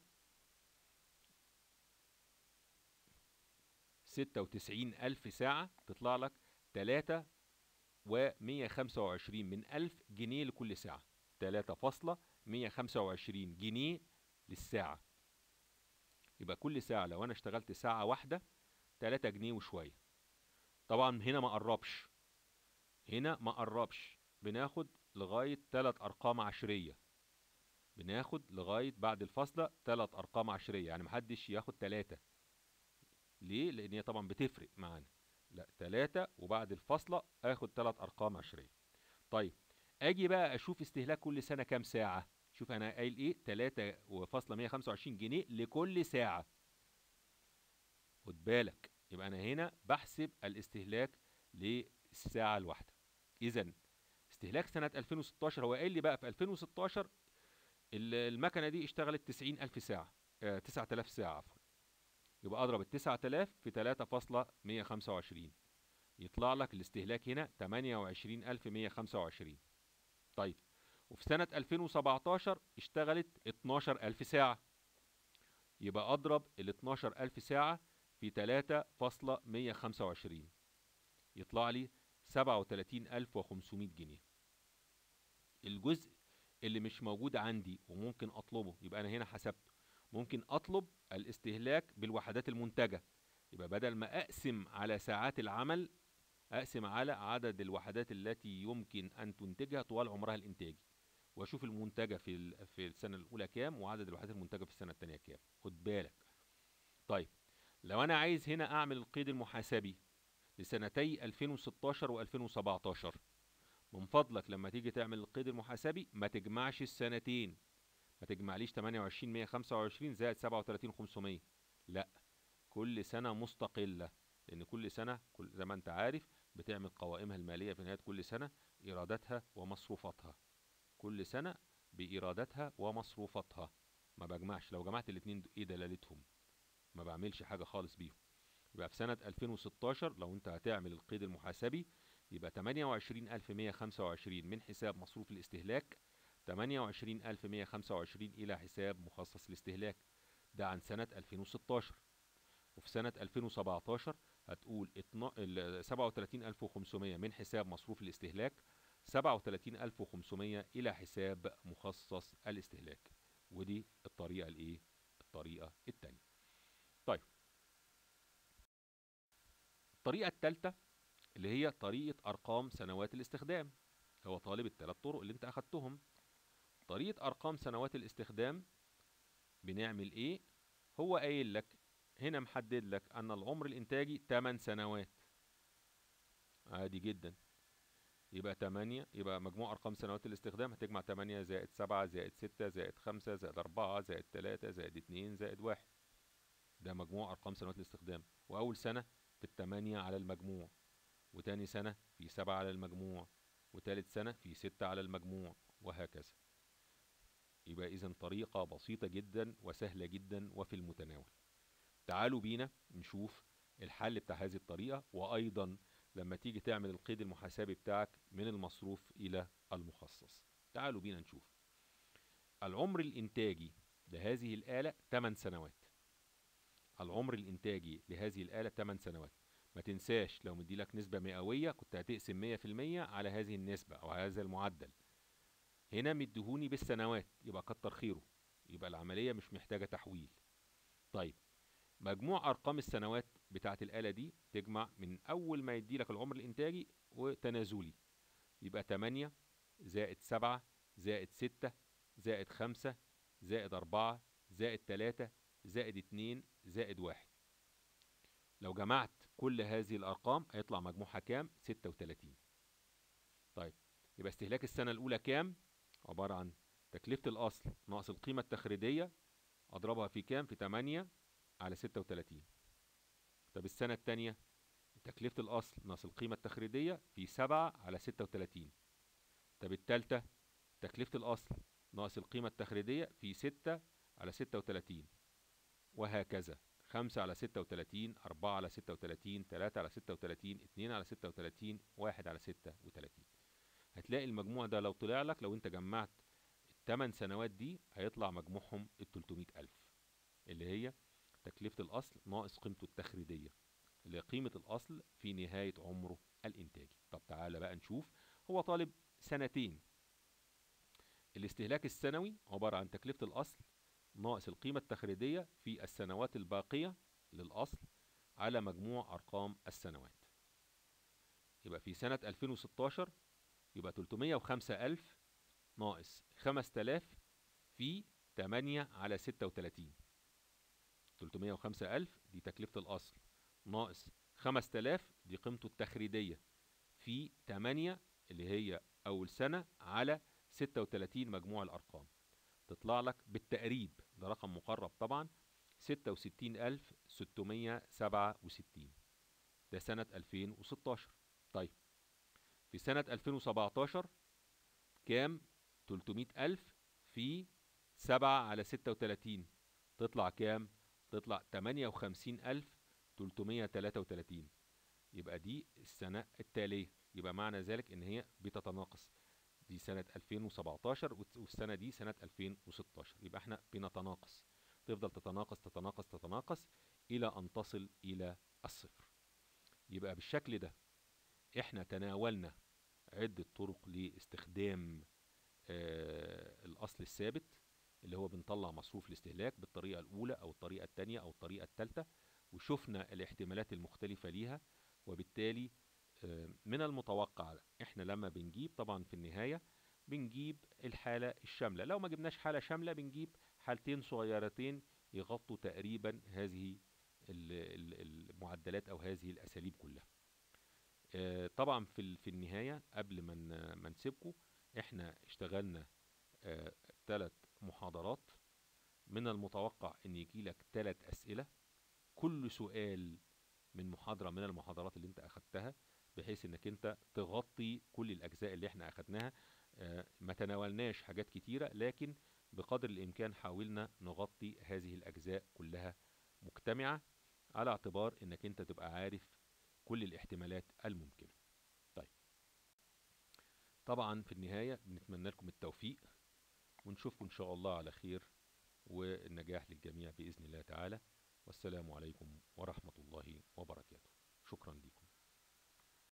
96 ألف ساعة تطلع لك 3 ومية خمسة وعشرين من ألف جنيه لكل ساعة تلاتة فاصلة مية خمسة وعشرين جنيه للساعة يبقى كل ساعة لو أنا اشتغلت ساعة واحدة تلاتة جنيه وشوية طبعا هنا ما قربش هنا ما قربش بناخد لغاية تلات أرقام عشرية بناخد لغاية بعد الفاصلة تلات أرقام عشرية يعني محدش ياخد تلاتة ليه؟ لأن هي طبعا بتفرق معانا لا تلاتة وبعد الفاصلة اخد تلات ارقام عشرية طيب اجي بقى اشوف استهلاك كل سنة كام ساعة شوف انا قايل ايه تلاتة وفاصلة مية خمسة وعشرين جنيه لكل ساعة خد بالك يبقى انا هنا بحسب الاستهلاك للساعة الواحدة اذا استهلاك سنة 2016 هو قال لي بقى في 2016 ال- المكنة دي اشتغلت 90000 ساعة آه 9000 ساعة عفوا يبقى اضرب ال 9000 في 3.125 يطلع لك الاستهلاك هنا 28125 طيب وفي سنة 2017 اشتغلت 12000 ساعة يبقى اضرب ال 12000 ساعة في 3.125 يطلع لي 37500 جنيه الجزء اللي مش موجود عندي وممكن اطلبه يبقى انا هنا حسبته ممكن اطلب الاستهلاك بالوحدات المنتجة يبقى بدل ما اقسم على ساعات العمل اقسم على عدد الوحدات التي يمكن ان تنتجها طوال عمرها الانتاجي واشوف المنتجة في ال- في السنة الاولى كام وعدد الوحدات المنتجة في السنة التانية كام خد بالك طيب لو انا عايز هنا اعمل القيد المحاسبي لسنتي 2016 و2017 من فضلك لما تيجي تعمل القيد المحاسبي ما تجمعش السنتين ما تجمعليش 28 125 زائد 37 500 لا كل سنة مستقلة لأن كل سنة كل زي ما أنت عارف بتعمل قوائمها المالية في نهاية كل سنة إيراداتها ومصروفاتها كل سنة بإيراداتها ومصروفاتها ما بجمعش لو جمعت الاتنين دول، إيه دلالتهم ما بعملش حاجة خالص بيهم يبقى في سنة 2016 لو أنت هتعمل القيد المحاسبي يبقى 28125 من حساب مصروف الاستهلاك 28125 إلى حساب مخصص الاستهلاك ده عن سنة 2016 وفي سنة 2017 هتقول اتنا- ال 37500 من حساب مصروف الاستهلاك 37500 إلى حساب مخصص الاستهلاك ودي الطريقة الإيه؟ الطريقة التانية طيب الطريقة التالتة اللي هي طريقة أرقام سنوات الاستخدام هو طالب الثلاث طرق اللي انت أخدتهم طريقة أرقام سنوات الاستخدام بنعمل إيه؟ هو قايل لك هنا محدد لك أن العمر الإنتاجي 8 سنوات عادي جدا يبقى 8 يبقى مجموع أرقام سنوات الاستخدام هتجمع 8 زائد 7 زائد 6 زائد 5 زائد 4 زائد 3 زائد 2 زائد 1 ده مجموع أرقام سنوات الاستخدام وأول سنة في التمانية على المجموع وتاني سنة في سبعة على المجموع وتالت سنة في ستة على المجموع وهكذا يبقى إذا طريقة بسيطة جدا وسهلة جدا وفي المتناول تعالوا بينا نشوف الحل بتاع هذه الطريقة وأيضا لما تيجي تعمل القيد المحاسبي بتاعك من المصروف إلى المخصص تعالوا بينا نشوف العمر الإنتاجي لهذه الآلة 8 سنوات العمر الإنتاجي لهذه الآلة 8 سنوات ما تنساش لو مديلك نسبة مئوية كنت هتقسم 100% على هذه النسبة أو على هذا المعدل هنا مديهوني بالسنوات يبقى كتر خيره يبقى العملية مش محتاجة تحويل طيب مجموع أرقام السنوات بتاعة الآلة دي تجمع من أول ما يديلك العمر الإنتاجي وتنازلي يبقى 8 زائد 7 زائد 6 زائد 5 زائد 4 زائد 3 زائد 2 زائد 1 لو جمعت كل هذه الأرقام هيطلع مجموعها كام؟ 36 طيب يبقى استهلاك السنة الأولى كام؟ عبارة عن تكلفة الأصل ناقص القيمة التخريجية أضربها في كام؟ في 8 على 36 طب السنة التانية تكلفة الأصل ناقص القيمة التخريجية في 7 على 36 طب التالتة تكلفة الأصل ناقص القيمة التخريجية في 6 على 36 وهكذا 5 على 36 4 على 36 3 على 36 2 على 36 1 على 36 هتلاقي المجموع ده لو طلع لك لو انت جمعت الثمان سنوات دي هيطلع مجموعهم ال 300 ألف اللي هي تكلفة الأصل ناقص قيمته التخريجية اللي هي قيمة الأصل في نهاية عمره الإنتاجي طب تعالى بقى نشوف هو طالب سنتين الاستهلاك السنوي عبارة عن تكلفة الأصل ناقص القيمة التخريجية في السنوات الباقية للأصل على مجموع أرقام السنوات يبقى في سنة 2016 يبقى 305 ألف ناقص 5000 في 8 على 36 305 ألف دي تكلفة الأصل ناقص 5000 دي قيمته التخريجية في 8 اللي هي أول سنة على 36 مجموع الأرقام تطلع لك بالتقريب ده رقم مقرب طبعا 66667 ده سنة 2016 طيب في سنة 2017 كام 300 ألف في 7 على 36 تطلع كام تطلع 58 ألف 333 يبقى دي السنة التالية يبقى معنى ذلك ان هي بتتناقص دي سنة 2017 والسنة دي سنة 2016 يبقى احنا بنتناقص تفضل تتناقص تتناقص تتناقص الى ان تصل الى الصفر يبقى بالشكل ده احنا تناولنا عدة طرق لاستخدام آه الاصل الثابت اللي هو بنطلع مصروف الاستهلاك بالطريقة الاولى او الطريقة التانية او الطريقة التالتة وشفنا الاحتمالات المختلفة ليها وبالتالي آه من المتوقع احنا لما بنجيب طبعا في النهاية بنجيب الحالة الشاملة لو ما جبناش حالة شاملة بنجيب حالتين صغيرتين يغطوا تقريبا هذه المعدلات او هذه الاساليب كلها طبعا في في النهايه قبل ما ما نسيبكم احنا اشتغلنا ثلاث محاضرات من المتوقع ان يجي لك ثلاث اسئله كل سؤال من محاضره من المحاضرات اللي انت اخدتها بحيث انك انت تغطي كل الاجزاء اللي احنا اخدناها ما تناولناش حاجات كتيره لكن بقدر الامكان حاولنا نغطي هذه الاجزاء كلها مجتمعه على اعتبار انك انت تبقى عارف كل الاحتمالات الممكنه طيب طبعا في النهايه بنتمنى لكم التوفيق ونشوفكم ان شاء الله على خير والنجاح للجميع باذن الله تعالى والسلام عليكم ورحمه الله